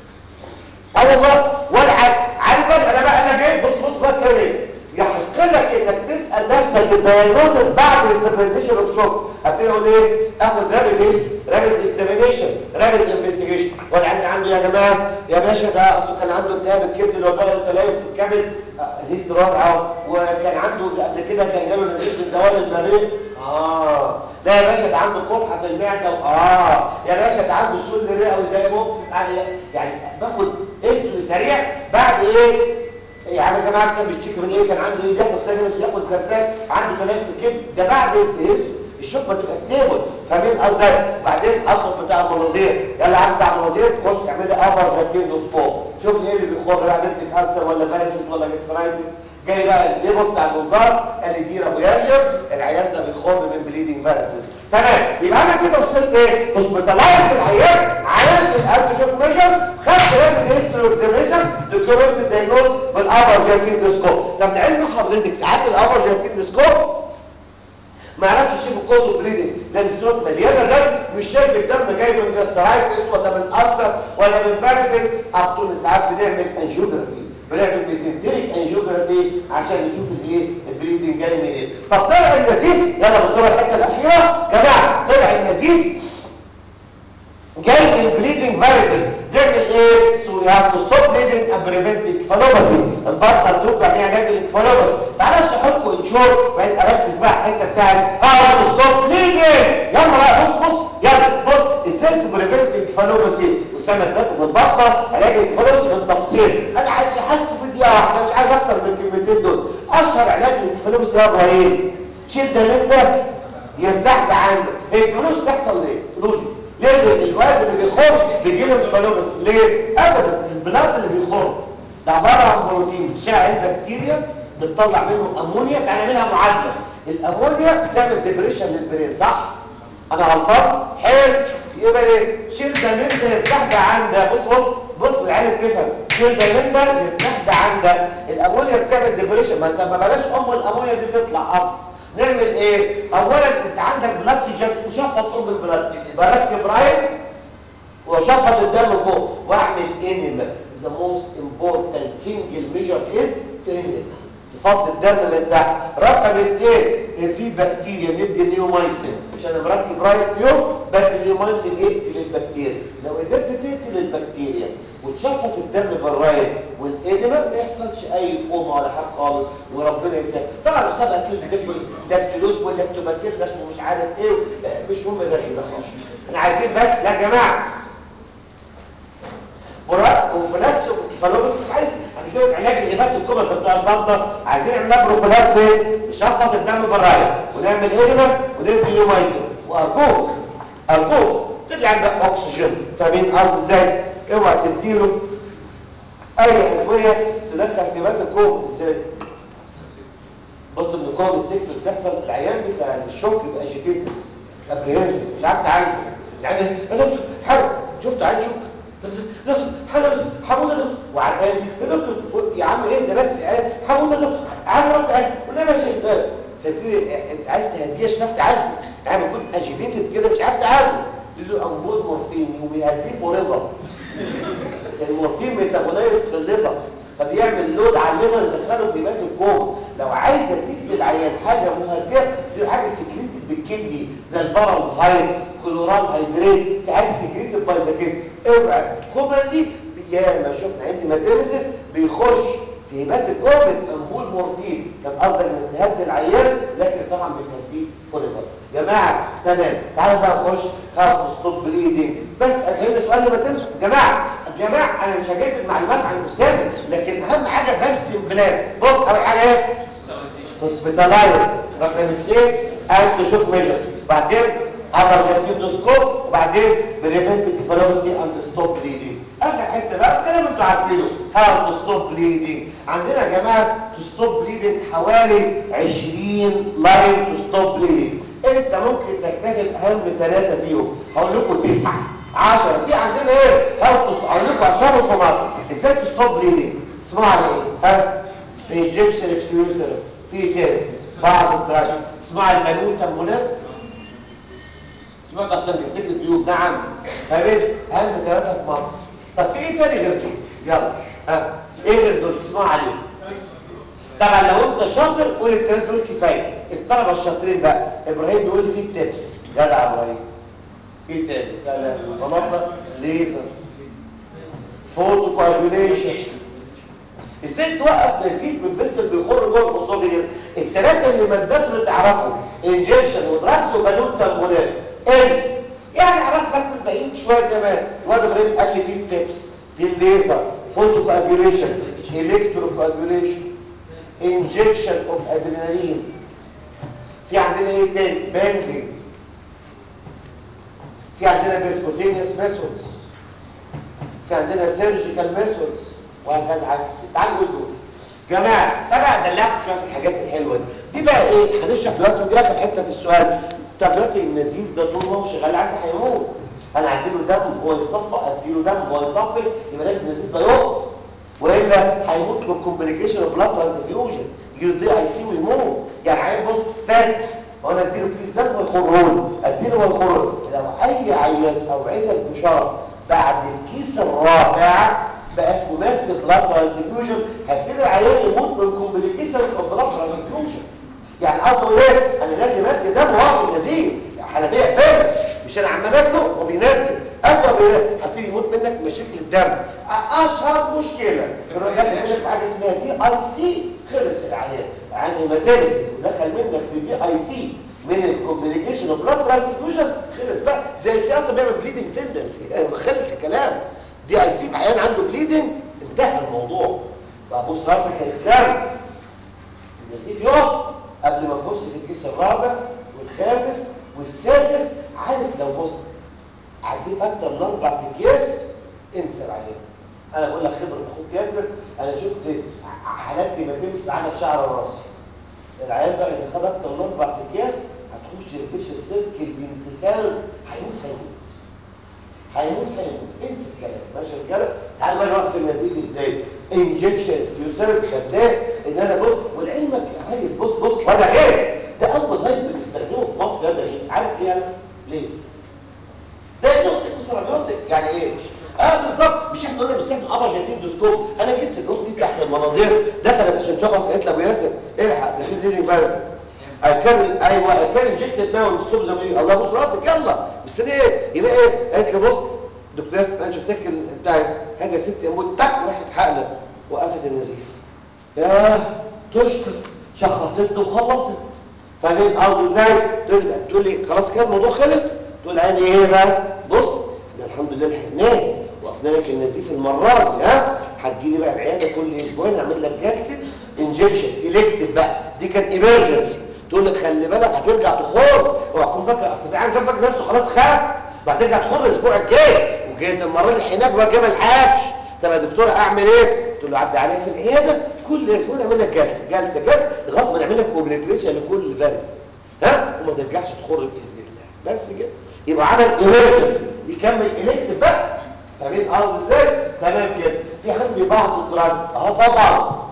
اه والله ولا حاجه عارف بقى انا بقى انا جاي بص بص بقى كده ايه يحق لك انك تسال نفسك الدايجنوستس بعد الاستابيليزيشن اوف شوك هبتدي اقول ايه اخد رابيد ايه رابيد اكزامينيشن رابيد انفستيجيشن ولا عندي عنده يا جماعه يا باشا ده اصله كان عنده التهاب الكبد الوباء والتليف في الكبد هيست رادعه وكان عنده قبل كده كان جاله نزيف من دوال المريء اه لا يا باشا ده عنده قرحه في المعده اه يا باشا ده عنده سل رئوي ده ممكن يعني باخد اسم سريع بعد ايه يعني يا جماعه كان بيشتكي من ايه كان عنده ايه بياخد تجربه بياخد كذاب عنده تلف في الكبد ده بعد ايه الشوك ما تبقى ستيبل فاهمين قصدي بعدين اخد بتاع المناظير يلا عم بتاع المناظير خش اعمل لي ابر فاكيندوسكوب شوف ايه اللي بيخر بقى بنت كانسر ولا فيروس ولا جسترايتس جاي بقى الليبر بتاع المنظار قال لي دي ابو ياسر العيان ده بيخر من بليدنج فيروسز تمام يبقى انا كده وصلت ايه هوسبيتالايز العيان عالج القلب شوك ميجر خدت ايه من هيستوري اكزاميشن دوكيومنت دايجنوز بالابر جاكيندوسكوب طب لعلم حضرتك ساعات الابر جاكيندوسكوب ما يعرفش يشوف الكوز بليدنج لان الصوت مليانه دم مش شايف الدم جاي من جاسترايتس ولا من ألسر ولا من بارازيت اخطر ساعات بنعمل انجيوجرافي بنعمل ميزنتريك انجيوجرافي عشان نشوف الايه البليدنج جاي من ايه طب طلع النزيف يلا بصوا الحته الاخيره جماعه طلع النزيف جاي من البليدنج فيروسز تعمل ايه سو يو هاف تو ستوب بليدنج اند بريفنت الكفالوباسي البطل توقع فيها علاج الكفالوباسي تعالى اشرح لكم انشور بقيت اركز بقى الحته بتاعت هاو تو ستوب بليدنج يلا بقى بص بص يلا بص ازاي تو بريفنت الكفالوباسي والسنه اللي فاتت في البطنه علاج الكفالوباسي بالتفصيل انا عايز احكي في دقيقه واحده مش عايز اكتر من الكلمتين دول اشهر علاج الكفالوباسي يا ابراهيم شيل ده من ده يرتاح ده عندك الفلوس تحصل ليه؟ قولوا لي ليه الواد اللي بيخر بيجيله الفلوبس ليه ابدا البلاد اللي بيخر ده عباره عن بروتين شائع البكتيريا بتطلع منه امونيا تعملها معادله الامونيا بتعمل ديبريشن للبرين صح انا غلطان حلو يبقى ايه شيل ده من ده يرتاح ده عندك بص بص بص العيال تفهم شيل ده من ده يرتاح ده عندك الامونيا بتعمل ديبريشن ما انت ما بلاش ام الامونيا دي تطلع اصلا نعمل ايه اولا انت عندك بلاد في جنب وشفط ام البلاد بركب رايت وشفط الدم فوق واعمل انيما the most important single measure is انيما تفض الدم من تحت رقم اثنين في بكتيريا ندي نيومايسين عشان انا مركب رايت يوم بدي نيومايسين يقتل البكتيريا لو قدرت تقتل البكتيريا وتشفط الدم بالرايت والانيما ما يحصلش اي قومه ولا حاجه خالص وربنا يسهل طبعا مسابقه كده بتدخل لاكتلوز ولاكتوباسيلس ومش عارف ايه مش مهم ده كده خالص احنا عايزين بس يا جماعه وفلاكس فلوبس مش عايز انا شويه علاج الهبات الكبرى بتاع البطه عايزين نعمل بروفلاكس نشفط الدم بالرايت ونعمل انيما وندي نيومايسين وارجوك ارجوك تدي عندك اكسجين فاهمين قصدي ازاي اوعى تديله اي ادويه تدخل كميات الكوم ازاي بص ان الكوم ستيكس اللي بتحصل العيان بتاع الشوك بيبقى اجيتيتد ابريهنسيف مش عارف تعالجه يعني يا دكتور حاجه شفت عيل شوك دكتور حاجه حاول دكتور وعرقان يا دكتور يا عم ايه ده بس حاول دكتور عارف رب عين والنبي يا شيخ فبتدي انت عايز تهديه عشان تعالجه يعني بيكون اجيتيتد كده مش عارف تعالجه له امبول مورفين وبيهديه فوريفر المورفين ميتابولايز في الليفر فبيعمل لود على الليفر يدخله في بات الكوم لو عايزه تدي العيان حاجه مهدئه في حاجه سكريتد بالكدني زي البرل هايد كلورال هيدريت في حاجه سكريتد باي ذا كدني اوعى كومنلي يا ما شفنا عندي ماتيريسيس بيخش في هبات الكوم امبول مورفين كان قصدك انك تهدي العيان لكن طبعا بتهديه فوريفر جماعه تمام تعالى بقى نخش هاف ستوب بليدنج بس هنا سؤال ما تنسوا جماعه جماعه انا مش هجيب المعلومات عن الاستاذ لكن اهم حاجه برسم بلان بص اول حاجه ايه هوسبيتالايز رقم اثنين انت شوك ميجر بعدين ابرجاتيدوسكوب وبعدين بريفنتيف كفالوسي اند ستوب بليدنج اخر حته بقى الكلام انتوا عارفينه هاو تو ستوب بليدنج عندنا يا جماعه تو ستوب بليدنج حوالي 20 لاين تو ستوب بليدنج انت ممكن تكتفي باهم ثلاثه فيهم هقول لكم تسعه 10 في عندنا ايه هاو تو هقول لكم اشهرهم في مصر ازاي تو ستوب بليدنج اسمعوا على ايه ها انجكشن سفيوسر في تاني بعض الدراجات اسمعوا المنوتة المنات سمعت اصلا بيستكت البيوت نعم فاهمين اهم ثلاثه في مصر طب في ايه تاني غير كده يلا ها ايه غير دول تسمعوا عليهم طبعا لو انت شاطر قول الثلاثه دول كفايه الطلبه الشاطرين بقى ابراهيم بيقول لي في التبس جدع ابراهيم ايه تاني لا لا طلبه ليزر فوتو كوagulation ازاي توقف نزيف من فيسل بيخر جوه الاسوفيجس الثلاثه اللي مادتهم تعرفوا انجكشن ودراكس وبالون تمبونات ايدز يعني عرفت لك الباقيين شويه كمان واد ابراهيم قال لي في التبس في الليزر فوتو كواجوليشن الكترو كواجوليشن انجكشن اوف ادرينالين في عندنا ايه تاني بانجنج في عندنا بيركوتينيوس ميثودز في عندنا سيرجيكال ميثودز وهكذا حاجه تعالوا نقول دول جماعه تبع دلعكم شويه في الحاجات الحلوه دي دي بقى ايه هنشرح دلوقتي ودي اخر حته في السؤال طب دلوقتي النزيف ده طول ما هو شغال عندي هيموت انا هديله دم هو يصفى اديله دم هو يصفي يبقى لازم النزيف ده يقف والا هيموت من كومبليكيشن اوف بلاد ترانسفيوجن يجي اي سي ويموت يعني عيل بص فاتح وانا اديله كيس دم ويخرون اديله ويخرون لو اي عيان او عيله البشاره بعد الكيس الرابع بقى اسمه ماسك بلاد ترانسفيوجن هتبتدي العيان يموت من كومبليكيشن اوف بلاد ترانسفيوجن يعني قصده ايه انا لازم ادي دم واقف النزيف حنفيه فين مش انا عمال ادله وبينزل ادله وبينزل هتبتدي يموت منك مشاكل الدم اشهر مشكله الراجل منك حاجه اسمها دي اي سي خلص العيان يعني هيماتيمسيس ودخل منك في دي اي سي من الكومبليكيشن اوف بلاد ترانسفيوجن خلص بقى ده السياسه بيعمل بليدنج تندنسي خلص الكلام دي اي سي عيان عنده بليدنج انتهى الموضوع بقى بص راسك يا اسلام النزيف يقف قبل ما تبص في الكيس الرابع والخامس والسادس عارف لو بص عديت اكتر من اربع اكياس انسى العيان انا بقول لك خبره اخوك ياسر انا شفت حالات ما تمس عدد شعر راسي العيان بقى اذا خد اكتر من اربع اكياس هتخش الفيش السيركل بانتقال هيموت هيموت هيموت هيموت انسى الكلام ماشي الكلام تعال بقى نوقف النزيف ازاي انجكشنز يوسرب خداه ان انا بص ولعلمك يا ريس بص بص ولا غير ده اول هايب بنستخدمه في مصر يا ريس عارف ليه انا ليه دايجنوستيك وسيرابيوتيك يعني ايه اه بالظبط مش احنا قلنا بنستخدم اباجيتين دوسكوب انا جبت النقطه دي تحت المناظير دخلت عشان تشخص قالت لابو ياسر الحق ده في ليدنج فايروس كان ايوه كان انجكتد ناو الصوب زي ما الله بص راسك يلا مستني ايه يبقى ايه قالت لي بص دكتور ياسر انا شفتك بتاعي حاجه ست اموت تك راحت حقنه وقفت النزيف ياه تشكر شخصته وخلصت فاهمين قصدي ازاي تقول لي تقول لي خلاص كده الموضوع خلص تقول عيني ايه بقى بص احنا الحمد لله لحقناه وقفنا لك النزيف المره دي ها هتجي لي بقى العياده كل اسبوعين اعمل لك جلسه انجكشن الكتف بقى دي كان ايمرجنسي تقول لك خلي بالك هترجع تخر وهتكون فاكر اصل في عيان كان فاكر نفسه خلاص خاف وهترجع تخر الاسبوع الجاي وجايز المره اللي حيناك بقى ما لحقش طب يا دكتور اعمل ايه تقول له عدي عليا في العياده كل اسبوع نعمل لك جلسه جلسه جلسه لغايه ما نعمل لك اوبليتريشن لكل فيروس ها وما ترجعش تخر باذن الله بس كده يبقى عمل ايمرجنسي يكمل الكتف بقى فاهمين قصدي ازاي تمام كده في حد بيبعت الدراجز اه طبعا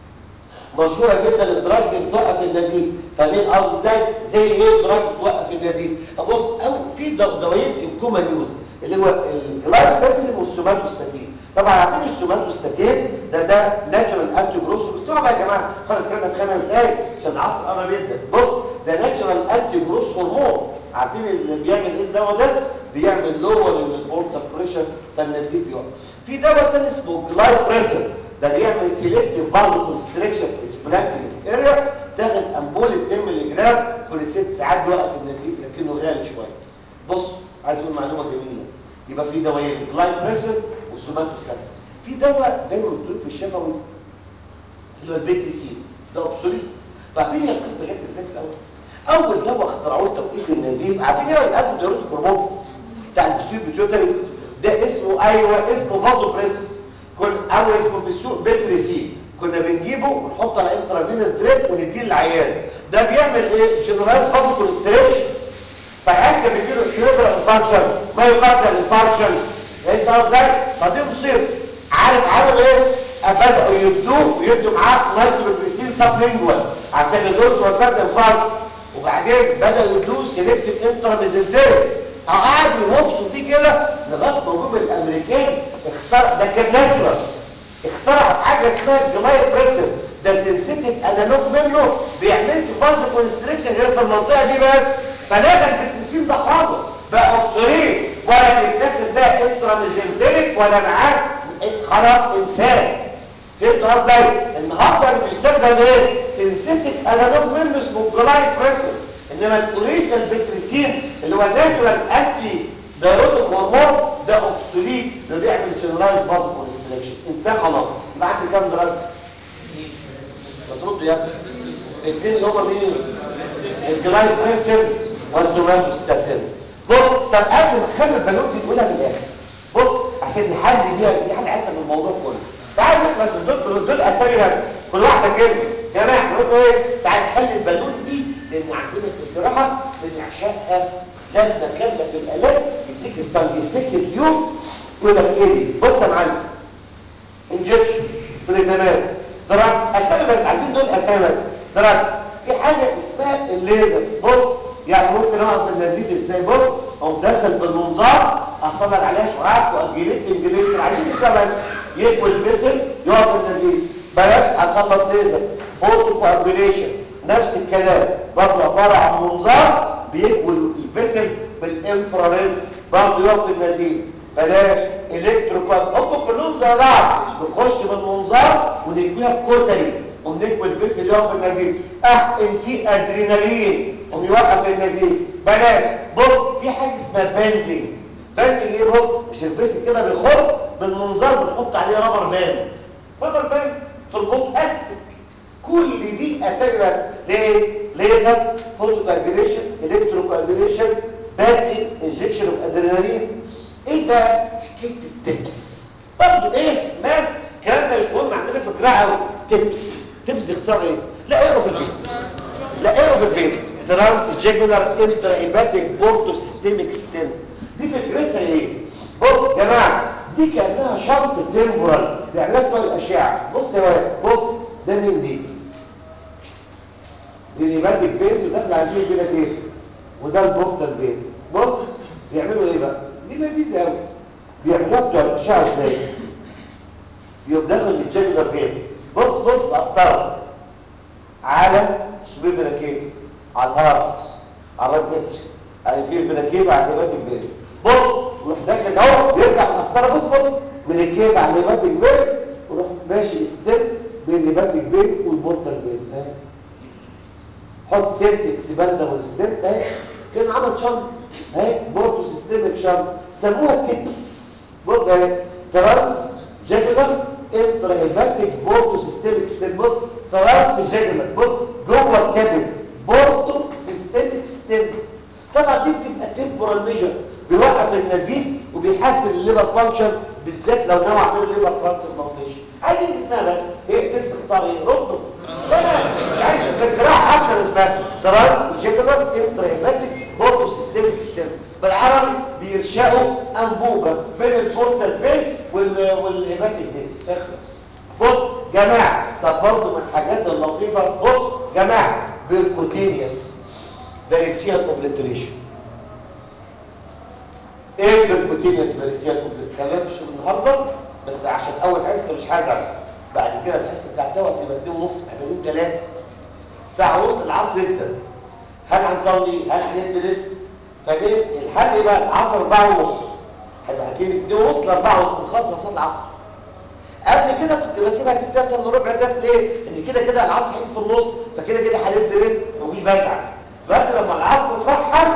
مشهورة جدا الدراجز اللي بتوقف النزيف فاهمين قصدي ازاي زي ايه الدراجز بتوقف النزيف ابص او في دوايين الكومن يوز اللي هو الجلايكوسين والسوماتوستاتين طبعا عارفين السوماتوستاتين ده ده ناتشورال انتي جروس بسمعوا بقى يا جماعه خلاص كده في خمس دقايق عشان العصر قرب جدا بص ده ناتشورال انتي جروس هرمون عارفين اللي بيعمل ايه الدواء ده بيعمل لور البورتال بريشر فالنزيف يقف في دواء تاني اسمه جلايبريسر ده بيعمل سيلكتيف فالو كونستريكشن في سبلانكينج اريا تاخد امبول 2 مللي جرام كل ست ساعات بيوقف النزيف لك لكنه غالي شويه بص عايز اقول معلومه جميله يبقى في دوايين جلايبريسل وسوماتوستاتين في دواء دايما بتقول في الشفوي اللي هو البيتريسين ده اوبسوليت عارفين هي القصه جت ازاي في الاول اول دواء اخترعوه لتوقيف النزيف عارفين ايه الانتي دايوريتيك هرمون بتاع البسيط بيتيوتري ده اسمه ايوه اسمه فازو بريس كن او اسمه في السوق بيتريسين كنا بنجيبه ونحطه على انترافينوس دريب ونديه للعيان ده بيعمل ايه جنرالايز فازو كونستريكشن فحاجه بيجيله سيربرال انفاركشن ما يقدر انفاركشن انت ازاي فدي مصيبه عارف عمل ايه بداوا يدوه ويدوا معاه نيتروجليسين سبلينجوال عشان يدور وقت انفاركشن وبعدين بداوا يدوه سيلكتيف انتراميزنتري قعدوا يهبصوا فيه كده لغايه ما جم الامريكان اخترع ده كان ناتشورال اخترع حاجه اسمها الجلاي بريسر ده سنسيتيف انالوج منه بيعملش فاز كونستريكشن غير في المنطقه دي بس فلازم البنسين ده خالص بقى اوبسوليت ولا بيتاخد بقى انتراميزنتريك ولا معاه خلاص انسان فهمت قصدي النهارده اللي بيستخدم ايه سنسيتيك انالوج منه اسمه جلاي بريسر انما الاوريجينال بتريسين اللي هو ناتشورال انتي دايروتيك هرمون ده اوبسوليت ده بيعمل جنرالايز فاز كونستريكشن انسان خلاص يبقى عندي كام درجه بترد يا ابني الاثنين اللي هم مين الجلاي بريسر والسوماتوستاتين بص طب قبل ما تخلي البالون دي تقولها في الاخر بص عشان نحل بيها دي حل حته من الموضوع كله تعال نخلص دول دول اسامي بس كل واحده كلمه يا جماعه نقول ايه تعال نحل البالون دي لان عندنا في الجراحه بنعشقها لما كنا في الالات يديك السانجستيك اليوم يقول لك ايه دي بص يا معلم انجكشن بريدامات دراكس اسامي بس عايزين دول اسامي دراكس في حاجه اسمها الليزر بص يعني ممكن اقف النزيف ازاي بص او داخل بالمنظار اصلل عليها شعاع واجلت انجليزر عايزين كمان يكوي البسل يقف النزيف بلاش اسلط ليزر فوتو كوابيليشن نفس الكلام برضه عباره عن منظار بيكوي البسل بالانفراريد برضه يقف النزيف بلاش الكتروكواب هم كلهم زي بعض نخش بالمنظار ونكويها بكوتري ونكوي البسل يقف النزيف احقن فيه ادرينالين ويوقف النزيف بلاش بص في حاجه اسمها باندنج باندنج ايه بص مش البسل كده بيخر بالمنظار بنحط عليه رابر باند رابر باند تربط استك كل دي اسامي بس ليه ليزر فوتو كوagulation الكترو كوagulation باندنج انجكشن اوف ادرينالين ايه بقى حكايه التبس برضه ايه ماس الكلام ده مش مهم عندنا في الجراحه قوي تبس تبس دي اختصار ايه لا اقروا في البيت لا اقروا في البيت ترانس جيجولار انترا هيباتيك بورتو سيستميك ستين دي فكرتها ايه بص يا جماعه دي كانها شنط تمبورال بيعملها بتوع الاشعه بص يا واد بص ده مين دي دي هيباتيك بيت وداخل عليه كده ايه وده البورتال بيت بص بيعملوا ايه بقى دي لذيذه قوي بيعملوها بتوع الاشعه ازاي يقوم داخل الجيجولار بيت بص بص بقسطره على سبيل فيناكيف على الهارت على الرجل على الفيل فيناكيف على الهيبات البيت بص ويروح داخل اهو بيرجع من القسطره بص بص من الكيف على الهيبات البيت ويروح ماشي ستيب بين الهيبات البيت والبورتال البيت اهي حط سيرتك سباندا والستيب اهي كان عمل شنط اهي بورتو سيستمك شنط سموها تيبس بص اهي ترانس جاكولار انترا هيباتيك بورتو سيستمك ستيب بص ترانس جاكولار بص جوه الكبد بورتو سيستمك ستيب طبعا دي بتبقى تمبورال ميجر بيوقف النزيف وبيحسن الليفر فانكشن بالذات لو نوع عملوا ليفر ترانسبلانتيشن عايزين اسمها بس ايه تمسك اختصار ايه ردوا لا مش عايز الجراحه حتى مش بس ترانس جاكولار انترا هيباتيك بورتو سيستمك ستيب بالعربي بيرشقوا انبوبه بين البورتال بين والهيباتيك بين اخلص بص جماعه طب برضه من الحاجات اللطيفه بص جماعه بالكوتينيوس فاريسيال اوبليتريشن ايه بالكوتينيوس فاريسيال اوبليتريشن كلام مش النهارده بس عشان اول حصه مش هزعل بعد كده الحصه بتاعت دوت تبقى 2 ونص محتاجين 3 ساعه ونص العصر انت هل هنصلي هل هندرس فايه الحل ايه بقى العصر 4 ونص هيبقى هتيجي 2 ونص ل 4 ونص خلاص بصلي العصر قبل كده كنت بسيبها تبتدي 3 الا ربع ده ليه ان كده كده العصر هيجي في النص فكده كده هندرس ومش بزعل دلوقتي لما العصر اترحل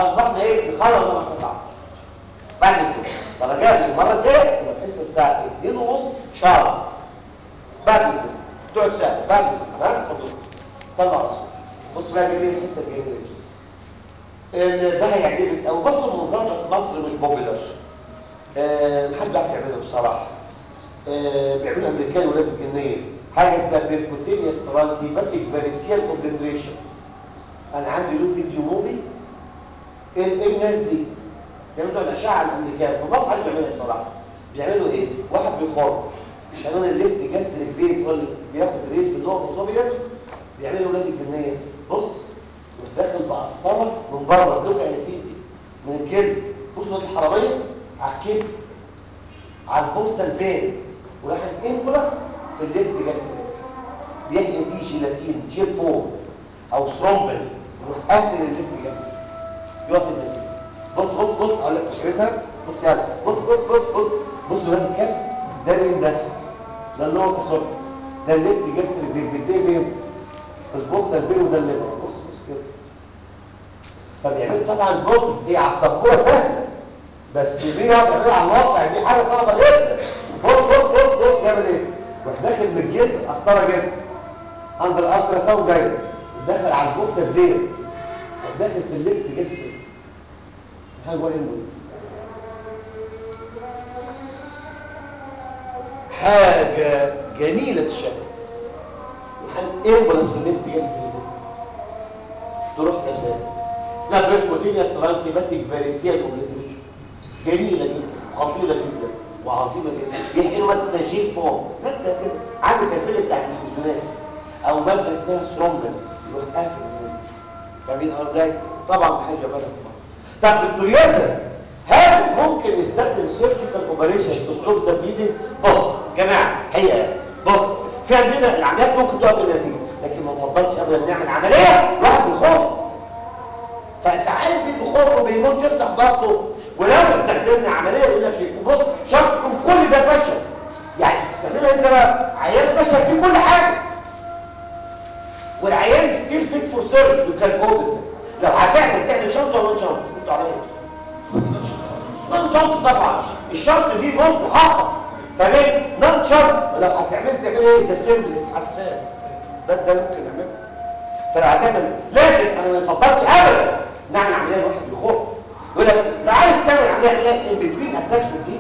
اصبحنا ايه نخلص مع الساعه 10 بعد الظهر درجات المره الجايه تبقى تحس الساعه 2 ونص شهر بعد الظهر تقعد ساعه بعد الظهر ها اتفضل صلى على الرسول بص بقى دي الحته الجميله دي ان ده هيعجبك او برضه منظمه في مصر مش بوبيلر أه محدش بيعرف يعملها بصراحه أه بيعملوا امريكان ولاد الجنيه حاجه اسمها بيركوتينيوس ترانسيباتيك فاريسيال اوبليتريشن انا عندي له فيديو موفي ايه ايه الناس دي بيعملوا الاشعه الامريكان في مصر حد بيعملها بصراحه بيعملوا ايه واحد بيخرج قانون الليفت جاستريك فين يقول لي بياخد ريش باللغه الصوبيات بيعملوا ولاد الجنيه بص داخل بقسطره من بره بلوكا يزيدي من الكلب بص الحراميه على الكلب على البورتال فين وراح الامبلس في الليفت جاستريك بيحيي فيه جيلاتين جيل فوق او ثرومبل يروح قافل الليفت جاستريك يقف النزيف بص بص بص اقول لك فكرتها بص يلا بص بص بص بص بص ولاد الكلب ده مين ده؟ ده اللي هو بخط ده الليفت جاستريك بيديه فين؟ في البورتال فين وده الليفت بص بص كده فبيعمل طبعا بص هي على السبوره سهله بس مين يقعد يعملها على الواقع دي حاجه صعبه جدا بص بص بص بص بيعمل ايه؟ يروح داخل من الجلد قسطره جلد عند الالترا ساوند جاي داخل على البورتال فين داخل في الليفت جسر حاجه ولا حاجه جميله الشكل هنقبلس في الليفت جسر تروح سلام اسمها بريكوتينيا ترانسيباتيك فاريسيال اوبليتريشن جميله جدا خطيره جدا وعظيمه جدا يحقنوا ماده تنشيط فوق ماده كده عندك الفيل بتاع التلفزيونات او ماده اسمها ثرومبل يروح قافل الناس فاهمين ازاي طبعا بحاجه بالك طب بالدرياسه هل ممكن نستخدم سيرجيكال اوبريشن اسلوب زبيدي بص جماعه حقيقه بص في عندنا العمليات ممكن تقف بالنزيف لكن ما بفضلش ابدا نعمل عمليه واحد بيخوف فانت عارف ايه بيخوف وبيموت يفتح بطنه ولو استخدمنا عمليه يقول لك ايه بص شرط يكون كل ده فشل يعني تستخدمها انت بقى عيان فشل في كل حاجه والعيان ستيل فيت فور سيرفيس يو كان اوبن لو هتعمل تعمل شنطه ولا شنطه انت على ايه نون شنطه طبعا الشنطه دي بص محقق فليه نون شنطه لو هتعمل تعمل ايه ذا سيمبل حساس بس ده ممكن نعمله فلو هتعمل لكن انا ما بفضلش ابدا نعمل عمليه الواحد بيخوف يقول لك لو عايز تعمل عمليه عمليه ان بتوين اتاكس ودي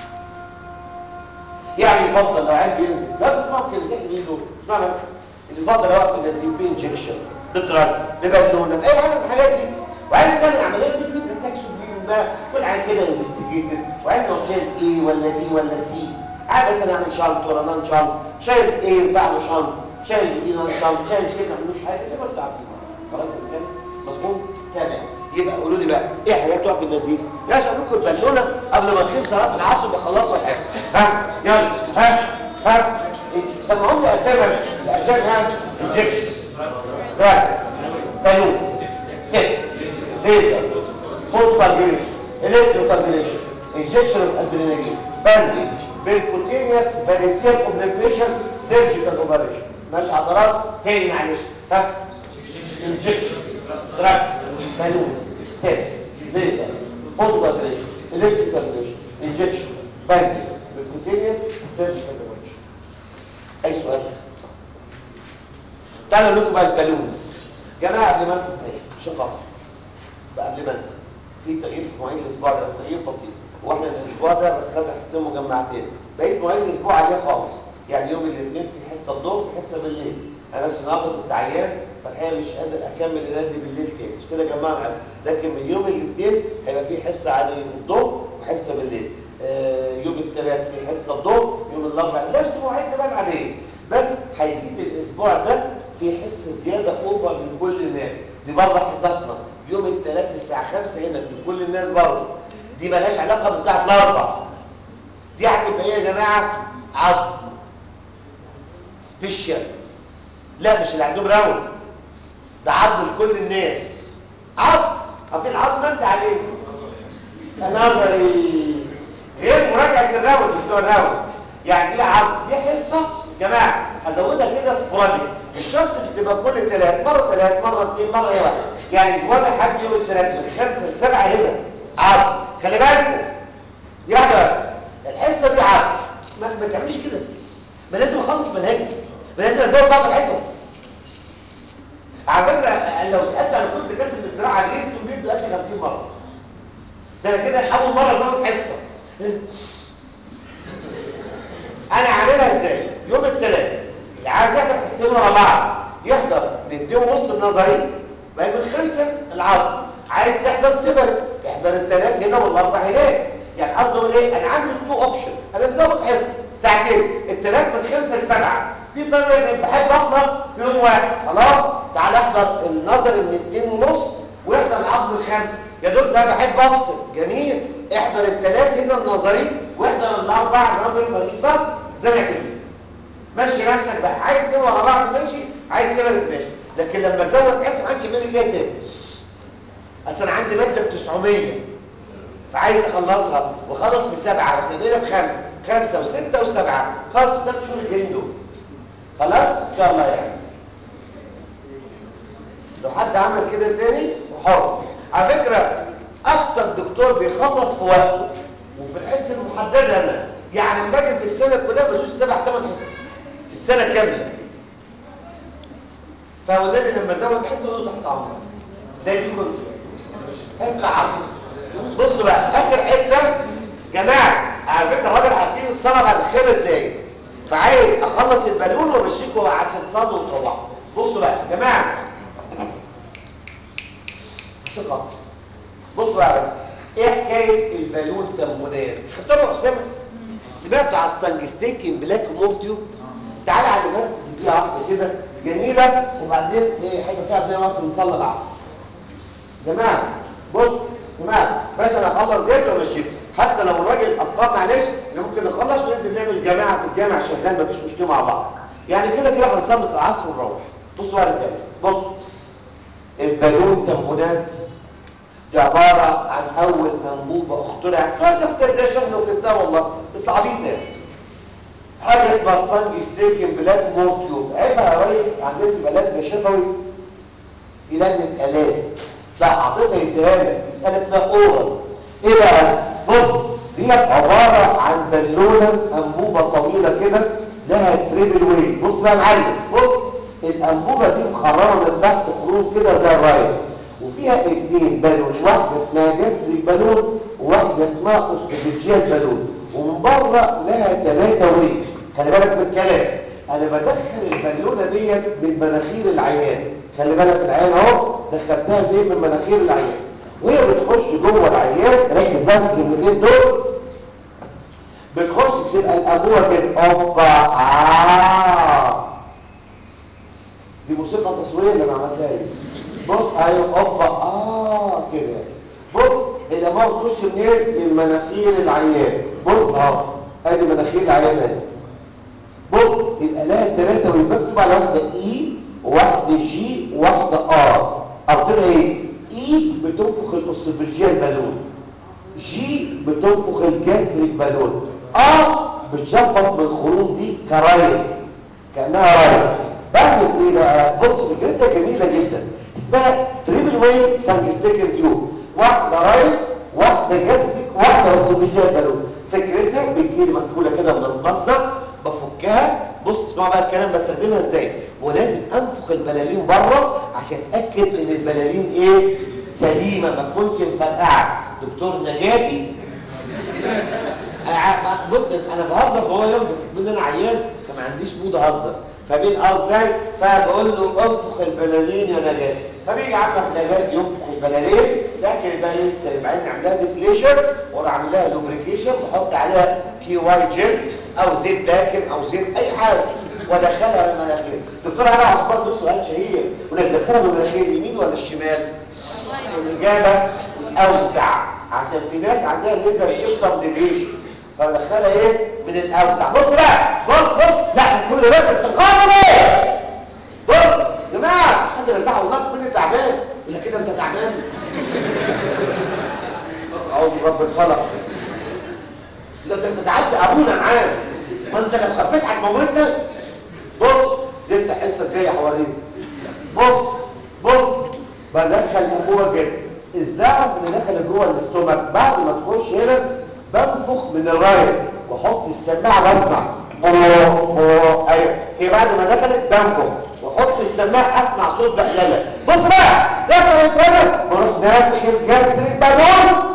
يعني يفضل لو عندي ينزل لا بتسمعوا كده اللي احنا بنقوله اسمعوا اللي يفضل يوقف النزيف بانجكشن بترج ببالونه باي حاجه من الحاجات دي وعايز تعمل عمليه بتوين اتاكس ودي بقى كل عين كده انفستيجيتد وعين لو شايل ايه ولا بي ولا سي عايز مثلا اعمل شنط ولا نون شنط شايل ايه ينفع له شنط شايل بي نون شنط شايل سي ما عملوش حاجه زي ما انتوا عارفين خلاص كده مفهوم تمام يبقى قولوا لي بقى ايه حاجات تقف النزيف يا عشان لكم البالونه قبل ما نخيب صلاه العصر بخلصوا الحصه ها يلا ها ها سمعوا لي اسامي الاسامي ها انجكشن دراجز بالون ستيبس ليزر فوت فاجريشن الكترو فاجريشن انجكشن اوف ادرينالين باندي بالكوتينيوس فاريسيال اوبليتريشن سيرجيكال اوبريشن ماشي عضلات تاني معلش ها انجكشن دراجز بالون ستيبس ليزر فوت فاجريشن الكترو فاجريشن انجكشن باندي بالكوتينيوس سيرجيكال اوبريشن اي سؤال تعالوا نقول لكم بقى البالونز جماعه قبل ما انسى صحيح عشان خاطر بقى قبل ما انسى في تغيير في مواعيد الاسبوع ده بس تغيير بسيط واحنا الاسبوع ده بس خدنا حصتين مجمعتين بقيت مواعيد الاسبوع عليها خالص يعني يوم الاثنين في حصه الظهر في حصه بالليل انا بس النهارده كنت عيان فالحقيقه مش قادر اكمل النادي بالليل تاني مش كده يا جماعه العزم لكن من يوم الاثنين هيبقى في حصه على الظهر وحصه بالليل آه يوم الثلاث في حصه الظهر يوم الاربعاء نفس مواعيد بقى العاديه بس هيزيد الاسبوع ده في حصه زياده اوفر لكل الناس دي بره حصصنا يوم الثلاث الساعه 5 هنا لكل الناس برضه دي مالهاش علاقه بتاعه الاربع دي هتبقى ايه يا جماعه عظم سبيشال لا مش اللي عندهم راوند ده عظم لكل الناس عظم عارفين العظم انت عليه نظري غير مراجعه الراوند بتوع الراوند يعني دي عظم دي حصه يا جماعه هزودها كده سبوراديك الشرط بتبقى كل ثلاث مره ثلاث مره اثنين مره ايه واحد يعني اسبوع لحد يوم الثلاث من خمسه لسبعه هنا عرض خلي بالكم دي واحده بس الحصه دي عرض ما, ما تعمليش كده ما لازم اخلص منهجي ما لازم ازود بعض الحصص على فكره أنا لو سالت على كل دكاتره الزراعه ليه انتوا بيدوا قد 50 مره ده انا كده اول مره ازود حصه انا عاملها ازاي يوم الثلاث اللي عايز يحضر حصتين ورا بعض يحضر نديهم نص النظري بقى من خمسه العرض عايز تحضر سبر تحضر الثلاث هنا والاربع هناك يعني قصدي اقول ايه انا عندي تو اوبشن انا مزود حصه ساعتين الثلاث من خمسه لسبعه في طريقه بحب اخلص في يوم واحد خلاص تعال احضر النظري من اتنين ونص واحضر العصر الخمسه يا دكتور ده بحب افصل جميل احضر الثلاث هنا النظري واحضر الاربع نظري فريق بس زي ما كده مشي نفسك بقى عايز اتنين ورا بعض ماشي عايز سبب ماشي لكن لما تزود حس ما عادش مالي فيها تاني اصل انا عندي ماده ب 900 فعايز اخلصها واخلص في سبعه واحنا بقينا بخمسه خمسه وسته وسبعه خلص الثلاث شهور الجايين دول خلاص ان شاء الله يعني لو حد عمل كده تاني وحر على فكره اكتر دكتور بيخلص في وقته وفي الحصه المحدده انا يعني باجي في السنه كلها بشوف سبع ثمان حصص في السنه كامله فاولادي لما زود حصه يقولوا تحت امرك ده يكون حصه عامه بصوا بقى اخر حته جماعه على فكره الراجل عارفين الصلاه بعد خمس دقايق فعايز اخلص البالون وامشيكوا عشان تصلوا وتروحوا بصوا بقى يا جماعه ثقه بصوا بقى يا بس ايه حكايه البالون تموينات خدتوا يا اسامه سمعتوا على السانجستيكين بلاك مولتيوب تعالى على الموقف دي واحده كده جميله وبعدين ايه حاجه فيها عندنا وقت نصلي العصر جماعه بص جماعه باشا انا اخلص زيت وامشيك حتى لو الراجل ابطال معلش احنا ممكن نخلص وننزل نعمل جماعه في الجامع شغال مفيش مشكله مع بعض يعني كده كده هنصلي العصر ونروح بصوا بقى الرجاله بص البالون تموينات دي عبارة عن أول أنبوبة اخترعت فهذا اخترع ده شغله في ده والله بس عبيط ده حاجة اسمها ستانج ستيكن بلاك مورتيوب عيبها يا ريس عندنا في بلاد ده شفوي في لجنة آلات ده حاططها يديها لك مسألة اسمها أورال إيه بقى؟ بص دي عبارة عن بالونة أنبوبة طويلة كده لها تريبل ويت بص بقى يا معلم بص الأنبوبة دي مخرمة من تحت خروج كده زي الراية وفيها اثنين بالون واحدة اسمها جسري بالون وواحدة اسمها اوستوفيجيال بالون ومن بره لها ثلاثة ويت خلي بالك من الكلام انا بدخل البالونة ديت من مناخير العيان خلي بالك العيان اهو دخلتها دي من مناخير العيان وهي بتخش جوه العيان ركز بقى في الكلمتين دول بتخش تبقى الابوه كده اوبا آه. دي موسيقى تصويريه اللي انا عملتها دي بص ايوه اوبا اه كده بص الابوه بتخش منين من مناخير العيان بص اهو ادي مناخير العيان اهي بص يبقى لها ثلاثه ويبقى على واحده اي وواحده جي وواحده ار ارتبها ايه اي بتنفخ الاوسوفيجيال بالون جي بتنفخ الجسر بالون ار بتشفط من الخروم دي كرايه كانها رايه بعمل ايه بقى بص فكرتها جميله جدا اسمها تريبل واي سانجستيكن تيوب واحده رايت واحده جاستريك واحده اوسوفيجيال بالون فكرتها بتجيلي مقفوله كده من المصدر بفكها بص اسمعوا بقى الكلام بستخدمها ازاي ولازم انفخ البلالين بره عشان اتاكد ان البلالين ايه سليمه ما تكونش مفرقعه دكتور نجاتي أنا بص انا بهزر جوه يوم بس كمان انا عيان فما عنديش مود اهزر فبين اه ازاي فبقول له انفخ البلالين يا نجاتي فبيجي عمك نجاتي ينفخ البلالين لكن البلالين سليم بعدين نعملها ديفليشن واروح اعمل لها لوبريكيشن واحط عليها كي واي جل او زيت داكن او زيت اي حاجه وادخلها من المناخير دكتور انا هعرف برضه سؤال شهير وندخلها من المناخير اليمين ولا الشمال الاجابه اوسع عشان في ناس عندها ليزر سيستم ديفيشن فبدخلها ايه من الاوسع بص بقى بص بص لا كل ده بتسقطوا ليه بص يا جماعه حد رزع والله تكون تعبان ولا كده انت تعبان اعوذ برب الفلق ده انت تعبت ابونا معاه ما انت لو خفيت هتموتنا بص لسه الحصه الجايه حواليك بص بص بدخل جوه جدا الزعم اللي دخل جوه الاستومك بعد ما تخش هنا بنفخ من الرايت واحط السماعه واسمع بو بو ايوه هي بعد ما دخلت بنفخ واحط السماعه اسمع صوت بقلله بص بقى دخلت هنا بروح نافخ الجسر بالون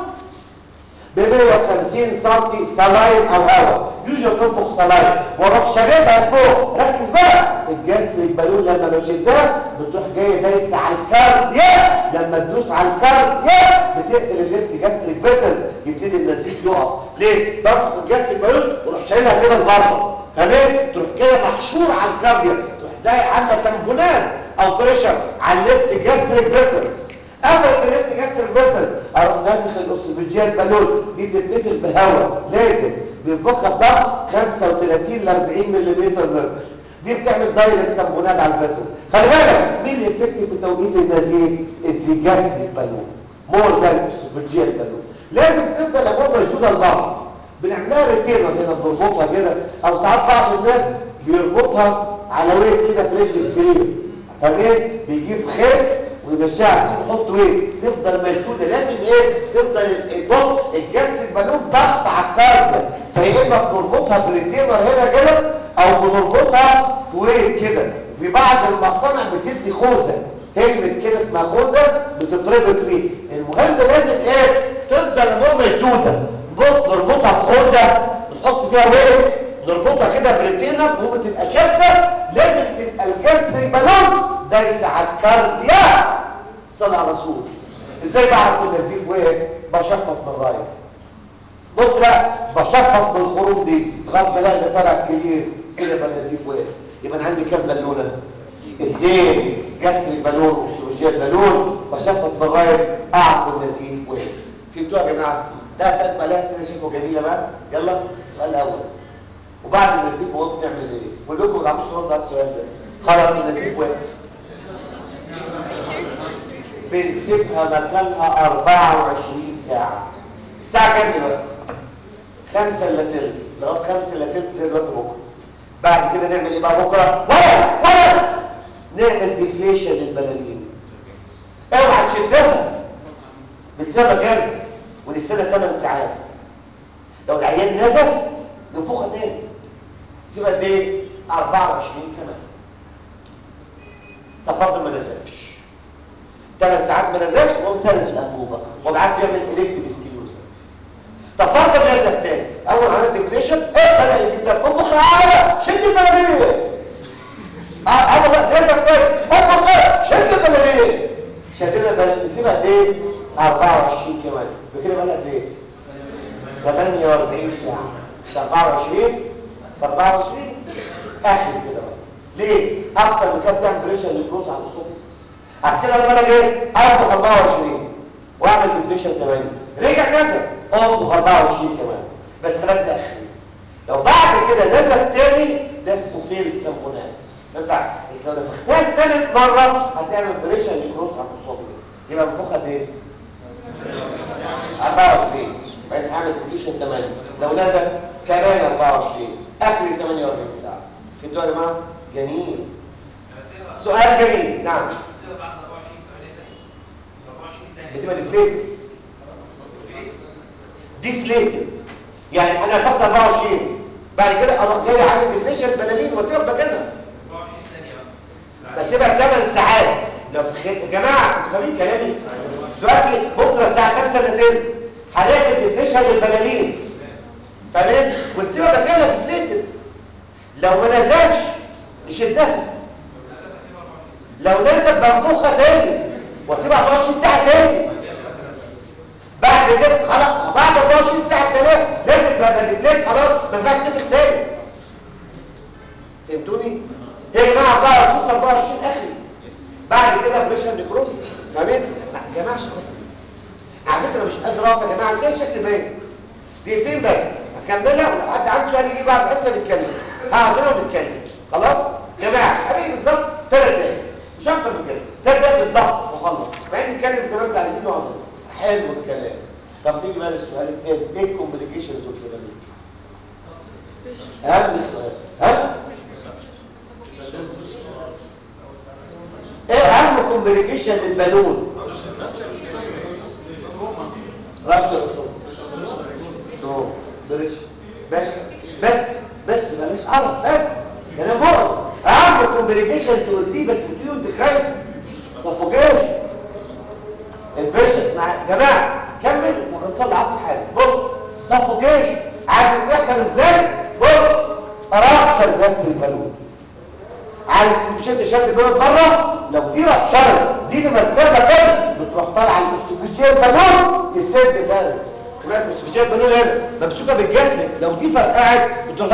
ب 150 سم صلاين او هواء يوجد تنفخ صلاين واروح شددها لفوق ركز بقى الجسر البالون لما بشدها بتروح جايه دايسه على الكارديا لما تدوس على الكارديا بتقفل الليفت جسر البسل يبتدي النزيف يقف ليه بنفخ الجسر البالون واروح شايلها كده لبره تمام تروح كده محشور على الكارديا تروح داي عامله تنبونات او بريشر على الليفت جسر البسلز قبل تلف كسر البطل اروح نافخ الاكسجين بالون دي بتتقفل بهواء لازم بينفخها بضغط 35 ل 40 ملم مركز دي بتعمل دايركت تنبونات على البسل خلي بالك مين اللي بيكتب في توقيت النزيف الزجاج البالون مور ذان اكسجين بالون لازم تفضل الابواب مشدوده لبعض بنعملها ريتينر هنا بنربطها كده او ساعات بعض الناس بيربطها على ويت كده في رجل السرير فاهمين بيجيب خيط ويمشيها على السرير يحط ويت تفضل مشدوده لازم ايه تفضل البص الجسر البالون ضغط على الكارديا فيا اما بنربطها بريتينر هنا كده او بنربطها في ويت كده وفي بعض المصانع بتدي خوذه كلمه كده اسمها خوذه بتتربط فيه المهم لازم ايه تفضل الامور مشدوده بص نربطها بخوذه نحط فيها ويت نربطها كده بريتينر وبتبقى شاده لازم تبقى الجسر البالون دايسه على الكارديا صلى على الرسول ازاي بعرف النزيف وايه بشفط بالرايه بص بقى بشفط بالخروم دي لغايه ما الاقي ده طالع كبير كده يبقى النزيف واقف يبقى انا عندي كام بالونه اثنين جسر البالون وسوجيه البالون بشفط بالرايه اعرف النزيف واقف في بتوع يا جماعه ده سؤال بقى لها سنه شايفه جميله بقى يلا السؤال الاول وبعد النزيف وقف نعمل ايه بقول لكم ما تعرفوش تردوا على السؤال ده خلاص النزيف وقف بنسيبها مكانها 24 ساعة الساعة كام دلوقتي؟ خمسة الا تلت لغاية خمسة الا تلت زي دلوقتي بكرة بعد كده نعمل ايه بقى بكرة؟ ولا ولا نعمل ديفليشن للبلالين اوعى تشدها بتسيبها كام؟ ونستنى 8 ساعات لو العيان نزل ننفخها تاني سيبها قد ايه؟ 24 كمان تفضل ما نزلش ثلاث ساعات ما نزلش وهو سالس الانبوبه وبعد بيعمل الكتريك سكليوزا تفضل نزل تاني اول عملت ديبريشن ايه بدا يجيب ده انفخ على شد المنابيع اه انا بقى نزل تاني انفخ شد المنابيع شدنا بقى نسيبها قد ايه 24 كمان بكده بقى قد ايه 48 ساعه 24 24 اخر كده بقى ليه اكتر من كده بتعمل بريشر للجروث على الاسوفيس احسنها لما انا جاي اخد 24 واعمل ديفليشن 8 رجع كذا اخد 24 كمان بس خلاص ده اخر لو بعد كده نزل تاني ده اسمه فيل تامبونات ينفع لو نفختها تالت مره هتعمل بريشر للجروث على الاسوفيس يبقى منفوخ قد ايه 24 بعدين هعمل ديفليشن 8 لو نزل كمان 24 اخر 48 ساعه فهمتوا يا جماعه جميل سؤال جميل نعم بتبقى ديفليتد ديفليتد يعني انا هاخد 24 بعد كده اروح جاي عامل ديفليشن بلالين واسيبها مكانها بسيبها 8 ساعات لو في خير يا جماعه انتوا فاهمين كلامي دلوقتي بكره الساعه 5 الا تلت هنعمل ديفليشن للبلالين تمام ونسيبها مكانها ديفليتد لو ما نزلش نشدها لو نزل بنفخها تاني واسيبها 24 ساعه تاني بعد كده خلاص بعد 24 ساعه تاني لازم بقى ديفليت خلاص ما ينفعش تنفخ تاني فهمتوني؟ يا جماعه بقى صوت 24 اخري بعد كده بريشر نيكروز فاهمين؟ يا جماعه عشان خاطر على فكره مش قادر اقف يا جماعه ازاي الشكل باين دقيقتين بس هكملها ولو حد عنده سؤال يجي بعد الحصه نتكلم هقعد هنا ونتكلم خلاص يا جماعه حبيبي بالظبط ثلاث دقايق مش اكتر من كده ثلاث دقايق بالظبط وخلص بعدين نتكلم زي ما انتوا عايزين نقعد حلو الكلام طب نيجي بقى للسؤال الثاني ايه الكومبليكيشنز اوف سيفاليتي اهم سؤال ها ايه اهم كومبليكيشن للبالون بس بس بس بلاش قرف بس ده انا بقول اعمل كومبليكيشن تقول دي بس بتقول انت خايف صفوجيش البيشنت مع جماعه كمل وهنصلي عصر حالا بص صفوجيش عارف بيحصل ازاي بص رابشر بس البالون عارف شد شد البالون بره لو دي رابشر دي اللي ماسكاها مكان بتروح طالعه الاستوفيشيال بالون تسد البالانس كمان الاستوفيشيال بالون هنا ممسوكه بالجسد لو دي فرقعت بتروح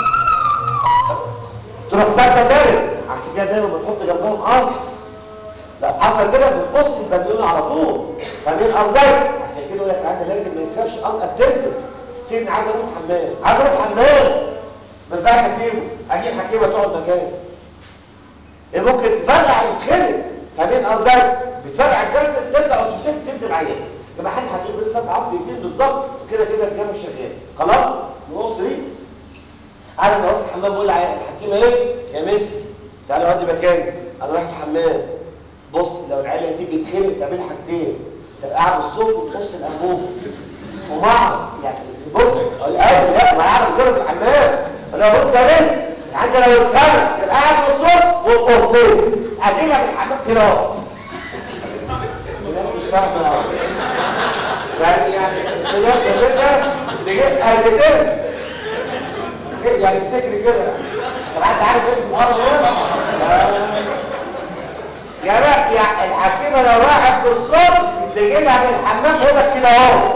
تروح ساكته البالانس عشان كده دايما بتحط جنبهم قص لو حصل كده بتبص البالون على طول فاهمين قصدي عشان كده يقول لك انت لازم ما يتسابش ان اتنتد سيبني عايز اروح حمام عايز اروح حمام ما ينفعش اسيبه اجيب حكيمه تقعد مكاني ممكن تفرقع وتخلق فاهمين قصدي بتفرقع الجسد تطلع وتمشي تسد العيان يبقى حد هتقول بس سبع عصر يدين بالظبط وكده كده الجامع شغال خلاص نقص دي عارف لو رحت الحمام بقول الحكيمه ايه يا ميسي تعالى اقعدي مكاني انا رايح الحمام بص لو العيال دي بتخلق تعمل حاجتين ترقع الصوت وتخش الانبوب ومع يعني بص الاول لا ما يعرف زي الحمام انا بص يا ميسي عندي لو اتخانق ترقع الصوت والقرصين هتيجي في الحمام كده اهو مش فاهمه يعني يعني السياق ده لقيت اديترز يعني بتجري كده طب انت عارف ايه الارض يا بقى يا الحكيمه لو راحت بالصوت تجي لها من الحمام هنا كده اهو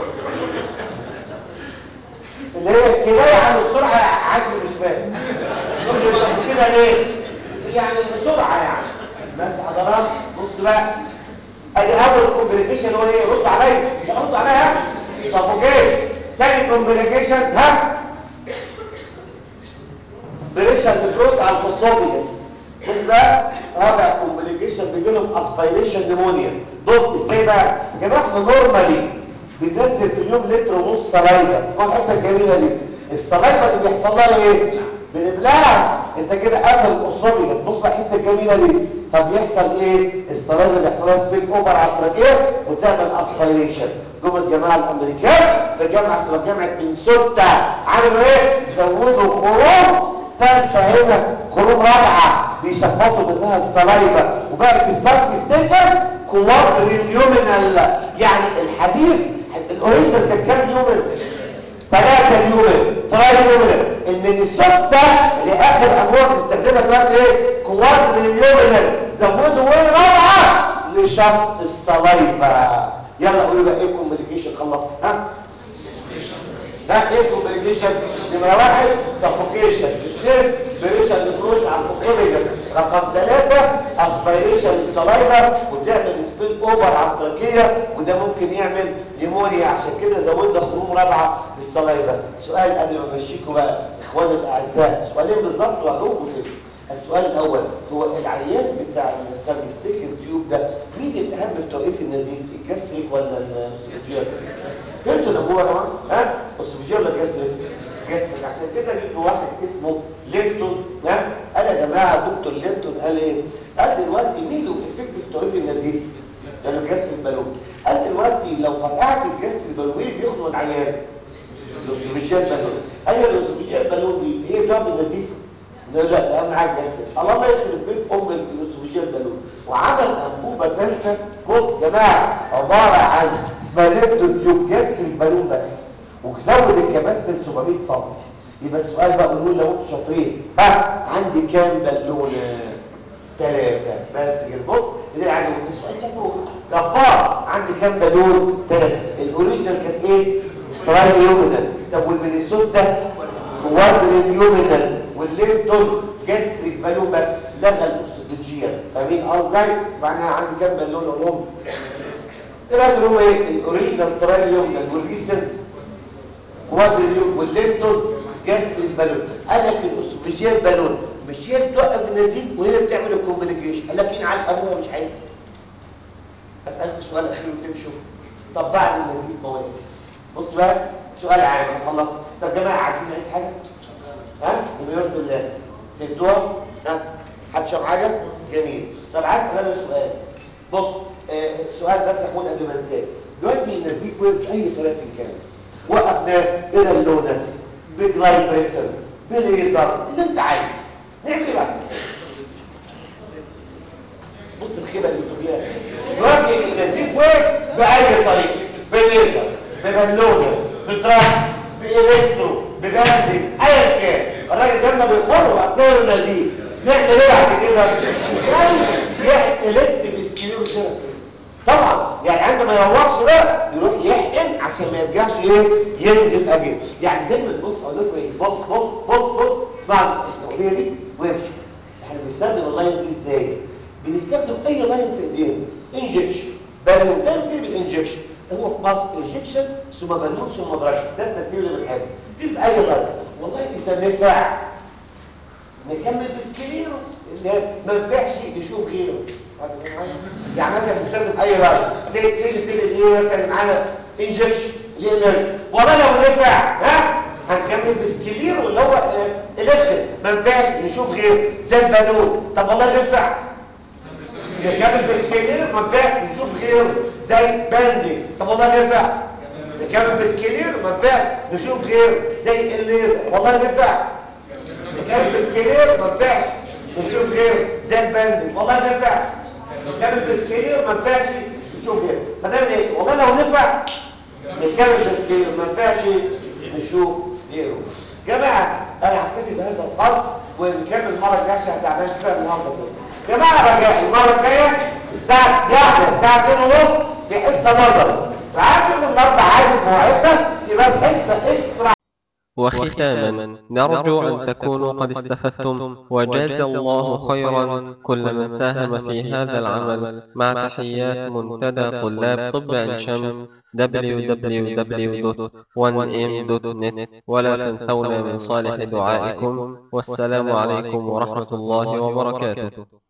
اللي هي الكنايه عن السرعه عايز مش فاهم تقول كده ليه يعني بسرعه يعني ماشي حضرات بص بقى ادي اول كومبليكيشن هو ايه رد عليا رد عليا سفوكيشن تاني كومبليكيشن ها بريشر بتروس على الفوسفوبيس بص بقى رابع كومبليكيشن بيجيلهم اسبيريشن نيمونيا بص ازاي بقى يا جماعه احنا نورمالي بننزل في اليوم لتر ونص سلايفا اسمها الحته الجميله دي السلايفا اللي بيحصل لها ايه بنبلعها انت كده قافل الاسوفيجس بص بقى الحته الجميله دي طب يحصل ايه السلايفا اللي يحصل لها سبيك اوفر على التراكيه وتعمل اسبيريشن جم الجماعه الامريكان في جامعه اسمها جامعه مينسوتا عملوا ايه زودوا خروج ثالثه هنا خروج رابعه بيشفطوا منها السلايفا وبقى في السايك ستيكر كوادريليومينال يعني الحديث الاوريجنال كان كام يومن ثلاثة يومن ترايليومينال ان السته اللي اخر انواع بتستخدمها دلوقتي ايه كوادريليومينال زودوا وين رابعه لشفط السلايفا يلا قولوا بقى ايه كومبليكيشن خلصنا ها ده ايه كومبليكيشن نمره واحد سفوكيشن اثنين بريشن نفروش على الفوكوليجس رقم ثلاثة اسبيريشن للسلايفا وتعمل سبيل اوفر على التركية وده ممكن يعمل نيمونيا عشان كده زودنا خروم رابعة للسلايفا سؤال قبل ما امشيكم بقى اخواني الاعزاء سؤالين بالظبط وهجاوبوا كده السؤال الاول هو العيان بتاع السيرفستيك تيوب ده مين الاهم في توقيف النزيف الجاستريك ولا السوفيجيال فهمتوا الابوه يا جماعه ها السوفيجيال ولا الجاستريك جاستريك عشان كده جبت واحد اسمه لينتون ها قال يا جماعه دكتور لينتون قال ايه قال دلوقتي مين له افكت في توقيف النزيف يعني الجاستريك بالون قال دلوقتي لو فرقعت الجاستريك بالون مين بيخنق العيان السوفيجيال بالون قال يا السوفيجيال بالون دي هي بتعمل النزيف لا لا اهم حاجه جاستس الله الله يخرب بيت ام الاسوفيجيال بالون وعمل انبوبه ثالثه بص يا جماعه عباره عن اسمها ليبتون تيوب جاستريك بالون بس وزود الكباستل 700 سم يبقى السؤال بقى بنقول لو انتوا شاطرين ها عندي كام بالونه ثلاثه بس كده بص اللي عايز اقول السؤال شكله جبار عندي كام بالون ثلاثه الاوريجينال كانت ايه ترايليومينال طب والمينيسوتا كوادريليومينال والليمتون جاستريك بالون بس لغى الاوستوفيجيال فاهمين قصدي معناها عندي كام بالون اقولهم ثلاثه اللي هو ايه الاوريجينال ترايليومينال والريسنت كوادريليوم والليمتون جاستريك بالون قال لك الاوستوفيجيال بالون مش هي بتوقف النزيف وهنا بتعمل الكومبليكيشن قال لك مين على ابوها مش عايزها اسالك سؤال اخير وتمشوا طب بعد النزيف ما وقف بص بقى سؤال عام انا خلصت طب يا جماعه عايزين نعيد حاجه ها بمليون بالله فهمتوها ها حد شاف حاجه جميل طب عايز اسال سؤال بص آه سؤال بس يا حمود قبل ما انساه دلوقتي النزيف وقف باي طريقه كانت وقفناه الى اللونه بجلايبريسر بليزر اللي انت عايزه نعمل ايه بقى بص الخيبه اللي انتوا فيها دلوقتي النزيف وقف باي طريقه بليزر ببالونه بتراك بالكترو ببندج ايا كان الراجل ده لما بيخر واثناء النزيف نعمل ايه بعد كده؟ يحقن الكتريك سكليروسيرابي طبعا يعني عندما يروحش بقى يروح يحقن عشان ما يرجعش ايه ينزل اجل يعني دايما بص اقول لكم ايه بص بص بص بص اسمع الاغنيه دي وامشي احنا بنستخدم اللاين دي ازاي بنستخدم اي لاين في ايدينا انجكشن بالون ده بتجيب الانجكشن هو في مصر انجكشن ثم بالون ثم دراكس ده الترتيب اللي بنحبه تجيب اي لاين والله اذا نفع نكمل بسكليرو اللي هي ما ينفعش نشوف غيره يعني مثلا نستخدم اي راي زي زي التيل ايه مثلا معانا انجكشن اللي هي نيرف والله لو نفع ها هنكمل بسكليرو اللي هو الكتريك ما ينفعش نشوف غيره زي البالون طب والله نفع نكمل بسكليرو ما ينفعش نشوف غيره زي باندي طب والله نفع نكمل بسكليرو ما ينفعش نشوف غيره زي الليزر والله نفع نكمل بسكليرو ما ينفعش نشوف غيره زي الباندي والله نفع نكمل بسكيلر ما ينفعش نشوف غيره فده ايه والله لو نفع نكمل بسكيلر ما ينفعش نشوف غيره جماعه انا هكتفي بهذا القدر ونكمل المره الجايه عشان تعبان كفايه النهارده كده جماعه رجاء المره الجايه الساعه واحدة الساعه 2 ونص في حصه نظري فعارف ان النهارده عايز مواعيدنا في بس حصه اكسترا وختاما نرجو أن تكونوا قد استفدتم وجاز الله خيرا كل من ساهم في هذا العمل مع تحيات منتدى طلاب طب عين شمس www.1m.net ولا تنسونا من صالح دعائكم والسلام عليكم ورحمة الله وبركاته